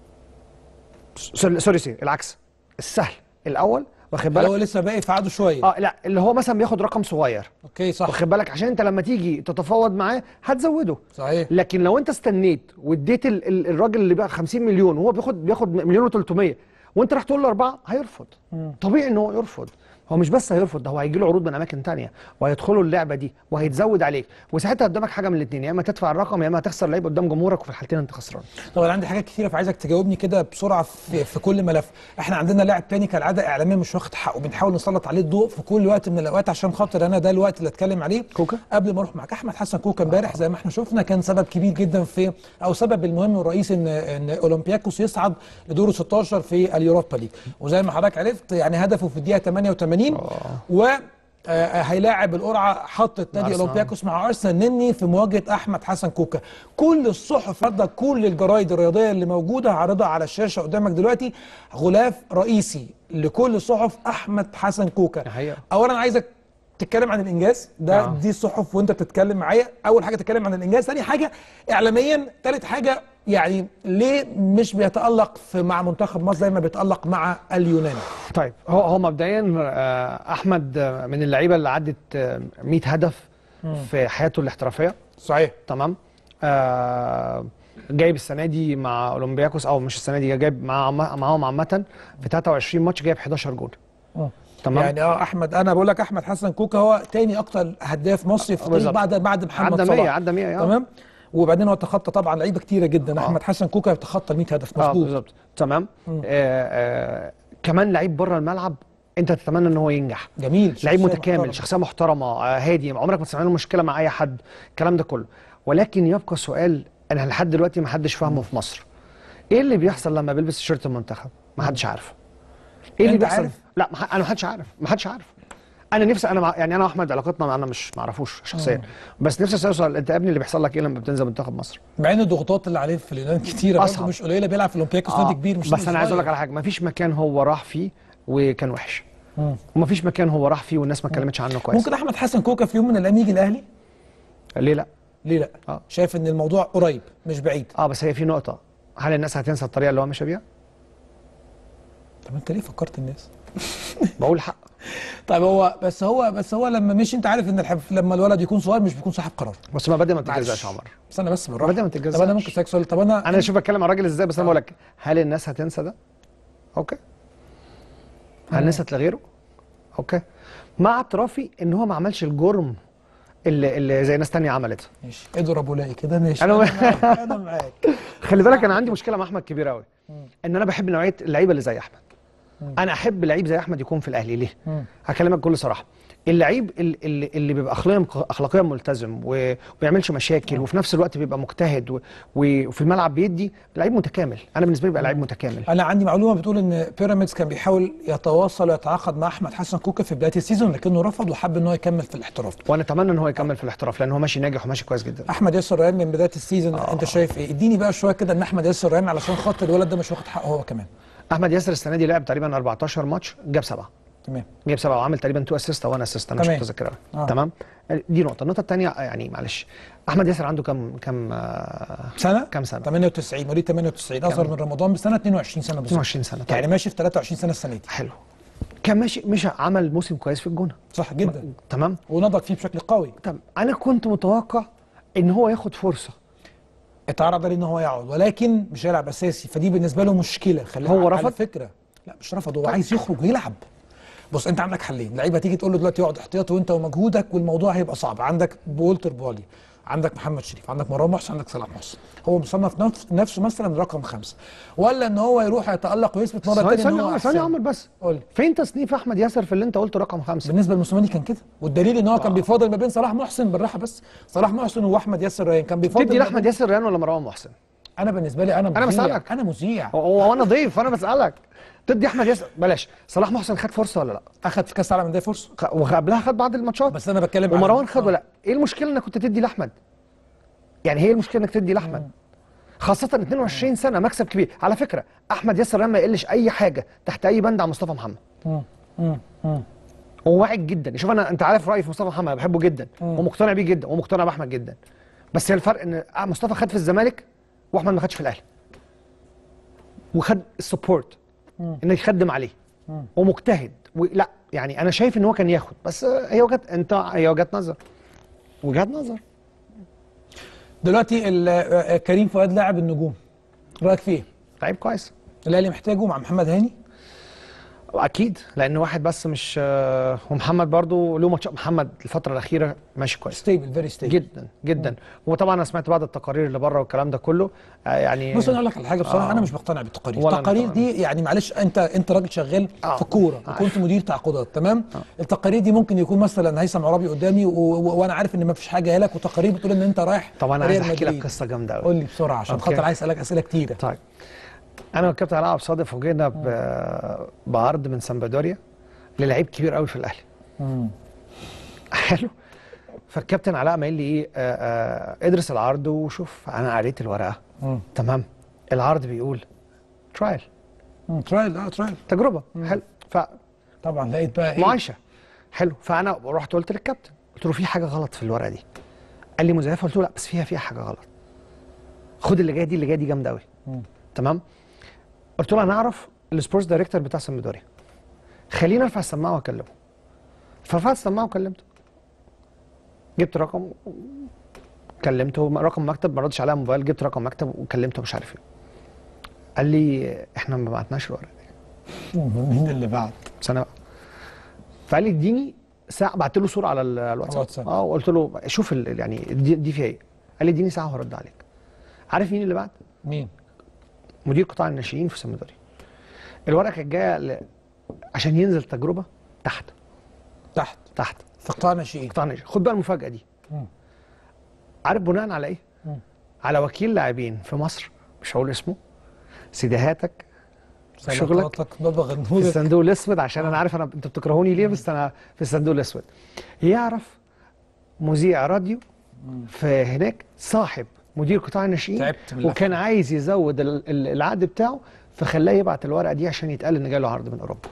سوري سوري سوري العكس السهل الاول واخد هل هو بالك لسه باقي في عقده شويه اه لا اللي هو مثلا بياخد رقم صغير اوكي صح واخد بالك عشان انت لما تيجي تتفاوض معاه هتزوده صحيح لكن لو انت استنيت واديت ال- ال- الراجل اللي بقى 50 مليون وهو بياخد بياخد مليون و300 وانت راح تقول له اربعه هيرفض طبيعي ان هو يرفض هو مش بس هيرفض ده هو هيجي له عروض من اماكن تانية وهيدخلوا اللعبه دي وهيتزود عليك وساعتها قدامك حاجه من الاثنين يا اما تدفع الرقم يا اما هتخسر لعيب قدام جمهورك وفي الحالتين انت خسران طب انا عندي حاجات كتيره فعايزك تجاوبني كده بسرعه في, في كل ملف احنا عندنا لاعب تاني كالعاده اعلاميا مش واخد حقه بنحاول نسلط عليه الضوء في كل وقت من الاوقات عشان خاطر انا ده الوقت اللي اتكلم عليه كوكا؟ قبل ما اروح معاك احمد حسن كوكا امبارح زي ما احنا شفنا كان سبب كبير جدا في او سبب المهم والرئيسي ان ان اولمبياكوس يصعد لدور 16 في اليوروبا ليج وزي ما حضرتك عرفت يعني هدفه في الدقيقه 88 و آه، هيلاعب القرعه حطت نادي أرسنال. اولمبياكوس مع ارسنال نني في مواجهه احمد حسن كوكا كل الصحف رده كل الجرايد الرياضيه اللي موجوده هعرضها على الشاشه قدامك دلوقتي غلاف رئيسي لكل الصحف احمد حسن كوكا دي حقيقة. اولا عايزك تتكلم عن الانجاز ده آه. دي الصحف وانت بتتكلم معايا اول حاجه تتكلم عن الانجاز ثاني حاجه اعلاميا ثالث حاجه يعني ليه مش بيتالق في مع منتخب مصر زي ما بيتالق مع اليوناني طيب هو هو مبدئيا آه، احمد آه، من اللعيبه اللي عدت آه، 100 هدف في حياته الاحترافيه صحيح تمام آه جايب السنه دي مع اولمبياكوس او مش السنه دي جايب مع معاهم عامه في 23 ماتش جايب 11 جول تمام يعني اه احمد انا بقول لك احمد حسن كوكا هو تاني اكتر هداف مصري في التاريخ بالظبط. بعد بعد محمد عدى 100 صلاح عدى 100 آه. تمام وبعدين هو تخطى طبعا لعيبه كتيره جدا آه. احمد حسن كوكا تخطى ال 100 هدف اه مظبوط بالظبط تمام آه آه كمان لعيب بره الملعب انت تتمنى ان هو ينجح جميل لعيب شخصية متكامل محترمة. شخصيه محترمه آه هادي عمرك ما تسمع له مشكله مع اي حد الكلام ده كله ولكن يبقى سؤال انا لحد دلوقتي ما حدش فاهمه في مصر ايه اللي بيحصل لما بيلبس تيشيرت المنتخب ما حدش عارف ايه اللي أنت بيحصل عارف؟ لا ما ح- انا ما حدش عارف ما حدش عارف انا نفسي انا مع يعني انا واحمد علاقتنا انا مش معرفوش شخصيا بس نفسي اسال سؤال انت يا ابني اللي بيحصل لك ايه لما بتنزل منتخب مصر مع ان الضغوطات اللي عليه في اليونان كتيره برضه أصعب. مش قليله بيلعب في اولمبياكوس نادي كبير مش بس نادي انا عايز اقول لك صغير. على حاجه مفيش مكان هو راح فيه وكان وحش مم. ومفيش مكان هو راح فيه والناس ما اتكلمتش عنه كويس ممكن احمد حسن كوكا في يوم من الايام يجي الاهلي ليه لا ليه لا آه. شايف ان الموضوع قريب مش بعيد اه بس هي في نقطه هل الناس هتنسى الطريقه اللي هو مشى بيها طب انت ليه فكرت الناس بقول حق طيب هو بس هو بس هو لما مشي انت عارف ان الحف... لما الولد يكون صغير مش بيكون صاحب قرار بس مبادئ ما معلش. تتجزاش يا عمر استنى بس بالراحه بدأ ما طب انا تتجزأش. ممكن اسالك سؤال طب انا انا شوف بتكلم عن الراجل ازاي بس انا بقول لك هل الناس هتنسى ده اوكي هل نسيت لغيره اوكي مع اعترافي ان هو ما عملش الجرم اللي, اللي زي ناس تانية عملت ماشي اضرب ولاقي كده ماشي أنا- انا معاك انا معاك خلي بالك انا عندي مشكله مع احمد كبيره قوي ان انا بحب نوعيه اللعيبه اللي زي احمد انا احب لعيب زي احمد يكون في الاهلي ليه مم. هكلمك بكل صراحه اللعيب ال- اللي, اللي بيبقى اخلاقيا اخلاقيا ملتزم و- وما بيعملش مشاكل وفي نفس الوقت بيبقى مجتهد و- وفي الملعب بيدي لعيب متكامل انا بالنسبه لي بيبقى لعيب متكامل انا عندي معلومه بتقول ان بيراميدز كان بيحاول يتواصل ويتعاقد مع احمد حسن كوكا في بدايه السيزون لكنه رفض وحب ان هو يكمل في الاحتراف وانا اتمنى ان هو يكمل في الاحتراف لان هو ماشي ناجح وماشي كويس جدا احمد ياسر ريان من بدايه السيزون آه. انت شايف ايه اديني بقى شويه كده ان احمد ياسر ريان علشان خاطر الولد ده مش واخد حقه هو كمان احمد ياسر السنه دي لعب تقريبا 14 ماتش جاب سبعه تمام جاب سبعه وعامل تقريبا تو اسيست او 1 اسيست انا مش تمام. متذكر أوي. آه. تمام دي نقطه النقطه الثانيه يعني معلش احمد ياسر عنده كم كم آه، سنه كام سنه 98 مواليد 98 اصغر من رمضان بسنه 22 سنه بالظبط 22 سنه طيب. يعني ماشي في 23 سنه السنه دي حلو كان ماشي مشى عمل موسم كويس في الجونه صح جدا تمام ونضج فيه بشكل قوي طب انا كنت متوقع ان هو ياخد فرصه اتعرض عليه ان هو يقعد ولكن مش هيلعب اساسي فدي بالنسبه له مشكله خلي هو على رفض؟ فكره لا مش رفض هو عايز يخرج ويلعب بص انت عندك حلين لعيبه تيجي تقول له دلوقتي اقعد احتياطي وانت ومجهودك والموضوع هيبقى صعب عندك بولتر بولي عندك محمد شريف عندك مروان محسن عندك صلاح محسن هو مصنف نفس- نفسه مثلا رقم خمسه ولا ان هو يروح يتالق ويثبت مره ثواني ثانيه ان ثانيه هو عمر ثانيه أحسن؟ عمر بس قول لي. فين تصنيف احمد ياسر في اللي انت قلته رقم خمسه بالنسبه للموسيماني كان كده والدليل ان هو كان بيفاضل ما بين صلاح محسن بالراحه بس صلاح محسن واحمد ياسر ريان كان بيفاضل تدي ما لاحمد بين- ياسر ريان ولا مروان محسن انا بالنسبه لي انا مذيع أنا بسألك. انا مذيع هو هو انا ضيف انا بسالك تدي احمد ياسر بلاش صلاح محسن خد فرصه ولا لا اخد في كاس العالم ده فرصه خ- وقبلها خد بعض الماتشات بس انا بتكلم على- ومروان خد آه. ولا لا ايه المشكله انك كنت تدي لاحمد يعني هي المشكله انك تدي لاحمد خاصة 22 سنة مكسب كبير، على فكرة أحمد ياسر ريان ما يقلش أي حاجة تحت أي بند عن مصطفى محمد. مم. مم. مم. هو واعي جدا، شوف أنا أنت عارف رأيي في مصطفى محمد أنا بحبه جدا ومقتنع بيه جدا ومقتنع بأحمد جدا. بس هي الفرق إن مصطفى خد في الزمالك وأحمد ما خدش في الأهلي. وخد السبورت إنه يخدم عليه ومجتهد ولا يعني أنا شايف إن هو كان ياخد بس هي وجهة أنت هي وجهة نظر. وجهة نظر. دلوقتي ال- آه، كريم فؤاد لاعب النجوم رايك فيه لعيب كويس. الاهلي محتاجه مع محمد هاني اكيد لان واحد بس مش آه، ومحمد برضو له ماتش محمد الفتره الاخيره ماشي كويس ستيبل فيري ستيبل جدا جدا وطبعا انا سمعت بعض التقارير اللي بره والكلام ده كله آه، يعني بص انا اقول لك على حاجه بصراحه آه. انا مش بقتنع بالتقارير ولا أنا التقارير طبعاً. دي يعني معلش انت انت راجل شغال آه. في الكوره عارف. وكنت مدير تعاقدات تمام التقارير دي ممكن يكون مثلا هيثم عرابي قدامي و... و... وانا عارف ان ما فيش حاجه لك وتقارير بتقول ان انت رايح طبعا انا عايز ريال احكي لك مدريد. قصه جامده قوي قول لي بسرعه عشان أوكي. خاطر عايز اسالك اسئله كتيره طيب انا والكابتن علاء عبد الصادق فوجئنا ب- بعرض من سامبادوريا للعيب كبير قوي في الاهلي مم. حلو فالكابتن علاء ما قال لي ايه آه آه ادرس العرض وشوف انا قريت الورقه مم. تمام العرض بيقول ترايل مم. ترايل اه ترايل تجربه حلو ف طبعا لقيت بقى ايه معايشه حلو فانا رحت قلت للكابتن قلت له في حاجه غلط في الورقه دي قال لي مزيفه قلت له لا بس فيها فيها حاجه غلط خد اللي جايه دي اللي جايه دي جامده قوي مم. تمام قلت له انا اعرف السبورتس دايركتور بتاع سامبدوريا خليني ارفع السماعه واكلمه فرفعت السماعه وكلمته جبت رقم كلمته رقم مكتب ما ردش عليا موبايل جبت رقم مكتب وكلمته مش عارف ايه قال لي احنا ما بعتناش الورقه دي مين اللي بعد سنه بقى فقال لي اديني ساعه بعت له صوره على ال- الواتساب الواتساب. اه وقلت له شوف ال- يعني دي, دي فيها ايه قال لي اديني ساعه وهرد عليك عارف مين اللي بعت مين مدير قطاع الناشئين في سمدوري الورقه كانت جايه ل... عشان ينزل تجربه تحت تحت تحت في قطاع ناشئين قطاع الناشئين خد بقى المفاجاه دي مم. عارف بناء على ايه مم. على وكيل لاعبين في مصر مش هقول اسمه سيديهاتك شغلك سلطاتك بابا في غنوده الصندوق الاسود عشان انا عارف انا انتوا بتكرهوني ليه بس انا في الصندوق الاسود يعرف مذيع راديو في هناك صاحب مدير قطاع الناشئين تعبت من اللفة. وكان عايز يزود ال- ال- العقد بتاعه فخلاه يبعت الورقه دي عشان يتقال ان جاله عرض من اوروبا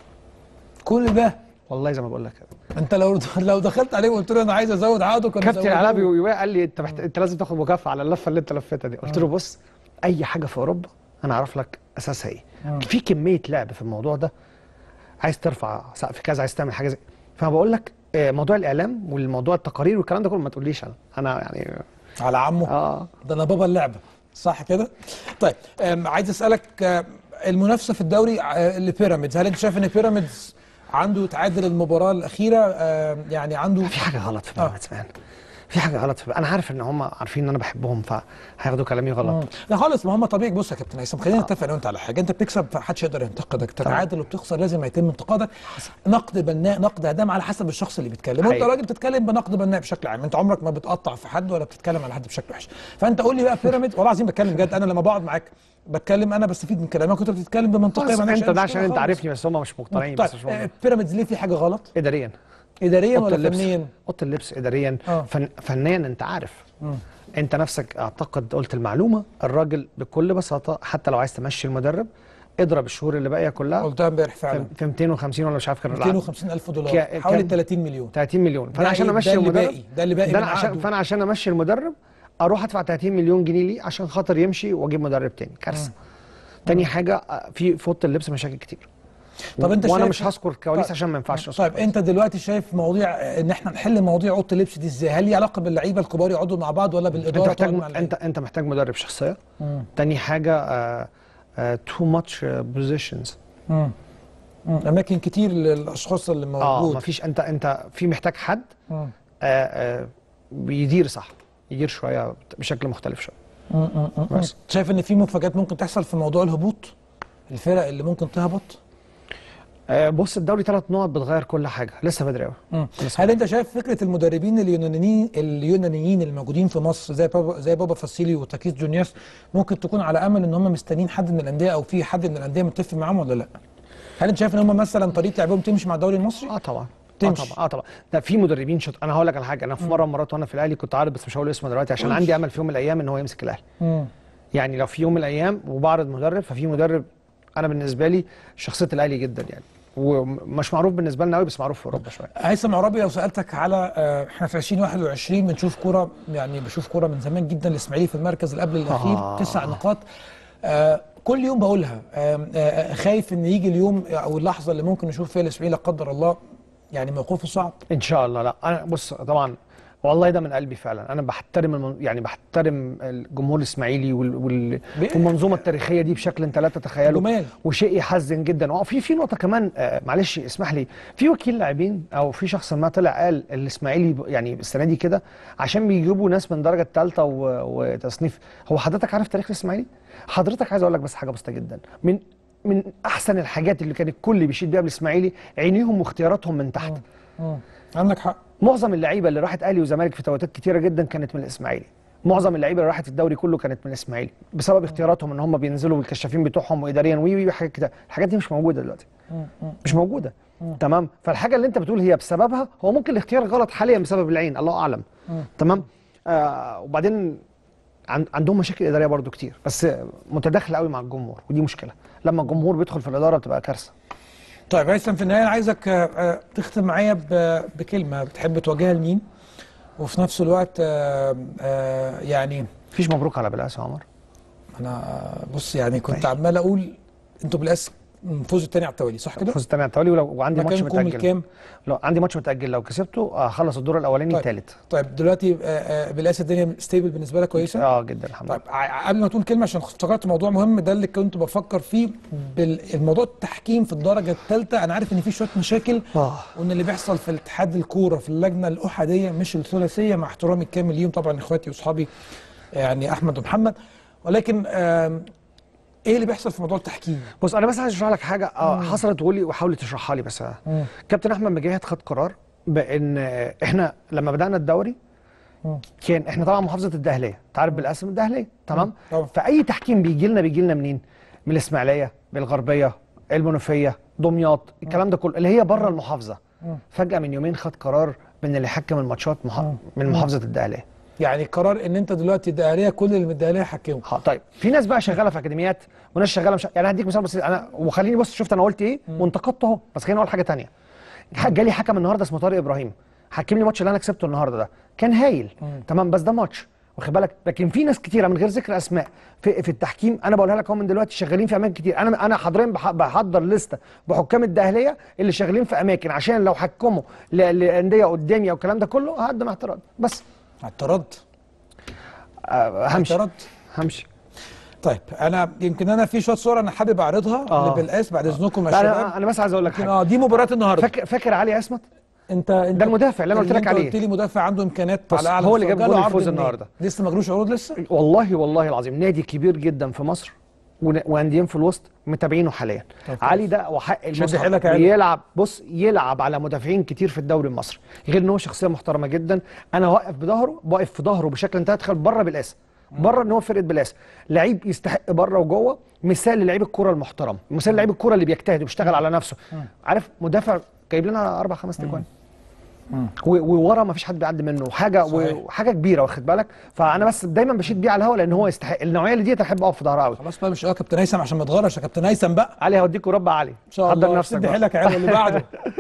كل ده والله زي ما بقول لك كده انت لو لو دخلت عليه وقلت له انا عايز ازود عقده كان كابتن زودوه. علاء بيقول قال لي انت محت... انت لازم تاخد مكافاه على اللفه اللي انت لفتها دي قلت له بص اي حاجه في اوروبا انا اعرف لك اساسها ايه في كميه لعب في الموضوع ده عايز ترفع سقف كذا عايز تعمل حاجه زي فبقول لك آه، موضوع الاعلام والموضوع التقارير والكلام ده كله ما تقوليش انا انا يعني على عمه اه ده انا بابا اللعبه صح كده طيب أم، عايز اسالك أم، المنافسه في الدوري أه، لبيراميدز هل انت شايف ان بيراميدز عنده تعادل المباراه الاخيره أم، يعني عنده في حاجه غلط في آه. بيراميدز مان في حاجه غلط في انا عارف ان هم عارفين ان انا بحبهم فهياخدوا كلامي غلط لا خالص ما هم طبيعي بص يا كابتن هيثم خلينا نتفق انا وانت على حاجه انت بتكسب فمحدش يقدر ينتقدك تتعادل وبتخسر لازم يتم انتقادك نقد بناء نقد هدام على حسب الشخص اللي بيتكلم وانت حقيقي. راجل بتتكلم بنقد بناء بشكل عام انت عمرك ما بتقطع في حد ولا بتتكلم على حد بشكل وحش فانت قول لي بقى بيراميدز والله العظيم بتكلم بجد انا لما بقعد معاك بتكلم انا بستفيد من كلامك وانت بتتكلم بمنطقيه خلاص ما عندكش انت أي ده مشكلة عشان انت خالص. عارفني بس هم مش مقتنعين طيب بس مش آه، مهم. بيراميدز ليه في حاجه غلط اداريا اداريا اوضه ولا اللبس فنيا اوضه اللبس اداريا آه. فن... فنيا انت عارف انت نفسك اعتقد قلت المعلومه الراجل بكل بساطه حتى لو عايز تمشي المدرب اضرب الشهور اللي باقيه كلها قلتها امبارح فعلا في في 250 ولا مش عارف كان العقد. 250 الف دولار ك- حوالي كام؟ 30 مليون 30 مليون ده فانا عشان إيه؟ امشي ده اللي المدرب باقي ده اللي باقي ده من أنا عشان عقده. فانا عشان امشي المدرب اروح ادفع 30 مليون جنيه ليه عشان خاطر يمشي واجيب مدرب تاني كارثه تاني حاجه آه، في في اوضه اللبس مشاكل كتير طب انت وانا شايف- مش هذكر كواليس طيب. عشان ما ينفعش أذكر طيب كواليس. انت دلوقتي شايف مواضيع ان احنا نحل مواضيع اوضه اللبس دي ازاي؟ هل ليه علاقه باللعيبه الكبار يقعدوا مع بعض ولا انت بالاداره محتاج تقعد مع اللعيبة؟ انت انت محتاج مدرب شخصيه مم. تاني حاجه تو ماتش بوزيشنز مم. مم. اماكن كتير للاشخاص اللي اه موجود مفيش انت انت في محتاج حد مم. آه آه بيدير صح يدير شويه بشكل مختلف شويه مم. مم. مم. بس. شايف ان في مفاجات ممكن تحصل في موضوع الهبوط؟ الفرق اللي ممكن تهبط؟ آه بص الدوري ثلاث نقط بتغير كل حاجه لسه بدري قوي مم. هل انت شايف فكره المدربين اليونانيين اليونانيين الموجودين في مصر زي بابا زي بابا فاسيلي وتاكيس جونياس ممكن تكون على امل ان هم مستنيين حد من الانديه او في حد من الانديه متفق معاهم ولا لا؟ هل انت شايف ان هم مثلا طريقه لعبهم تمشي مع الدوري المصري؟ اه طبعا تمشي. اه طبعا اه طبعا ده في مدربين شط انا هقول لك على حاجه انا في مره من المرات وانا في الاهلي كنت عارض بس مش هقول اسمه دلوقتي عشان عندي امل في يوم من الايام ان هو يمسك الاهلي مم. يعني لو في يوم من الايام وبعرض مدرب ففي مدرب انا بالنسبه لي شخصيه الاهلي جدا يعني ومش معروف بالنسبه لنا قوي بس معروف في اوروبا شويه هيثم عرابي لو سالتك على آه، احنا في 2021 بنشوف كوره يعني بشوف كوره من زمان جدا الاسماعيلي في المركز اللي قبل الاخير آه. تسع نقاط آه، كل يوم بقولها آه، آه، خايف ان يجي اليوم او اللحظه اللي ممكن نشوف فيها الاسماعيلي لا قدر الله يعني موقفه صعب ان شاء الله لا انا بص طبعا والله ده من قلبي فعلا انا بحترم المن... يعني بحترم الجمهور الاسماعيلي وال... وال... بي- والمنظومه التاريخيه دي بشكل انت لا تتخيله جمال. وشيء يحزن جدا وفي في نقطه كمان آه معلش اسمح لي في وكيل لاعبين او في شخص ما طلع قال الاسماعيلي ب- يعني السنه دي كده عشان بيجيبوا ناس من درجه ثالثه و... وتصنيف هو حضرتك عارف تاريخ الاسماعيلي حضرتك عايز اقول لك بس حاجه بسيطه جدا من من احسن الحاجات اللي كان الكل بيشيد بيها بالاسماعيلي عينيهم واختياراتهم من تحت مم. عندك حق معظم اللعيبه اللي راحت اهلي وزمالك في توقيتات كتيره جدا كانت من الاسماعيلي معظم اللعيبه اللي راحت الدوري كله كانت من الاسماعيلي بسبب اختياراتهم ان هم بينزلوا بالكشافين بتوعهم واداريا وي وي وحاجات كده الحاجات دي مش موجوده دلوقتي مش موجوده تمام فالحاجه اللي انت بتقول هي بسببها هو ممكن الاختيار غلط حاليا بسبب العين الله اعلم تمام آه وبعدين عن عندهم مشاكل اداريه برضو كتير بس متداخله قوي مع الجمهور ودي مشكله لما الجمهور بيدخل في الاداره بتبقى كارثه طيب هيثم في النهايه انا عايزك آه، آه، تختم معايا ب- بكلمه بتحب توجهها لمين وفي نفس الوقت آه، آه، يعني مفيش مبروك على بلاس يا عمر انا آه، بص يعني كنت عمال اقول انتوا بالاس فوز التاني على التوالي صح كده؟ فوز الثاني على التوالي ولو وعندي ماتش مكانكم متاجل الكام؟ لو عندي ماتش متاجل لو كسبته هخلص الدور الاولاني طيب. الثالث طيب دلوقتي آه، آه، بالاس الدنيا ستيبل بالنسبه لك كويسه؟ اه جدا الحمد طيب لله ع- قبل ما تقول كلمه عشان افتكرت موضوع مهم ده اللي كنت بفكر فيه بالموضوع التحكيم في الدرجه الثالثه انا عارف ان في شويه مشاكل آه. وان اللي بيحصل في الاتحاد الكوره في اللجنه الاحاديه مش الثلاثيه مع احترامي الكامل ليهم طبعا اخواتي واصحابي يعني احمد ومحمد ولكن آم، ايه اللي بيحصل في موضوع التحكيم؟ بص انا بس عايز اشرح لك حاجه اه حصلت وقولي وحاول تشرحها لي بس كابتن احمد مجاهد خد قرار بان آه، احنا لما بدانا الدوري مم. كان احنا طبعا محافظه الدهليه انت عارف بالقسم الدهليه تمام طبعا. فاي تحكيم بيجي لنا بيجي لنا منين من الاسماعيليه بالغربيه المنوفيه دمياط الكلام ده كله اللي هي بره المحافظه فجاه من يومين خد قرار من اللي يحكم الماتشات مح... من محافظه الدقهليه يعني قرار ان انت دلوقتي الدقهليه كل اللي من الدقهليه حكموا ها، طيب في ناس بقى شغاله في اكاديميات وناس شغاله مش يعني هديك مثال بسيط انا وخليني بص شفت انا قلت ايه وانتقدت اهو بس خليني اقول حاجه تانية جالي حكم النهارده اسمه طارق ابراهيم حكم لي الماتش اللي انا كسبته النهارده ده كان هايل تمام بس ده ماتش واخد بالك لكن في ناس كتيره من غير ذكر اسماء في, في التحكيم انا بقولها لك اهو من دلوقتي شغالين في اماكن كتير انا انا حاضرين بح- بحضر لسته بحكام الدهليه اللي شغالين في اماكن عشان لو حكموا ل- لانديه قدامي او الكلام ده كله هقدم اعتراض بس اعترض آه، همشي اعترض همشي طيب انا يمكن انا في شويه صور انا حابب اعرضها آه. بالقاس بعد اذنكم يا لا، شباب انا انا بس عايز اقول لك يمكن حاجه اه دي مباراه النهارده فاكر فاكر علي عصمت انت انت ده المدافع اللي أنا قلت لك انت عليه. قلت لي مدافع عنده امكانيات بص، على اعلى هو اللي مستوى. جاب جاله جول عرض الفوز منين؟ النهارده. لسه ما جالوش عروض لسه والله والله العظيم نادي كبير جدا في مصر ون- وانديين في الوسط متابعينه حاليا طب كويس. علي ده وحق شد حيلك يا علي. يلعب بص يلعب على مدافعين كتير في الدوري المصري غير ان هو شخصيه محترمه جدا انا واقف بظهره واقف في ظهره بشكل انت تدخل بره بالاسم بره ان هو فرقه بلاس لعيب يستحق بره وجوه مثال للعيب الكوره المحترم مثال للعيب الكوره اللي بيجتهد وبيشتغل على نفسه عارف مدافع جايب لنا اربع خمس تجوان و- وورا ما فيش حد بيعدي منه حاجه صحيح. وحاجه كبيره واخد بالك فانا بس دايما بشيد بيه على الهوا لان هو يستحق النوعيه اللي دي احب اقف في ظهرها قوي خلاص بقى مش اه كابتن هيثم عشان ما تغرش يا كابتن هيثم بقى علي هوديك وربع علي ان شاء حضر الله نفسك شد بقى. حيلك يا عيال اللي بعده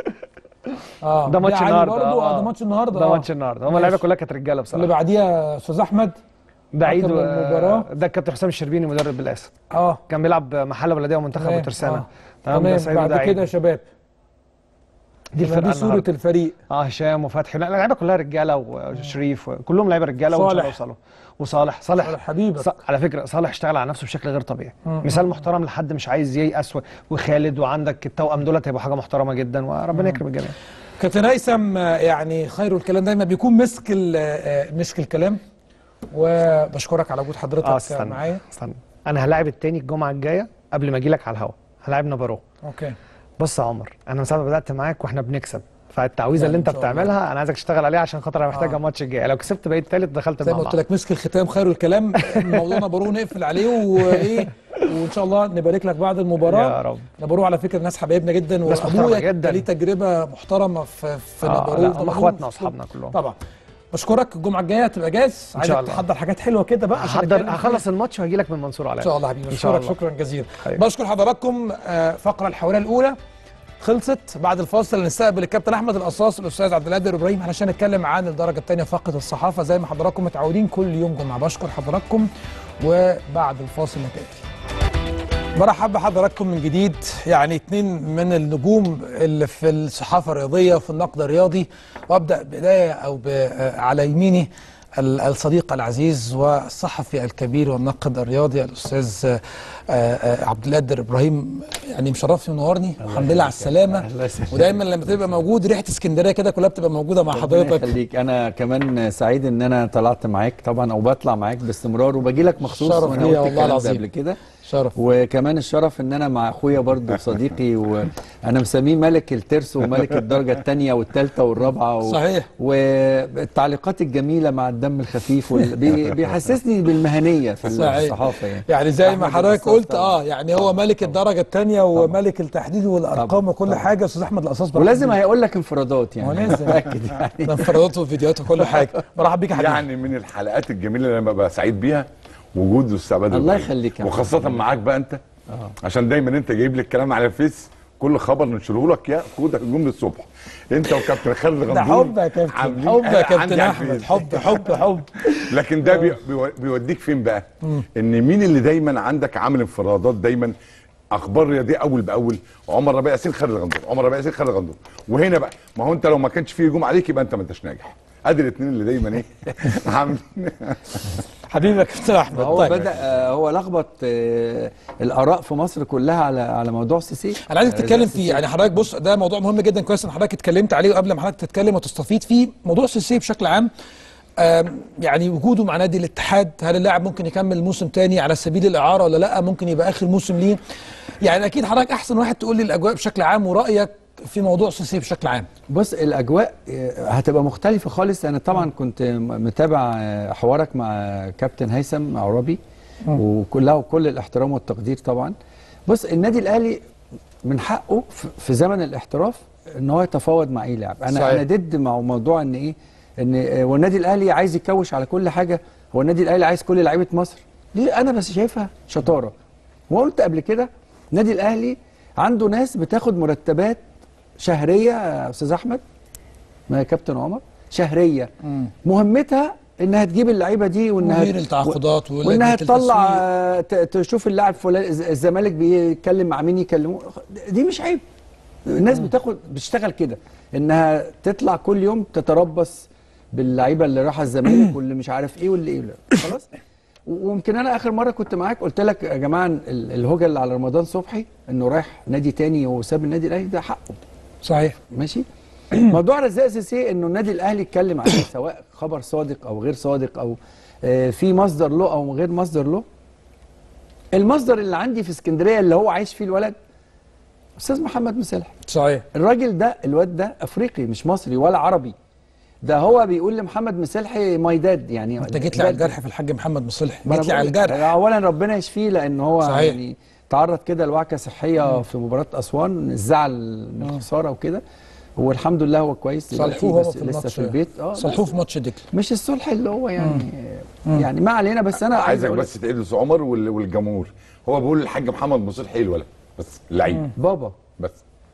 اه ده ماتش علي النهارده برضه اه آه. ده ماتش النهارده ده آه. ماتش النهارده هم ماشي. اللعيبه كلها كانت رجاله اللي بصراحه بعديها يا استاذ احمد ده عيد حكم و- المباراة. ده الكابتن حسام الشربيني مدرب بالاسد اه كان بيلعب محله بلديه ومنتخب تمام، وترسانه آه. تمام ده تمام سعيد بعد وده عيد. كده يا شباب دي دي, الفرقه دي صوره النهارده الفريق اه هشام وفتحي لا اللعيبه كلها رجاله وشريف كلهم لعيبه رجاله وان شاء الله صالح. يوصلوا وصالح صالح صالح حبيبك. ص- على فكره صالح اشتغل على نفسه بشكل غير طبيعي مثال محترم لحد مش عايز ييأس و- وخالد وعندك التوأم دولت هيبقوا حاجه محترمه جدا وربنا يكرم الجميع كابتن هيثم آه، يعني خير الكلام دايما بيكون مسك ال- آه، مسك الكلام وبشكرك على وجود حضرتك اه استنى معايا استنى انا هلاعب التاني الجمعه الجايه قبل ما اجي لك على الهوا هلاعب نابارو اوكي بص يا عمر انا من ساعه ما بدات معاك واحنا بنكسب فالتعويذه لا، اللي إن انت شاء الله. بتعملها انا عايزك تشتغل عليها عشان خاطر انا محتاجها آه. الماتش الجاي لو كسبت بقيت تالت دخلت زي مع ما قلت بعض لك مسك الختام خير الكلام موضوعنا برو نقفل عليه وايه وان شاء الله نبارك لك بعد المباراه يا رب. نبارو على فكره ناس حبايبنا جدا ناس محترمة وابويا جدا. كان ليه تجربه محترمه في في آه، نبارو لا، طبعاً. هم اخواتنا واصحابنا كلهم طبعا بشكرك الجمعه الجايه هتبقى جاهز إن شاء عايزك الله. تحضر حاجات حلوه كده بقى عشان نتكلم هحضر فيها. هخلص الماتش وهجي لك من منصور على ان شاء الله حبيبي ان شاء بشكرك الله شكرا جزيلا حبيبي. بشكر حضراتكم آه، فقره الحواريه الاولى خلصت بعد الفاصل نستقبل الكابتن احمد القصاص الاستاذ عبد القادر ابراهيم علشان نتكلم عن الدرجه الثانيه فقره الصحافه زي ما حضراتكم متعودين كل يوم جمعه بشكر حضراتكم وبعد الفاصل نتقابل برحب بحضراتكم من جديد يعني اتنين من النجوم اللي في الصحافه الرياضيه وفي النقد الرياضي وابدا بدايه او ب- آه، على يميني ال- الصديق العزيز والصحفي الكبير والناقد الرياضي الاستاذ آه، آه، عبد القادر ابراهيم يعني مشرفني ومنورني الحمد لله على السلامه الله يسلمك. ودايما لما تبقى موجود ريحه اسكندريه كده كلها بتبقى موجوده مع ربنا حضرتك يخليك انا كمان سعيد ان انا طلعت معاك طبعا او بطلع معاك باستمرار وباجي لك مخصوص شرف وانا ليا قلت والله الكلام ده العظيم. قبل كده شرف وكمان الشرف ان انا مع اخويا برضو صديقي وانا مسميه ملك الترس وملك الدرجه الثانيه والثالثه والرابعه و... صحيح. والتعليقات الجميله مع الدم الخفيف وال... بي... بيحسسني بالمهنيه في صحيح. الصحافه يعني يعني زي ما أحمد حضرتك القصاص قلت طبعاً. اه يعني هو ملك الدرجه الثانيه وملك التحديد والارقام طبعاً. وكل طبعاً. حاجه استاذ احمد القصاص برحب ولازم بيك. هيقول لك انفرادات هو يعني لازم. متاكد يعني ده انفرادات وفيديوهات وكل حاجه برحب بيك يا حبيبي يعني من الحلقات الجميله اللي انا ببقى سعيد بيها وجود الاستاذ عباد الله إبراهيم. يخليك يا وخاصه محمد. معاك بقى انت عشان دايما انت جايب لي الكلام على الفيس كل خبر ننشره لك يا خد هجوم للصبح انت وكابتن خالد غندور ده حب يا كابتن عاملين حب يا قلق كابتن عندي على احمد الفيس. حب حب حب لكن ده بي بيو- بيوديك فين بقى ان مين اللي دايما عندك عامل انفرادات دايما اخبار رياضيه اول باول عمر ربيع ياسين خالد غندور عمر ربيع ياسين خالد غندور وهنا بقى ما هو انت لو ما كانش فيه هجوم عليك يبقى انت ما انتش ناجح ادي الاثنين اللي دايما ايه عاملين حبيبي يا كابتن احمد هو طيب بدا آه، هو لخبط آه، الاراء في مصر كلها على على موضوع سيسي انا عايزك آه، تتكلم سيسي. فيه يعني حضرتك بص ده موضوع مهم جدا كويس ان حضرتك اتكلمت عليه وقبل ما حضرتك تتكلم وتستفيد فيه موضوع سيسي بشكل عام آم، يعني وجوده مع نادي الاتحاد هل اللاعب ممكن يكمل موسم تاني على سبيل الاعاره ولا لا ممكن يبقى اخر موسم ليه يعني اكيد حضرتك احسن واحد تقول لي الاجواء بشكل عام ورايك في موضوع سيسي بشكل عام بص الاجواء آه، هتبقى مختلفه خالص انا طبعا كنت م- متابع آه، حوارك مع كابتن هيثم عرابي وكلها وكل الاحترام والتقدير طبعا بص النادي الاهلي من حقه في- في زمن الاحتراف ان هو يتفاوض مع اي لاعب انا صحيح. انا ضد مع موضوع ان ايه ان آه، هو النادي الاهلي عايز يكوش على كل حاجه هو النادي الاهلي عايز كل لعيبه مصر ليه انا بس شايفها شطاره وقلت قبل كده النادي الاهلي عنده ناس بتاخد مرتبات شهريه يا استاذ احمد ما يا كابتن عمر شهريه مهمتها انها تجيب اللعيبه دي وانها مدير التعاقدات ولجنة وانها تطلع التسويق. آه، ت- تشوف اللاعب فلان الز- الزمالك بيتكلم مع مين يكلموه دي مش عيب الناس بتاخد بتشتغل كده انها تطلع كل يوم تتربص باللعيبه اللي رايحه الزمالك واللي مش عارف ايه واللي ايه واللي- خلاص و- ويمكن انا اخر مره كنت معاك قلت لك يا جماعه ال- الهوجه اللي على رمضان صبحي انه رايح نادي تاني وساب النادي الاهلي ده حقه صحيح ماشي موضوع رزاق سيسي انه النادي الاهلي اتكلم عليه سواء خبر صادق او غير صادق او آه، في مصدر له او غير مصدر له المصدر اللي عندي في اسكندريه اللي هو عايش فيه الولد استاذ محمد مسلح صحيح الراجل ده الواد ده افريقي مش مصري ولا عربي ده هو بيقول لمحمد مسلحي ماي داد يعني انت جيت لي على داد. الجرح في الحاج محمد مصلحي ما أنا جيت لي على بقول لك، الجرح اولا ربنا يشفيه لان هو صحيح. يعني تعرض كده لوعكه صحيه في مباراه اسوان الزعل من الخساره وكده والحمد لله هو كويس دلوقتي صلحوه هو بس في لسه الماتش في البيت اه صلحوه في ماتش ديكلا مش الصلح اللي هو يعني يعني ما علينا بس انا عايز عايزك اقول بس تعيد لأستاذ عمر وال- والجمهور هو بيقول الحاج محمد مصير حي الولد بس لعيب بابا بس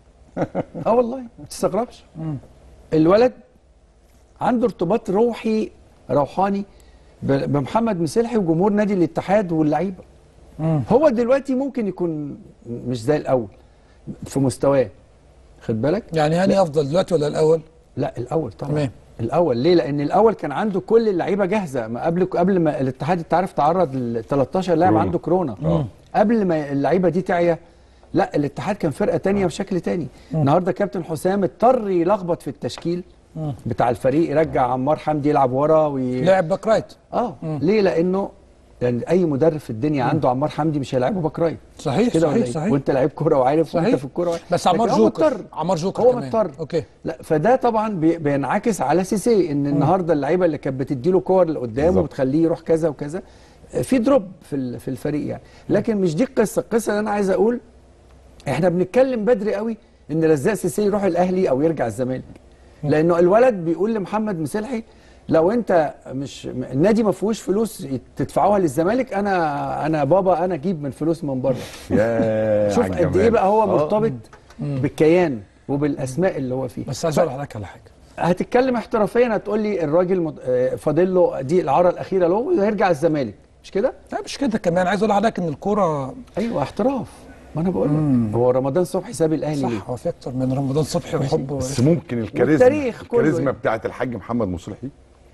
اه والله ما تستغربش الولد عنده ارتباط روحي روحاني ب- بمحمد مسلحي وجمهور نادي الاتحاد واللعيبه هو دلوقتي ممكن يكون مش زي الاول في مستواه خد بالك يعني هاني افضل دلوقتي ولا الاول لا الاول طبعا تمام. الاول ليه لان الاول كان عنده كل اللعيبه جاهزه ما قبل قبل ما الاتحاد انت عارف تعرض ل 13 لاعب كورونا. عنده كورونا آه. قبل ما اللعيبه دي تعيا لا الاتحاد كان فرقه تانية بشكل تاني النهارده كابتن حسام اضطر يلخبط في التشكيل بتاع الفريق يرجع عمار حمدي يلعب ورا وي... لاعب باك رايت اه ليه لانه يعني اي مدرب في الدنيا عنده عمار حمدي مش هيلعبه باك رايت صحيح كده ولا صحيح إيه؟ صحيح وانت لعيب كوره وعارف صحيح. وانت في الكوره وعارف. بس عمار لكن هو جوكر مضطر. عمار جوكر هو كمان. مضطر اوكي لا فده طبعا بي- بينعكس على سيسي ان النهارده اللعيبه اللي كانت بتديله كور لقدام بالظبط. وبتخليه يروح كذا وكذا في دروب في ال- في الفريق يعني لكن مش دي القصه القصه اللي انا عايز اقول احنا بنتكلم بدري قوي ان رزاق سيسي يروح الاهلي او يرجع الزمالك لانه الولد بيقول لمحمد مسلحي لو انت مش النادي ما فيهوش فلوس تدفعوها للزمالك انا انا بابا انا اجيب من فلوس من بره يا شوف قد ايه عالجمال. بقى هو آه. مرتبط بالكيان وبالاسماء اللي هو فيه بس عايز اقول لحضرتك على حاجه هتتكلم احترافيا هتقول لي الراجل مد- آه، فاضل له دي العاره الاخيره له وهيرجع الزمالك مش كده؟ لا مش كده كمان عايز اقول لحضرتك ان الكوره ايوه احتراف ما انا بقول لك هو رمضان صبحي ساب الاهلي ليه؟ صح هو في اكتر من رمضان صبحي وحبه بس ممكن الكاريزما والتاريخ كله الكاريزما يعني. بتاعت الحاج محمد مصلحي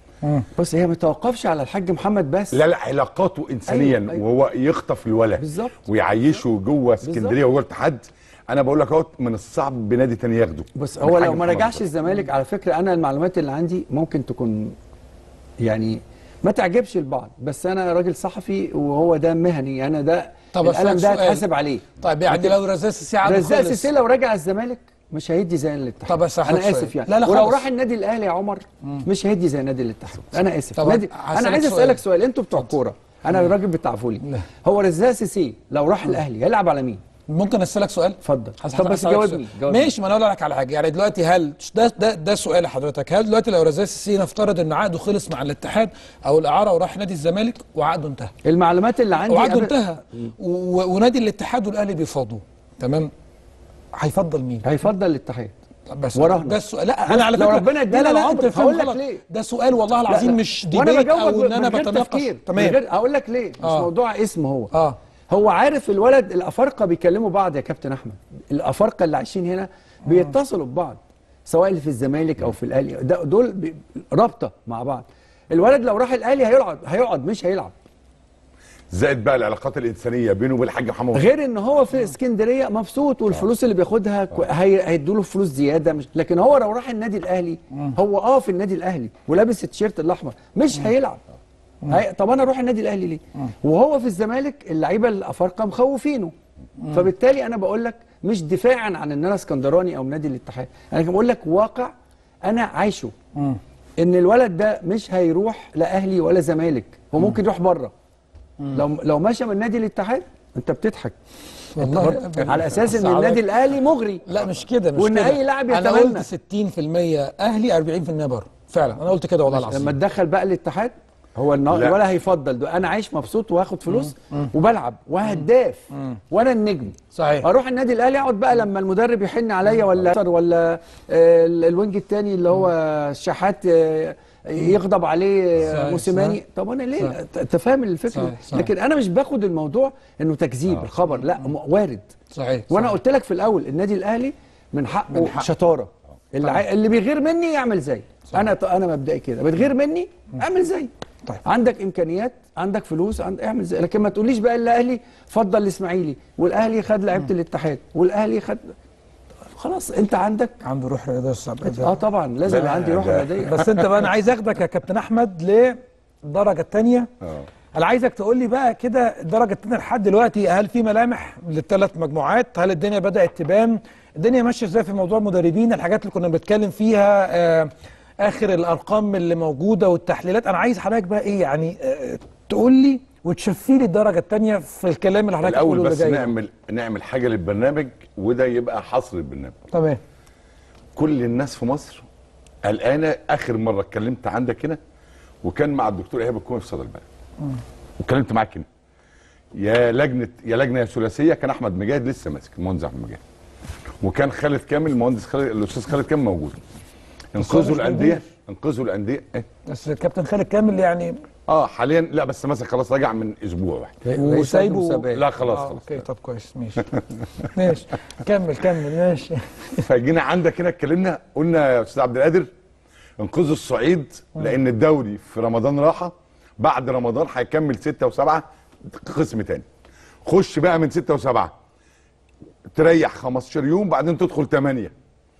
بص هي ما توقفش على الحاج محمد بس لا لا علاقاته انسانيا أيوة، أيوة. وهو يخطف الولد بالظبط. ويعيشه جوه اسكندريه وجوه الاتحاد انا بقول لك اهوت من الصعب بنادي تاني ياخده بص من هو حاج لو ما محمد رجعش مصلحي. الزمالك على فكره انا المعلومات اللي عندي ممكن تكون يعني ما تعجبش البعض بس انا راجل صحفي وهو ده مهني انا ده طب القلم أسألك ده سؤال. هتحاسب عليه طيب يعني لو رزاق سيسي عاد رزاق خلص سيسي لو رجع الزمالك مش هيدي زي الاتحاد طب بس هاخد انا سؤال. اسف يعني لا لا ولو خالص. راح النادي الاهلي يا عمر مش هيدي زي نادي الاتحاد انا اسف طب نادي هسألك انا عايز سؤال. اسالك سؤال انتوا بتوع كوره انا الراجل بتاع فولي هو رزاق سيسي لو راح الاهلي هيلعب على مين ممكن اسالك سؤال اتفضل هس- طب بس هسألك جاوبني سؤال. جاوبني. ماشي ما انا اقول لك على حاجه يعني دلوقتي هل ده ده ده سؤال لحضرتك هل دلوقتي لو رزاق سيسي نفترض ان عقده خلص مع الاتحاد او الاعاره وراح نادي الزمالك وعقده انتهى المعلومات اللي عندي وعقده قبل- انتهى و- ونادي الاتحاد والاهلي بيفاضوا تمام هيفضل مين؟ هيفضل الاتحاد بس وراهنا. ده السؤال لا انا على لو فكره ربنا لا ادينا لا لا العمر، انت فاهم هقول لك غلط. ليه. ده سؤال والله لا، العظيم لا. مش وانا ديبيت بجاوبك او ان انا من غير بتناقش تفكير من تمام غير هقول لك ليه مش آه. موضوع اسم هو اه هو عارف الولد الافارقه بيكلموا بعض يا كابتن احمد الافارقه اللي عايشين هنا بيتصلوا ببعض سواء اللي في الزمالك او في الاهلي ده دول بي- رابطه مع بعض الولد لو راح الاهلي هيقعد هيقعد مش هيلعب زائد بقى العلاقات الانسانيه بينه وبين الحاج محمد مصلحي. غير ان هو في اسكندريه مبسوط والفلوس اللي بياخدها كو- هي- هيدوا له فلوس زياده مش لكن هو لو راح النادي الاهلي هو اه في النادي الاهلي ولابس التيشيرت الاحمر مش هيلعب هي... طب انا اروح النادي الاهلي ليه وهو في الزمالك اللعيبه الافارقه مخوفينه فبالتالي انا بقول لك مش دفاعا عن ان انا اسكندراني او نادي الاتحاد انا بقول لك واقع انا عايشه ان الولد ده مش هيروح لا اهلي ولا زمالك هو ممكن يروح بره لو لو مشى من نادي الاتحاد انت بتضحك والله أنت برضه على اساس ان بس على- النادي الاهلي مغري لا مش كده مش وإن كده أي لاعب انا يتمنى. قلت 60% اهلي 40% بره فعلا انا قلت كده والله لما العظيم تدخل بقى الاتحاد هو النا... لا. ولا هيفضل ده انا عايش مبسوط واخد فلوس وبلعب وهداف وانا النجم صحيح. اروح النادي الاهلي اقعد بقى لما المدرب يحن عليا ولا ولا آه، ال- الوينج التاني اللي هو الشحات آه، يغضب عليه صحيح، آه، موسيماني صحيح. طب انا ليه صحيح. انت فاهم الفكره صحيح، صحيح. لكن انا مش باخد الموضوع انه تكذيب الخبر لا م- وارد صحيح وانا صحيح. قلت لك في الاول النادي الاهلي من حقه من حق. شطاره اللي, عاي... اللي بيغير مني يعمل زي انا ط... انا مبدئي كده بتغير مني اعمل زي طيب. عندك امكانيات عندك فلوس عند... اعمل زي لكن ما تقوليش بقى الاهلي فضل الاسماعيلي والاهلي خد لعيبه الاتحاد والاهلي خد خلاص انت عندك عنده روح رياضيه الصعب اه طبعا لازم يبقى عندي روح ده- رياضيه بس انت بقى انا عايز اخدك يا كابتن احمد للدرجه الثانيه اه انا عايزك تقول لي بقى كده الدرجه الثانيه لحد دلوقتي هل في ملامح للثلاث مجموعات هل الدنيا بدات تبان الدنيا ماشيه ازاي في موضوع المدربين الحاجات اللي كنا بنتكلم فيها آه اخر الارقام اللي موجوده والتحليلات انا عايز حضرتك بقى ايه يعني آه تقول لي وتشفي لي الدرجه الثانيه في الكلام اللي حضرتك الاول بتقوله بس اللي جاي نعمل نعمل حاجه للبرنامج وده يبقى حصر البرنامج تمام كل الناس في مصر قلقانه اخر مره اتكلمت عندك هنا وكان مع الدكتور ايهاب الكومي في صدى البلد واتكلمت معاك هنا يا لجنه يا لجنه يا ثلاثيه كان احمد مجاهد لسه ماسك المهندس احمد مجاهد وكان خالد كامل المهندس خالد الاستاذ خالد كامل موجود انقذوا مش الانديه موجود. انقذوا الانديه إيه؟ بس الكابتن خالد كامل يعني اه حاليا لا بس مثلا خلاص رجع من اسبوع واحد رئيس وسايبه المسابقات. لا خلاص آه خلاص اوكي طب كويس ماشي ماشي كمل كمل ماشي فجينا عندك هنا اتكلمنا قلنا يا استاذ عبد القادر انقذوا الصعيد لان الدوري في رمضان راحه بعد رمضان هيكمل ستة وسبعة قسم تاني خش بقى من ستة وسبعة تريح 15 يوم بعدين تدخل 8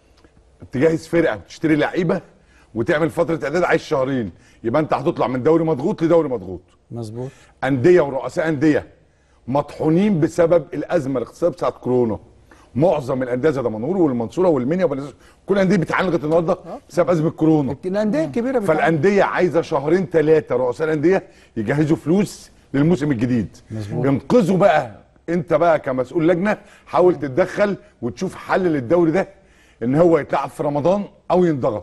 تجهز فرقه وتشتري لعيبه وتعمل فتره اعداد عايز شهرين يبقى انت هتطلع من دوري مضغوط لدوري مضغوط مظبوط انديه ورؤساء انديه مطحونين بسبب الازمه الاقتصاديه بتاعت كورونا معظم الانديه زي دمنهور والمنصوره والمنيا وبني- كل الانديه بتعاني لغايه النهارده بسبب ازمه كورونا الانديه الكبيره بتاعت- فالانديه عايزه شهرين ثلاثه رؤساء الانديه يجهزوا فلوس للموسم الجديد مظبوط انقذوا بقى انت بقى كمسؤول لجنه حاول تتدخل وتشوف حل للدوري ده ان هو يتلعب في رمضان او ينضغط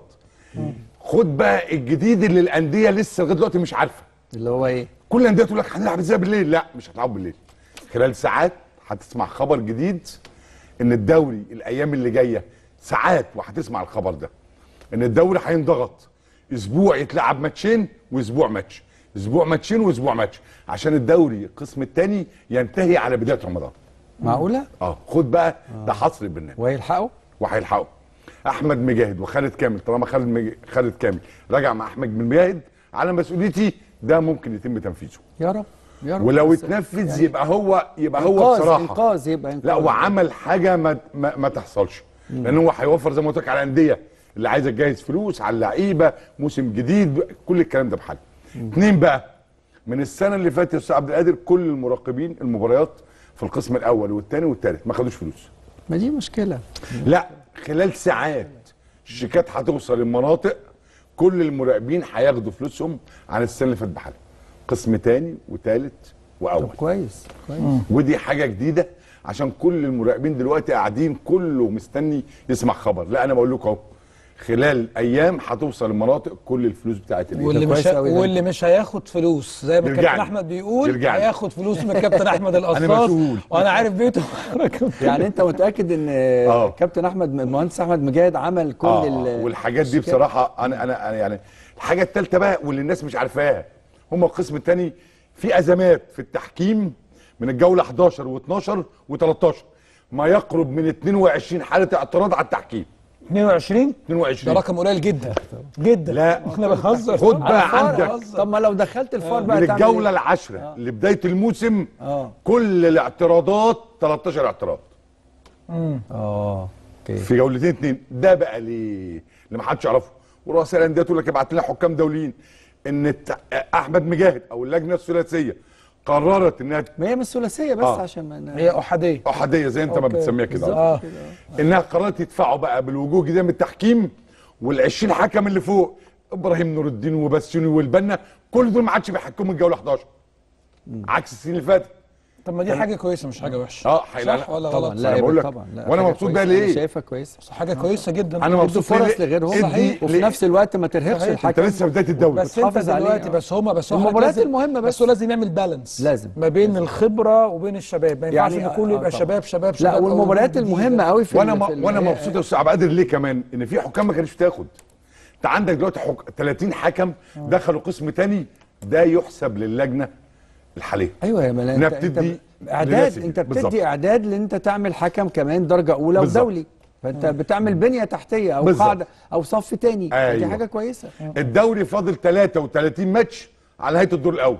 خد بقى الجديد اللي الانديه لسه لغايه دلوقتي مش عارفه اللي هو ايه كل الانديه تقول لك هنلعب ازاي بالليل لا مش هتلعبوا بالليل خلال ساعات هتسمع خبر جديد ان الدوري الايام اللي جايه ساعات وهتسمع الخبر ده ان الدوري هينضغط اسبوع يتلعب ماتشين واسبوع ماتش اسبوع ماتشين واسبوع ماتش عشان الدوري القسم الثاني ينتهي على بدايه رمضان معقوله اه خد بقى ده حصر البرنامج وهيلحقوا وهيلحقوا احمد مجاهد وخالد كامل طالما خالد مج... خالد كامل رجع مع احمد بن مجاهد على مسؤوليتي ده ممكن يتم تنفيذه يا رب يا رب ولو بس اتنفذ يعني يبقى هو يبقى هو انقاذ بصراحه انقاذ يبقى انقاذ لا وعمل حاجه ما ما, ما تحصلش لان هو هيوفر زي ما قلت لك على الانديه اللي عايزه تجهز فلوس على اللعيبه موسم جديد كل الكلام ده بحل اتنين بقى من السنه اللي فاتت يا استاذ عبد القادر كل المراقبين المباريات في القسم الاول والثاني والثالث ما خدوش فلوس ما دي مشكله لا خلال ساعات الشيكات هتوصل المناطق كل المراقبين هياخدوا فلوسهم عن السنه اللي فاتت بحالها قسم تاني وتالت واول طب كويس كويس ودي حاجه جديده عشان كل المراقبين دلوقتي قاعدين كله مستني يسمع خبر لا انا بقول لكم اهو خلال ايام هتوصل المناطق كل الفلوس بتاعت الايه واللي مش كويس أوي ده. واللي مش هياخد فلوس زي ما يرجع الكابتن لي. احمد بيقول يرجع لي. هياخد فلوس من الكابتن احمد القصاص مسؤول. وانا عارف بيته يعني انت متاكد ان آه. كابتن احمد المهندس احمد مجاهد عمل كل آه ال- والحاجات دي الشيكات؟ بصراحه انا انا انا يعني الحاجه الثالثه بقى واللي الناس مش عارفاها هم القسم الثاني في ازمات في التحكيم من الجوله 11 و12 و13 ما يقرب من 22 حاله اعتراض على التحكيم 22 ده 22 رقم قليل جدا جدا لا. احنا بنهزر خد بقى الفار. عندك طب ما لو دخلت الفار بقى من تعمل الجوله إيه؟ العاشره لبدايه الموسم اه كل الاعتراضات 13 اعتراض اه اوكي في جولتين اتنين ده بقى ليه؟ اللي ما حدش يعرفه ورؤساء الانديه تقول لك ابعت لنا حكام دوليين ان الت- احمد مجاهد او اللجنه الثلاثيه قررت انها ما هي مش ثلاثيه بس آه. عشان ما هي احاديه احاديه زي انت ما أوكي. بتسميها كده بالظبط اه انها قررت يدفعوا بقى بالوجوه الجديده من التحكيم وال20 حكم اللي فوق ابراهيم نور الدين وبسيوني والبنا كل دول ما عادش بيحكموا الجوله 11 عكس السنين اللي فاتت طب ما دي حاجه كويسه مش حاجه وحشه اه حي- لا، صح لا. ولا طبعا غلط لا أنا يبقى بقول لك. طبعا لا وأنا حاجة مبسوط كويسة. بقى أنا ليه؟ شايفها كويسه حاجه كويسه جدا انا يدوا مبسوط ليه؟ فرص لغيرهم ادي وفي ليه؟ نفس الوقت ما ترهقش صحيح. انت الحكم لسه في بدايه الدوري بس انت بتحافظ عليه، دلوقتي آه. بس هما بس هو المباريات لازم- المهمة بس. بس هو لازم يعمل بالانس لازم. ما بين الخبره وبين الشباب ما ينفعش يعني ان كله آه، يبقى طبعا. شباب شباب شباب لا والمباريات أول جديد. المهمه قوي في وانا ال- ما في ال- وانا هي- مبسوط يا استاذ عبد القادر ليه كمان ان في حكام ما كانتش بتاخد انت عندك دلوقتي حك... 30 حكم دخلوا قسم تاني ده يحسب للجنه الحاليه ايوه يا ملا إنها انت, انت بتدي اعداد لناس انت بتدي بالظبط. اعداد لان انت تعمل حكم كمان درجه اولى بالظبط. ودولي فانت بتعمل بنيه تحتيه او بالظبط. قاعده او صف تاني دي أيوة. حاجه كويسه الدوري فاضل 33 ماتش على نهايه الدور الاول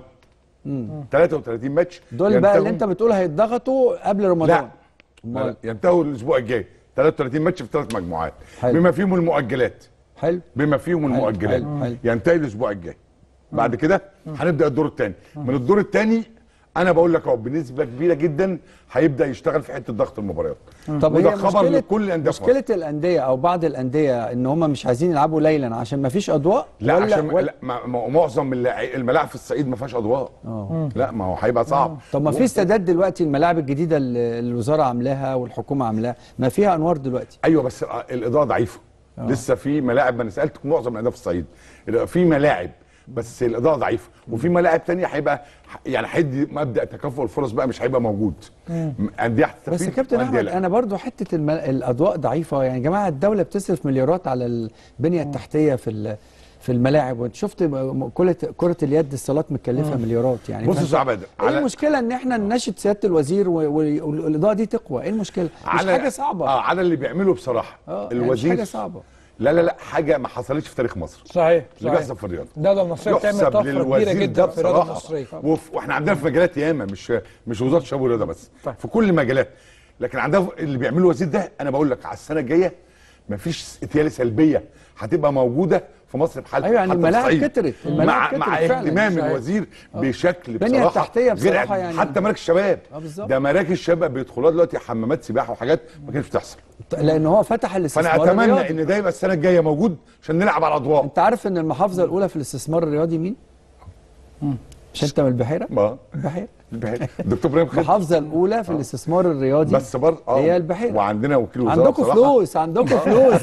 33 ماتش دول بقى اللي ينتهوا- انت بتقول هيتضغطوا قبل رمضان لا لا لا، ينتهوا الاسبوع الجاي 33 ماتش في ثلاث مجموعات حلو. بما فيهم المؤجلات حلو بما فيهم المؤجلات حلو، حلو. ينتهي الاسبوع الجاي بعد كده هنبدا الدور الثاني من الدور الثاني انا بقول لك اهو بنسبه كبيره جدا هيبدا يشتغل في حته ضغط المباريات طب وده هي خبر مشكلة لكل الانديه في مصر. مشكله الانديه او بعض الانديه ان هم مش عايزين يلعبوا ليلا عشان ما فيش اضواء لا ولا عشان ولا لا ما- ما- معظم اللع- الملاعب في الصعيد ما فيهاش اضواء اه لا ما هو هيبقى صعب طب ما في استعداد دلوقتي الملاعب الجديده اللي الوزاره عاملاها والحكومه عاملاها ما فيها انوار دلوقتي ايوه بس الاضاءه ضعيفه لسه في ملاعب ما انا سالت معظم الانديه في الصعيد في ملاعب بس الاضاءه ضعيفه وفي ملاعب تانية هيبقى يعني هيدي مبدا تكافؤ الفرص بقى مش هيبقى موجود انديه هتستفيد بس يا كابتن وأندية احمد لا. انا برضو حته الم... الاضواء ضعيفه يعني يا جماعه الدوله بتصرف مليارات على البنيه التحتيه في ال... في الملاعب وانت شفت م- كره كره اليد الصالات متكلفه مليارات يعني بص يا فأنت- استاذ عباده ايه المشكله ان احنا نناشد سياده الوزير و- و- والاضاءه دي تقوى ايه المشكله مش حاجه صعبه اه على اللي بيعمله بصراحه اه يعني مش الوزير حاجه صعبه لا لا لا حاجه ما حصلتش في تاريخ مصر صحيح اللي صحيح بيحصل في الرياضه الدوله المصريه بتعمل يحسب طفره كبيره للوزير جدا ده في الرياضه بصراحه المصريه وف... واحنا عندنا في مجالات ياما مش مش وزاره الشباب والرياضه بس طيب. في كل المجالات لكن عندنا اللي بيعمله الوزير ده انا بقول لك على السنه الجايه مفيش اتيال سلبيه هتبقى موجوده في مصر بحال أيوة، يعني حتى في الملاعب الصعيد. كترت، الملاعب مع كترت مع فعلاً. اهتمام صحيح. الوزير بشكل البنية بصراحه التحتية غير بصراحة عادي. يعني- حتى مراكز الشباب آه، بالظبط. ده مراكز الشباب بيدخلوها دلوقتي حمامات سباحه وحاجات ما كانتش بتحصل لان هو فتح الاستثمار فانا اتمنى الرياضي. ان ده يبقى السنه الجايه موجود عشان نلعب على الاضواء انت عارف ان المحافظه الاولى في الاستثمار الرياضي مين مش انت من البحيره ما البحيره الدكتور ابراهيم خالد المحافظه الاولى في الاستثمار الرياضي بس برضه اه هي البحيره وعندنا وكيل وزاره عندكم بصراحة. فلوس عندكم فلوس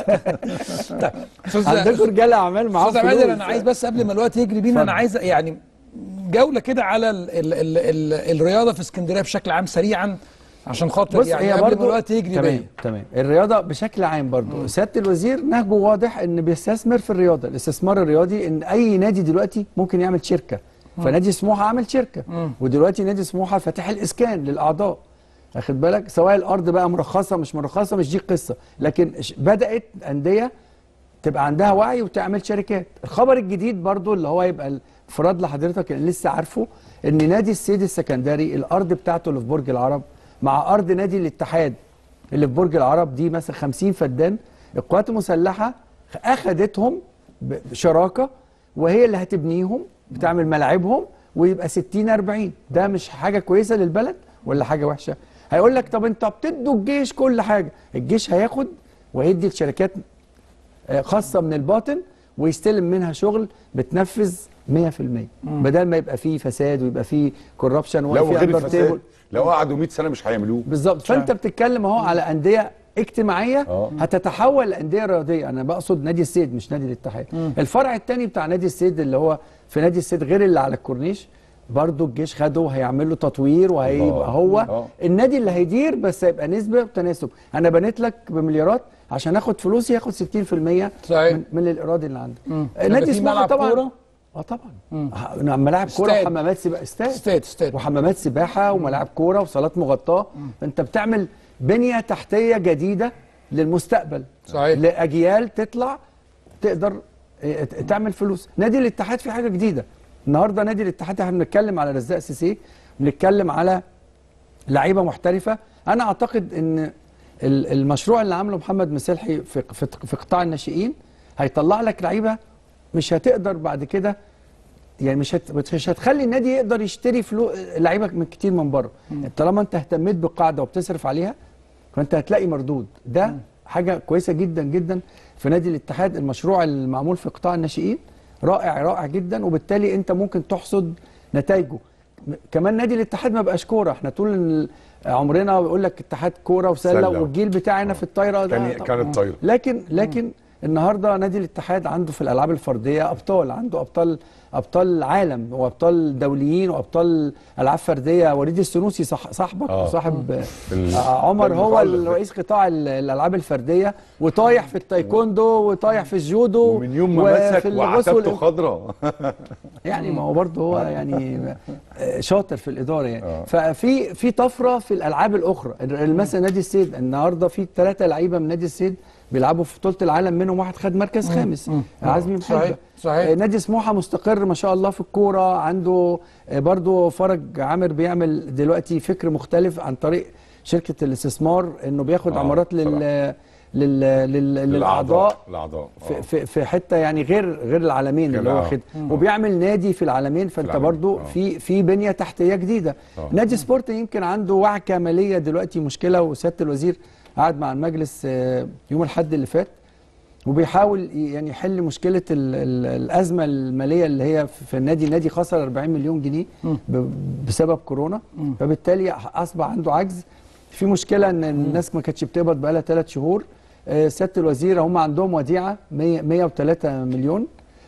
استاذ عندكم رجاله اعمال معاهم استاذ فلوس عادل انا عايز بس قبل ما الوقت يجري بينا انا اتفضل. عايز يعني جوله كده على ال ال ال ال الرياضه في اسكندريه بشكل عام سريعا عشان خاطر بص يعني هي قبل ما برضو الوقت يجري تمام بيا تمام الرياضه بشكل عام برضو سياده الوزير نهجه واضح ان بيستثمر في الرياضه الاستثمار الرياضي ان اي نادي دلوقتي ممكن يعمل شركه فنادي سموحه عمل شركه ودلوقتي نادي سموحه فاتح الاسكان للاعضاء واخد بالك سواء الارض بقى مرخصه مش مرخصه مش دي القصه لكن ش- بدات انديه تبقى عندها وعي وتعمل شركات الخبر الجديد برضو اللي هو يبقى انفراد لحضرتك اللي لسه عارفه ان نادي السيد السكندري الارض بتاعته اللي في برج العرب مع ارض نادي الاتحاد اللي في برج العرب دي مثلا 50 فدان القوات المسلحه اخذتهم ب- بشراكه وهي اللي هتبنيهم بتعمل ملاعبهم ويبقى 60 40 ده مش حاجه كويسه للبلد ولا حاجه وحشه هيقول لك طب انت بتدوا الجيش كل حاجه الجيش هياخد وهيدي الشركات آه، خاصه من الباطن ويستلم منها شغل بتنفذ 100% بدل ما يبقى فيه فساد ويبقى فيه كوربشن لو وفيه غير أندر الفساد تيبل. لو قعدوا 100 سنه مش هيعملوه بالظبط فانت بتتكلم اهو على انديه اجتماعيه آه. هتتحول لانديه رياضيه انا بقصد نادي السيد مش نادي الاتحاد الفرع الثاني بتاع نادي السيد اللي هو في نادي السيد غير اللي على الكورنيش برضو الجيش خده وهيعمل له تطوير وهيبقى الله. هو آه. النادي اللي هيدير بس هيبقى نسبه وتناسب انا بنيت لك بمليارات عشان اخد فلوسي هاخد 60% صحيح. من, من الايراد اللي عندك يبقى نادي في سموحه ملعب طبعا كورة؟ اه طبعا ه- ملاعب كوره استاد. وحمامات سباحه استاد استاد استاد وحمامات سباحه وملاعب كوره وصالات مغطاه فانت بتعمل بنيه تحتيه جديده للمستقبل صحيح. لاجيال تطلع تقدر اه، ت- تعمل فلوس نادي الاتحاد في حاجه جديده النهارده نادي الاتحاد احنا بنتكلم على رزاق سيسي بنتكلم على لعيبه محترفه انا اعتقد ان ال- المشروع اللي عامله محمد مسلحي في في في قطاع الناشئين هيطلع لك لعيبه مش هتقدر بعد كده يعني مش هت... مش هتخلي النادي يقدر يشتري فلو لعيبه من كتير من بره طالما انت اهتميت بالقاعده وبتصرف عليها فانت هتلاقي مردود ده حاجه كويسه جدا جدا في نادي الاتحاد المشروع المعمول في قطاع الناشئين رائع رائع جدا وبالتالي انت ممكن تحصد نتائجه كمان نادي الاتحاد ما بقاش كوره احنا طول ال- عمرنا بيقول لك اتحاد كوره وسله سلة. والجيل بتاعنا في الطايره ده كان- طبعاً. كانت طايرة. لكن لكن النهارده نادي الاتحاد عنده في الالعاب الفرديه ابطال عنده ابطال ابطال عالم وابطال دوليين وابطال العاب فرديه وليد السنوسي صح صاحبك آه. وصاحب ال- آه عمر ده هو المتألق ده. رئيس قطاع ال- الالعاب الفرديه وطايح في التايكوندو وطايح في الجودو ومن يوم ما وفي مسك الغوص وعتبته والإم- خضراء يعني ما هو برضه هو يعني آه، شاطر في الاداره يعني آه. ففي في طفره في الالعاب الاخرى مثلا نادي السيد النهارده في ثلاثه لعيبه من نادي السيد بيلعبوا في بطوله العالم منهم واحد خد مركز خامس عزمي صحيح، محبه صحيح. آه، نادي سموحه مستقر ما شاء الله في الكوره عنده آه، برضه فرج عامر بيعمل دلوقتي فكر مختلف عن طريق شركه الاستثمار انه بياخد آه، عمارات لل صراحة. لل لل للاعضاء الاعضاء في, آه. في, في حته يعني غير غير العالمين كان اللي هو آه. خد وبيعمل نادي في العالمين فانت العالمين، برضو آه. في في بنيه تحتيه جديده آه. نادي سبورت يمكن عنده وعكه ماليه دلوقتي مشكله وسياده الوزير قعد مع المجلس آه، يوم الاحد اللي فات وبيحاول ي- يعني يحل مشكله ال ال الازمه الماليه اللي هي في في النادي النادي خسر 40 مليون جنيه ب- بسبب كورونا فبالتالي اصبح عنده عجز في مشكله ان الناس ما كانتش بتقبض بقالها ثلاث شهور آه، سياده الوزير هم عندهم وديعه 100 103 مليون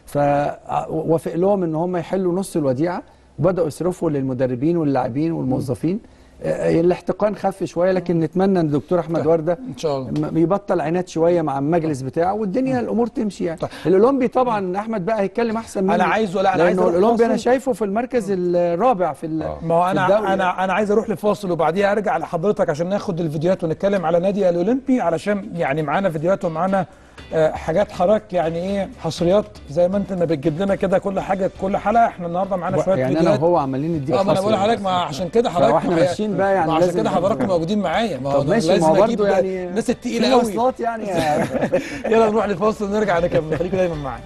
فوافق لهم ان هم يحلوا نص الوديعه وبداوا يصرفوا للمدربين واللاعبين والموظفين آه، الاحتقان خف شويه لكن نتمنى ان الدكتور احمد ورده ان شاء الله م- يبطل عناد شويه مع المجلس بتاعه والدنيا الامور تمشي يعني الاولمبي طبعا احمد بقى هيتكلم احسن مني أنا عايزه- لا، أنا عايز لانه أروح الاولمبي انا فاصل. شايفه في المركز الرابع في ال- آه. ما هو في انا الدوري يعني. انا انا عايز اروح لفاصل وبعديها ارجع لحضرتك عشان ناخد الفيديوهات ونتكلم على نادي الاولمبي علشان يعني معانا فيديوهات ومعانا آه، حاجات حضرتك يعني ايه حصريات زي ما انت ما بتجيب لنا كده كل حاجه كل حلقه احنا النهارده معانا شويه يعني انا فيديوهات وهو عمالين نديك اه ما انا حصر بقول لحضرتك ما عشان كده حضرتك فاحنا ما هي- ماشيين بقى يعني ما عشان لازم كده حضراتكم نبقى- موجودين معايا ما هو طب أنا ماشي لازم ما هو أجيب برضه يعني الناس التقيله في قوي مواصلات يعني يلا نروح لفاصل ونرجع نكمل خليكم دايما معانا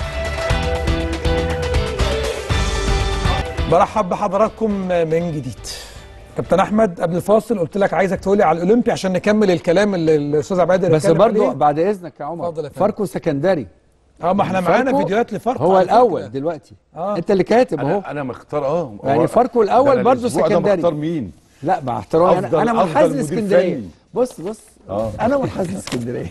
برحب بحضراتكم من جديد كابتن احمد قبل الفاصل قلت لك عايزك تقولي على الاولمبي عشان نكمل الكلام اللي الاستاذ عبادر بس اتكلم برضه عليه. بعد اذنك يا عمر اتفضل يا فندم. فاركو سكندري اه ما احنا معانا فاركو فيديوهات لفاركو هو على فكرة. الاول دلوقتي آه. انت اللي كاتب اهو انا انا مختار اه يعني هو- فاركو الأول ده أنا برضه الأسبوع ده سكندري. مختار مين لا مع احترامي انا أفضل- انا منحاز أفضل مدير لاسكندريه فني. بص بص آه. انا منحاز لاسكندريه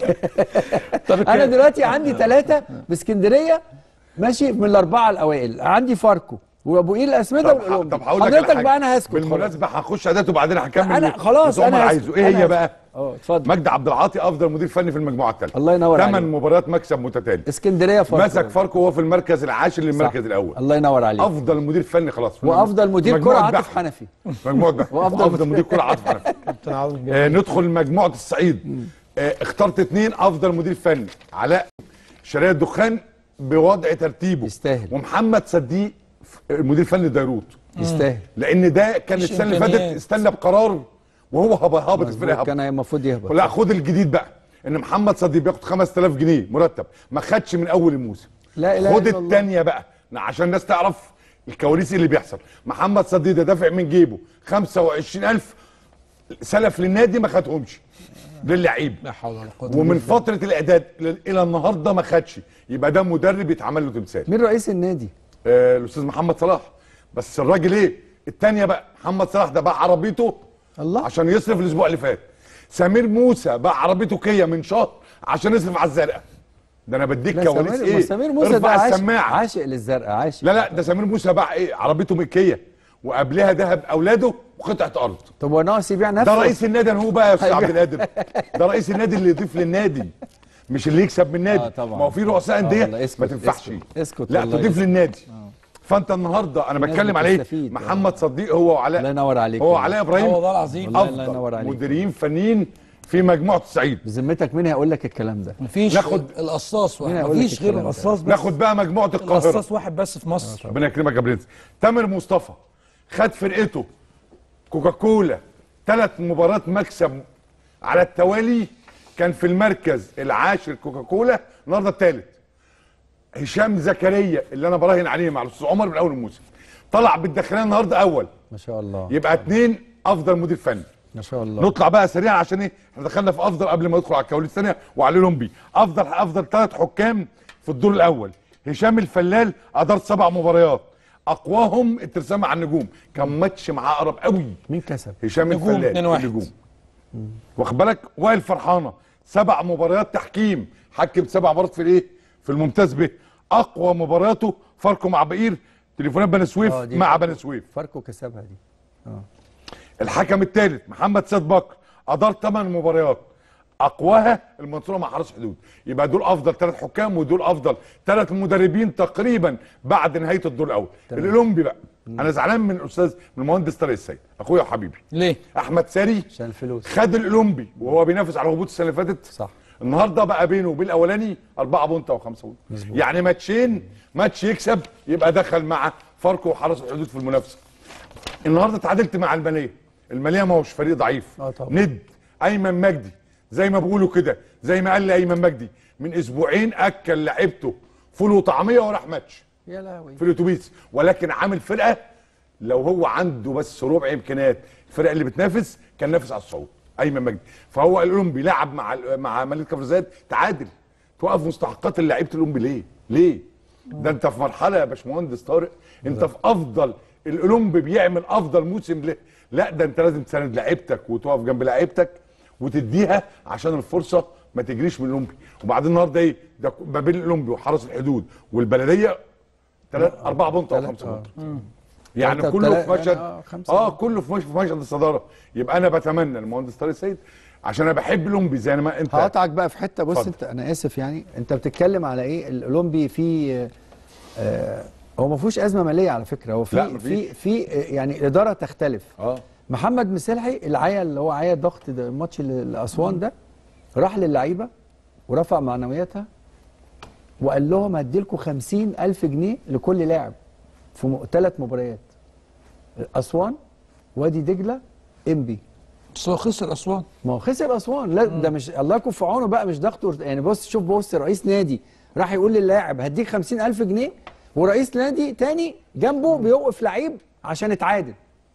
طب انا الك- دلوقتي عندي ثلاثه باسكندريه ماشي من الاربعه الاوائل عندي فاركو وابو قير الاسمده طب ه- والاولمبي طب هقول لك على حضرتك حاجة. بقى انا هسكت بالمناسبه هخش عادات وبعدين هكمل أنا خلاص، بس عمر أنا هسكت. عايزه ايه أنا هي هسكت. بقى اه اتفضل مجدي عبد العاطي افضل مدير فني في المجموعه الثالثه الله ينور ثمان عليك مباريات مكسب متتالي اسكندريه فاركو مسك فاركو وهو في المركز العاشر صح. للمركز الاول الله ينور عليك افضل مدير فني خلاص في وافضل مدير كره مجموعة عاطف بحر. حنفي مجموعه بحر. وأفضل وافضل مدير كره عاطف حنفي كابتن عاوز آه ندخل مجموعه الصعيد آه اخترت اثنين افضل مدير فني علاء شرقية الدخان بوضع ترتيبه يستاهل. ومحمد صديق ف- مدير فني ديروت يستاهل لان ده كان مفيش السنه اللي فاتت إمكانيات. استنى بقرار وهو هب- هابط الفرقه مظبوط، هبط كان المفروض يهبط لا خد الجديد بقى ان محمد صديق بياخد 5000 جنيه مرتب ما خدش من اول الموسم لا إله خد إلا الله. الثانيه بقى عشان الناس تعرف الكواليس اللي بيحصل محمد صديق ده دافع من جيبه 25000 سلف للنادي ما خدهمش للعيب لا حول ولا قوه إلا ومن بالله. فتره الاعداد ل- الى النهارده ما خدش يبقى ده مدرب يتعمل له تمثال مين رئيس النادي آه الاستاذ محمد صلاح بس الراجل ايه الثانيه بقى محمد صلاح ده باع عربيته الله. عشان يصرف الاسبوع اللي فات سمير موسى باع عربيته كيا من شهر عشان يصرف على الزرقاء ده انا بديك لا كواليس سمير ايه سمير موسى ده ارفع عاشق السماعه عاشق للزرقاء عاشق لا لا ده سمير موسى باع ايه عربيته مكيه وقبلها ذهب اولاده وقطعه ارض طب هو ناقص يبيع نفسه ده رئيس النادي انا هو بقى يا استاذ هيبيع. عبد القادر ده رئيس النادي اللي يضيف للنادي مش اللي يكسب من النادي آه طبعا. ما هو في رؤساء آه انديه والله، اسكت، ما تنفعش اسكت، اسكت لا والله، تضيف اسكت. للنادي فانت النهارده انا ناس بتكلم على ايه بتستفيد. محمد صديق هو وعلاء الله ينور عليك هو والله. علاء اه ابراهيم والله العظيم والله الله ينور افضل عليك. مديرين فنيين في مجموعه الصعيد بذمتك مين هيقول لك الكلام ده مفيش ناخد- القصاص واحد مين هيقول لك مفيش غير الكلام ده؟ القصاص بس ناخد بقى مجموعه القاهره القصاص واحد بس في مصر ربنا يكرمك يا برنس تامر مصطفى خد فرقته كوكاكولا ثلاث مباريات مكسب على التوالي كان في المركز العاشر كوكاكولا النهارده الثالث هشام زكريا اللي انا براهن عليه مع الاستاذ عمر من اول الموسم طلع بالداخليه النهارده اول ما شاء الله يبقى اثنين افضل مدير فني ما شاء الله نطلع بقى سريعا عشان ايه احنا دخلنا في افضل قبل ما ندخل على الكواليس الثانيه وعلي لومبي افضل افضل ثلاث حكام في الدور الاول هشام الفلال ادار سبع مباريات اقواهم الترسانة مع النجوم كان ماتش معاه اقرب قوي مين كسب؟ هشام نجوم، الفلاح 2-1. النجوم واخد بالك وائل فرحانه سبع مباريات تحكيم حكم سبع مرات في الايه في الممتاز به اقوى مبارياته فاركو مع بقير تليفونات بني سويف آه، دي مع فاركو. بني سويف فاركو كسبها دي الحكم الثالث محمد سيد بكر ادار ثمان مباريات اقواها المنصوره مع حرس حدود يبقى دول افضل ثلاث حكام ودول افضل ثلاث مدربين تقريبا بعد نهايه الدور الاول الاولمبي بقى انا زعلان من الاستاذ من المهندس طارق السيد اخويا وحبيبي ليه؟ احمد ساري عشان الفلوس خد الاولمبي وهو بينافس على الهبوط السنه اللي فاتت صح. النهارده بقى بينه وبين الاولاني 4 بونت او 5 بونت يعني ماتشين ماتش يكسب يبقى دخل مع فاركو وحرس الحدود في المنافسه النهارده اتعادلت مع الماليه الماليه ما هوش فريق ضعيف آه طبعا. ند ايمن مجدي زي ما بيقولوا كده زي ما قال لي ايمن مجدي من اسبوعين اكل لعيبته فول وطعميه وراح ماتش يا لهوي في الاتوبيس ولكن عامل فرقه لو هو عنده بس ربع امكانيات الفرقه اللي بتنافس كان نافس على الصعود ايمن مجدي فهو الاولمبي لعب مع ال- مع ملك كفرزات تعادل توقف مستحقات لعيبه الاولمبي ليه؟ ليه؟ ده انت في مرحله يا باشمهندس طارق انت في افضل الاولمبي بيعمل افضل موسم له لا ده انت لازم تساند لعيبتك وتقف جنب لعيبتك وتديها عشان الفرصه ما تجريش من الاولمبي وبعدين النهارده ايه ده ما بين الاولمبي وحرس الحدود والبلديه ثلاث اربع بونت او خمسه بونت يعني تلاتة- كله في تلاتة- مشهد آه، خمسة اه كله في مشهد في مشهد الصداره يبقى انا بتمنى المهندس طارق السيد عشان انا بحب الاولمبي زي ما انت هقطعك بقى في حته بص اتفضل. انت انا اسف يعني انت بتتكلم على ايه الاولمبي فيه آه هو ما فيهوش ازمه ماليه على فكره هو لا، في مفيش. في في آه، يعني الاداره تختلف اه محمد مسلحي العيا اللي هو عيا ضغط ده الماتش اللي- لاسوان ده راح للعيبه ورفع معنوياتها وقال لهم هدي لكم 50000 جنيه لكل لاعب في م... ثلاث مباريات اسوان وادي دجله انبي بس هو خسر اسوان ما هو خسر اسوان لا ده مش الله يكون في عونه بقى مش ضغط يعني بص شوف بص رئيس نادي راح يقول للاعب هديك 50000 جنيه ورئيس نادي تاني جنبه بيوقف لعيب عشان اتعادل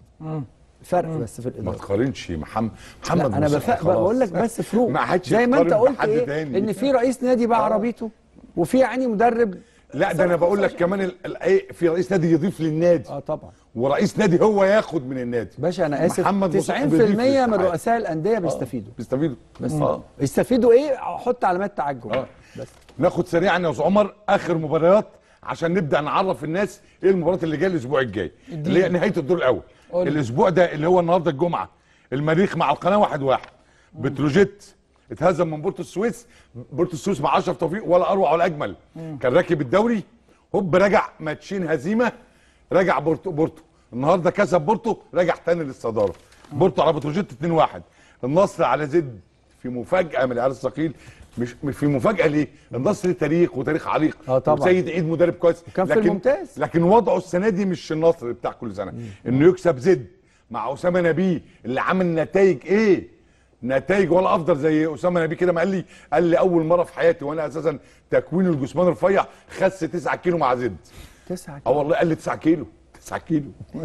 فرق بس في ما الاداره تقارنش محمد لا محمد انا مصطفى بفق خلاص. بقول لك بس فروق ما حدش زي ما انت يتقارن قلت بحد ايه تاني. ان في رئيس نادي باع عربيته وفي يعني مدرب لا ده انا بقول لك كمان ال- ال- ايه في رئيس نادي يضيف للنادي اه طبعا ورئيس نادي هو ياخد من النادي باشا انا اسف 90% محمد مصطفى بيضيف من للاتحاد. رؤساء الانديه بيستفيدوا بيستفيدوا بس اه يستفيدوا ايه حط علامات تعجب اه بس ناخد سريعا يا استاذ عمر اخر مباريات عشان نبدا نعرف الناس ايه المباريات اللي جايه الاسبوع الجاي اللي هي نهايه الدور الاول قول لي. الاسبوع ده اللي هو النهارده الجمعه المريخ مع القناه واحد واحد بتروجيت اتهزم من بورتو السويس بورتو السويس مع اشرف توفيق ولا اروع ولا اجمل كان راكب الدوري هوب رجع ماتشين هزيمه رجع بورتو بورتو النهارده كسب بورتو رجع تاني للصداره بورتو على بتروجيت 2-1 النصر على زد في مفاجاه من العيال الثقيل مش مش في مفاجاه ليه؟ النصر ليه تاريخ وتاريخ عريق آه طبعا. وسيد عيد مدرب كويس وكان في الممتاز. لكن وضعه السنه دي مش النصر بتاع كل سنه انه يكسب زد مع اسامه نبيه اللي عامل نتائج ايه نتائج ولا افضل زي اسامه نبيه كده ما قال لي قال لي اول مره في حياتي وانا اساسا تكوين الجسمان رفيع خس 9 كيلو مع زد تسعة اه والله قال لي 9 كيلو 9 كيلو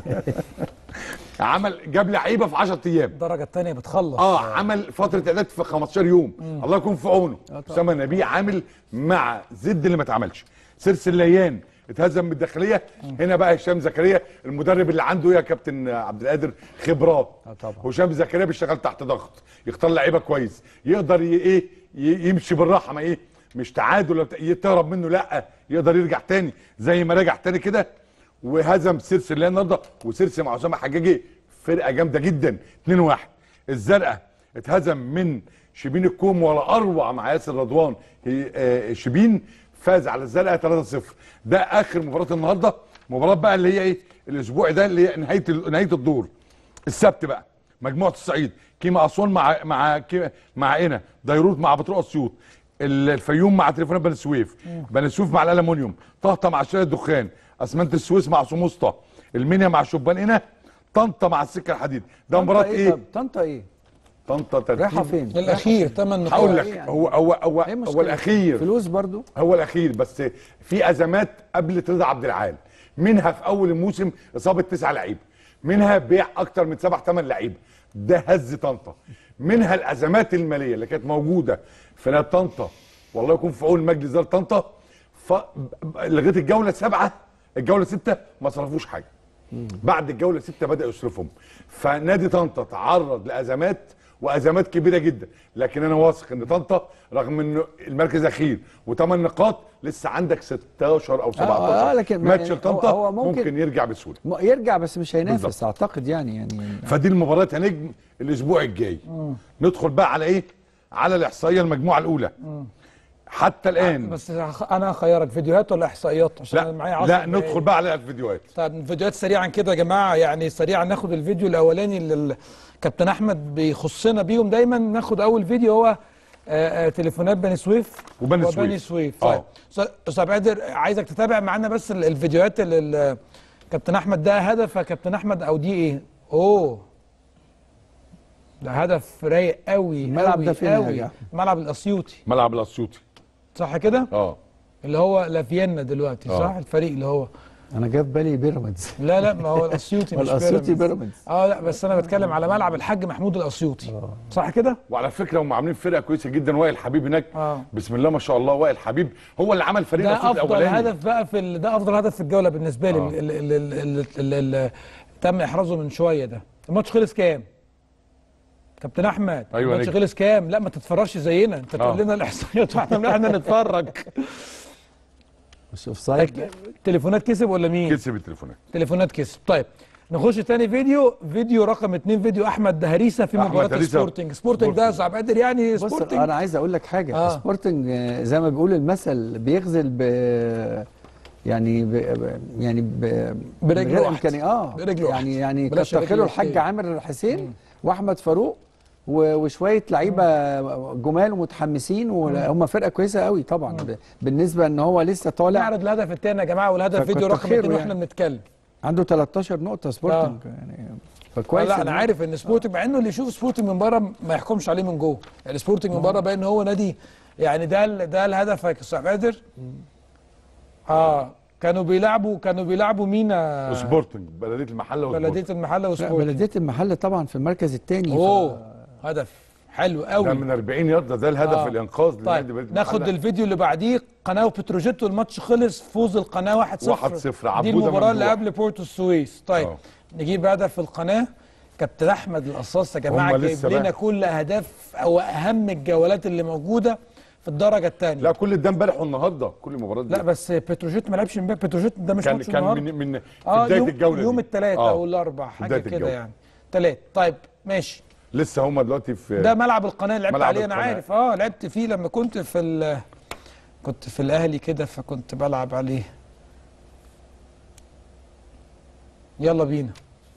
عمل جاب لعيبه في 10 ايام الدرجه الثانيه بتخلص اه عمل فتره اعداد في 15 يوم الله يكون في عونه اسامه نبيه عامل مع زد اللي ما اتعملش سيرس الليان اتهزم من الداخليه هنا بقى هشام زكريا المدرب اللي عنده إيه يا كابتن عبد القادر خبرات آه طبعا. هشام زكريا بيشتغل تحت ضغط يختار لعيبه كويس يقدر ي- ايه ي- يمشي بالراحه ما ايه مش تعادل ولا بت- تهرب منه لا يقدر يرجع تاني زي ما رجع تاني كده وهزم سيرس اللي هي النهارده وسيرس مع اسامه حجاجي فرقه جامده جدا 2-1 الزرقاء اتهزم من شبين الكوم ولا اروع مع ياسر رضوان هي- آه، شبين فاز على الزرقاء 3-0 ده اخر مباراه النهارده مباراه بقى اللي هي ايه الاسبوع ده اللي هي نهايه ال- نهايه الدور السبت بقى مجموعه الصعيد كيما اسوان مع مع كيما مع هنا ديروت مع بتروق اسيوط ال- الفيوم مع تليفونات بني سويف بني سويف مع الالومنيوم طهطا مع شارع الدخان اسمنت السويس مع سموسطه المنيا مع شبان هنا طنطا مع السكه الحديد ده مباراه طنطا ايه طب؟ طنطا ايه طنطا ترتيب رايحه فين الاخير ثمان نقاط هقول لك إيه يعني؟ هو هو هو, ايه هو المشكلة؟ الاخير فلوس برضو هو الاخير بس في ازمات قبل رضا عبد العال منها في اول الموسم اصابه تسعة لعيبه منها بيع اكتر من سبع ثمان لعيبه ده هز طنطا منها الازمات الماليه اللي كانت موجوده في نادي طنطا والله يكون في عون مجلس اداره طنطا ف... لغايه الجوله السابعه الجوله سته ما صرفوش حاجه بعد الجوله سته بدا يصرفهم فنادي طنطا تعرض لازمات وازمات كبيره جدا لكن انا واثق ان طنطا رغم انه المركز الاخير وثمان نقاط لسه عندك 16 او 17 آه، لكن ما- ماتش يعني لطنطا هو- هو ممكن- ممكن يرجع بسهوله م- يرجع بس مش هينافس بالظبط. اعتقد يعني يعني فدي المباراه يا نجم الاسبوع الجاي ندخل بقى على ايه على الاحصائيه المجموعه الاولى حتى الان بس هخ- انا هخيرك فيديوهات ولا احصائيات عشان أنا لا معايا 10 لا دقايق. ندخل بقى على الفيديوهات طيب فيديوهات سريعا كده يا جماعه يعني سريعا ناخد الفيديو الاولاني اللي ال- كابتن احمد بيخصنا بيهم دايما ناخد اول فيديو هو آه، آه، تليفونات بني سويف وبني سويف. وبني سويف آه. طيب أستاذ- استاذ قادر عايزك تتابع معانا بس ال- الفيديوهات اللي ال- كابتن احمد ده هدف يا كابتن احمد او دي ايه اوه ده هدف رايق قوي الملعب قوي ده فين يا قوي جماعة؟ الملعب الاسيوطي ملعب الاسيوطي صح كده اه اللي هو لافيينا دلوقتي آه. صح الفريق اللي هو انا جاي في بالي بيراميدز لا لا ما هو الاسيوطي مش والاسيوطي بيراميدز. بيراميدز اه لا بس انا بتكلم على ملعب الحاج محمود الاسيوطي صح كده وعلى فكره هم عاملين فرقه كويسه جدا وائل حبيب هناك آه. بسم الله ما شاء الله وائل حبيب هو اللي عمل فريق ده الاسيوطي افضل الاولاني هدف بقى في ال... ده افضل هدف في الجوله بالنسبه لي آه. اللي, اللي, اللي, اللي, اللي تم احرازه من شويه ده الماتش خلص كام كابتن احمد أيوة الماتش نجم. خلص كام لا ما تتفرجش زينا انت تقول آه. لنا الاحصائيات واحنا من احنا نتفرج مش اوف سايد تليفونات كسب ولا مين كسب التليفونات تليفونات كسب طيب نخش تاني فيديو فيديو رقم اتنين فيديو احمد هريسه في أحمد مباراه هريسة. سبورتنج سبورتنج ده صعب قادر يعني بص سبورتنج انا عايز اقول لك حاجه آه. آه. سبورتنج آه، زي ما بيقول المثل بيغزل ب يعني ب... ب- يعني ب... برجل بغير واحد. امكاني اه برجل واحد. يعني يعني بلاش كتر الرجل خيره الحاج اليسار. عامر حسين واحمد فاروق و- وشويه لعيبه جمال ومتحمسين وهم فرقه كويسه قوي طبعا ب... بالنسبه ان هو لسه طالع نعرض الهدف الثاني يا جماعه والهدف فكتر فيديو رقم خيره اتنين واحنا يعني. بنتكلم عنده 13 نقطه سبورتنج يعني فكويس لا إن انا هو- عارف ان سبورتنج مع انه اللي يشوف سبورتنج من بره ما يحكمش عليه من جوه يعني سبورتنج من بره باين ان هو نادي يعني ده ال- ده الهدف يا استاذ قادر اه كانوا بيلعبوا كانوا بيلعبوا مين آه، وسبورتنج بلديه المحله بلديه وسبورتنج المحله لا وسبورتنج بلديه المحله طبعا في المركز الثاني اوه هدف حلو ده قوي من 40 يارده ده الهدف آه. الانقاذ لنادي طيب بلديه ناخد المحلة. الفيديو اللي بعديه قناه وبتروجيت والماتش خلص فوز القناه 1-0 1-0 دي عبودة المباراه اللي ممدوح. قبل بورتو السويس طيب آه. نجيب هدف القناه كابتن احمد القصاص يا جماعه هما جايب لسه لنا بقى. كل اهداف او اهم الجولات اللي موجوده في الدرجه الثانيه لا كل ده امبارح والنهارده كل المباريات دي لا بس بتروجيت ما لعبش امبارح بتروجيت ده مش كان ماتش كان النهارده من من في اه بدايه يوم الجوله يوم دي. الثلاث آه. او الاربع حاجه بداية كده الجولة. يعني ثلاث طيب ماشي لسه هم دلوقتي في ده ملعب القناه اللي لعبت ملعب عليه انا القناة. عارف اه لعبت فيه لما كنت في ال كنت في الاهلي كده فكنت بلعب عليه يلا بينا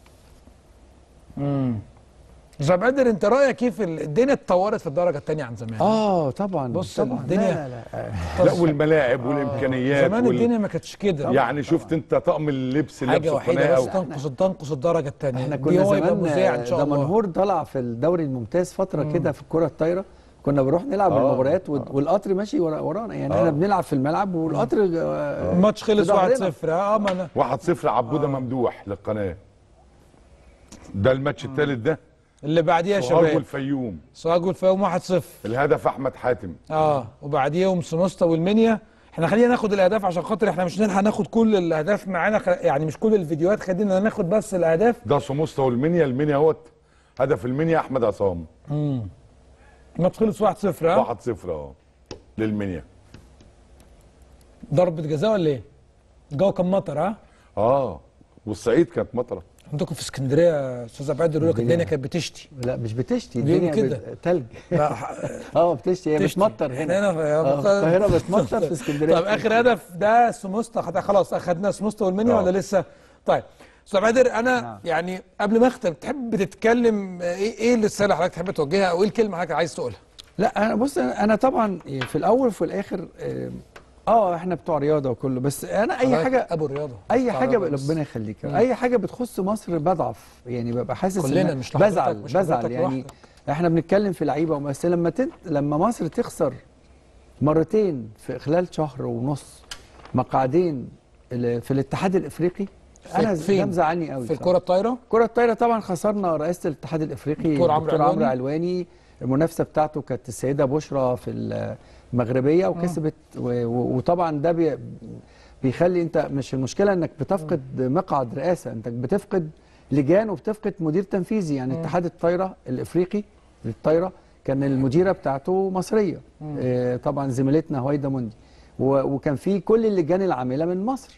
امم طب قادر انت رايك ايه في ال- الدنيا اتطورت في الدرجه الثانيه عن زمان اه طبعا بص طبعا الدنيا- لا لا لا لا والملاعب والامكانيات زمان وال... الدنيا ما كانتش كده يعني شفت انت طقم اللبس اللي حاجه لابسه وحيده القناه بس أو... تنقص تنقص الدرجه الثانيه احنا كنا هو يبقى زمان مذيع ان شاء الله دمنهور طلع في الدوري الممتاز فتره كده في الكره الطايره كنا بنروح نلعب آه، المباريات وال- والقطر ماشي ورا ورانا يعني آه. احنا بنلعب في الملعب والقطر آه، الماتش خلص في ظهرنا. 1-0 اه ما انا 1-0 عبوده ممدوح للقناه ده الماتش الثالث ده اللي بعديه يا سوهاج شباب والفيوم سوهاج والفيوم 1-0 الهدف احمد حاتم اه وبعديهم سموستا والمنيا احنا خلينا ناخد الاهداف عشان خاطر احنا مش نلحق ناخد كل الاهداف معانا خ... يعني مش كل الفيديوهات خلينا ناخد بس الاهداف ده سموستا والمنيا المنيا اهوت هدف المنيا احمد عصام الماتش خلص 1-0 ها 1-0 اه للمنيا ضربة جزاء ولا ايه؟ الجو كان مطر ها؟ اه والصعيد كانت مطره عندكم في اسكندريه يا استاذ عبد يقول لك الدنيا كانت بتشتي لا مش بتشتي بيقولوا الدنيا كده. بت- تلج لا اه بتشتي هي بتشتي. بتمطر احنا هنا هنا في آه، القاهره بتمطر في اسكندريه طب اخر هدف ده سموستا خد- خلاص اخدنا سموستا والمنيا آه. ولا لسه؟ طيب استاذ عادر انا نعم. يعني قبل ما اختم تحب تتكلم آه، ايه ايه الرساله اللي حضرتك تحب توجهها او ايه الكلمه حضرتك عايز تقولها؟ لا انا بص انا أنا طبعا في الاول وفي الاخر آه، اه احنا بتوع رياضه وكله بس انا اي حضرتك حاجه ابو الرياضه اي مش حاجه عربي بس. ربنا يخليك اي حاجه بتخص مصر بضعف يعني ببقى حاسس كلنا إن مش لحضرتك، بزعل مش بزعل حضرتك يعني لوحدك. احنا بنتكلم في لعيبه بس لما تن... لما مصر تخسر مرتين في خلال شهر ونص مقعدين ال- في الاتحاد الافريقي انا فين؟ ده مزعلني قوي في الكره الطايره الكرة الطايرة طبعا خسرنا رئيسة الاتحاد الافريقي دكتور عمرو دكتور عمرو علواني. علواني المنافسة بتاعته كانت السيدة بشرى في المغربية وكسبت و- و- وطبعا ده بي بيخلي انت مش المشكله انك بتفقد مقعد رئاسه انت بتفقد لجان وبتفقد مدير تنفيذي يعني اتحاد الطايره الافريقي للطايره كان المديره بتاعته مصريه آه طبعا زميلتنا هويدا مندي و- وكان في كل اللجان العامله من مصر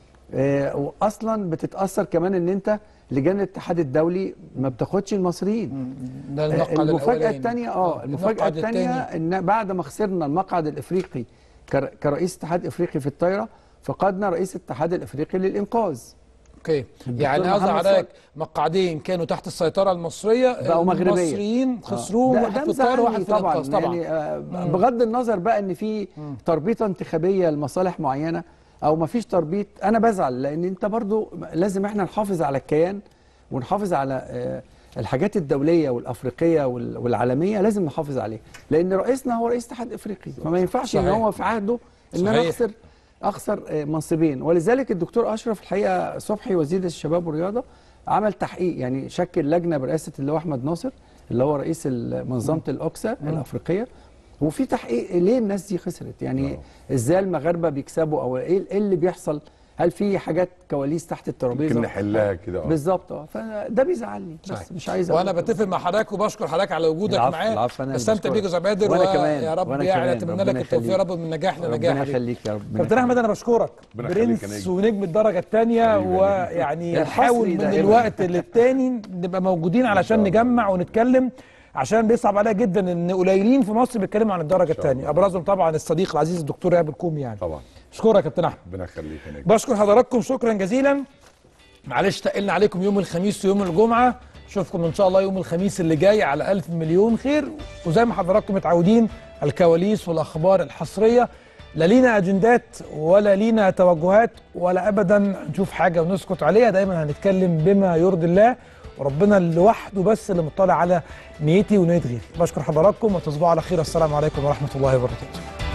آه واصلا بتتاثر كمان ان انت لجان الاتحاد الدولي ما بتاخدش المصريين ده المقعد المفاجأة الأولاني. الثانية اه المفاجأة المقعد الثانية التاني. ان بعد ما خسرنا المقعد الافريقي كر- كرئيس اتحاد افريقي في الطايرة فقدنا رئيس الاتحاد الافريقي للانقاذ اوكي الدكتور يعني قصدي محمد حضرتك صالح. مقعدين كانوا تحت السيطره المصريه بقوا مغربية. المصريين خسروهم ده- واحد ده في الطائره مزعلني واحد في طبعا الانقاذ طبعا يعني آه بغض النظر بقى ان في تربيطه انتخابيه لمصالح معينه او ما فيش تربيط انا بزعل لان انت برضو لازم احنا نحافظ على الكيان ونحافظ على آه الحاجات الدوليه والافريقيه وال- والعالميه لازم نحافظ عليها لان رئيسنا هو رئيس اتحاد افريقي فما ينفعش ان صحيح. هو في عهده ان انا صحيح. اخسر اخسر آه، منصبين ولذلك الدكتور اشرف الحقيقه صبحي وزير الشباب والرياضه عمل تحقيق يعني شكل لجنه برئاسه اللي هو احمد ناصر اللي هو رئيس ال- منظمه الاوكسا الافريقيه وفي تحقيق ليه الناس دي خسرت يعني ازاي المغاربه بيكسبوا او ايه إيه اللي بيحصل هل في حاجات كواليس تحت ممكن الترابيزه نحلها كده اه بالظبط اه فده بيزعلني صحيح. بس مش عايز وانا أقول. بتفق مع حضرتك وبشكر حضرتك على وجودك العفو، معايا العفو، أنا اللي استمتع بشكرك. بيك يا استاذ بدر وأنا و- كمان، يا رب وأنا يعني كمان. اتمنى ربنا لك التوفيق يا يخليك. رب من نجاح لنجاح ربنا حبيبي. يخليك يا رب كابتن احمد انا بشكرك ربنا يخليك يا برنس نجم. ونجم الدرجه الثانيه حبيبي يا ويعني نجم. نحاول الحصري من دائما. الوقت للتاني نبقى موجودين علشان نجمع ونتكلم عشان بيصعب عليا جدا ان قليلين في مصر بيتكلموا عن الدرجه الثانيه ابرزهم طبعا الصديق العزيز الدكتور ايهاب الكومي يعني طبعا اشكرك يا كابتن احمد ربنا يخليك يا نجم بشكر حضراتكم شكرا جزيلا معلش تقلنا عليكم يوم الخميس ويوم الجمعة اشوفكم ان شاء الله يوم الخميس اللي جاي على ألف مليون خير وزي ما حضراتكم متعودين الكواليس والأخبار الحصرية لا لينا أجندات ولا لينا توجهات ولا أبدا نشوف حاجة ونسكت عليها دايما هنتكلم بما يرضي الله وربنا لوحده بس اللي مطلع على نيتي ونية غيري بشكر حضراتكم وتصبحوا على خير السلام عليكم ورحمة الله وبركاته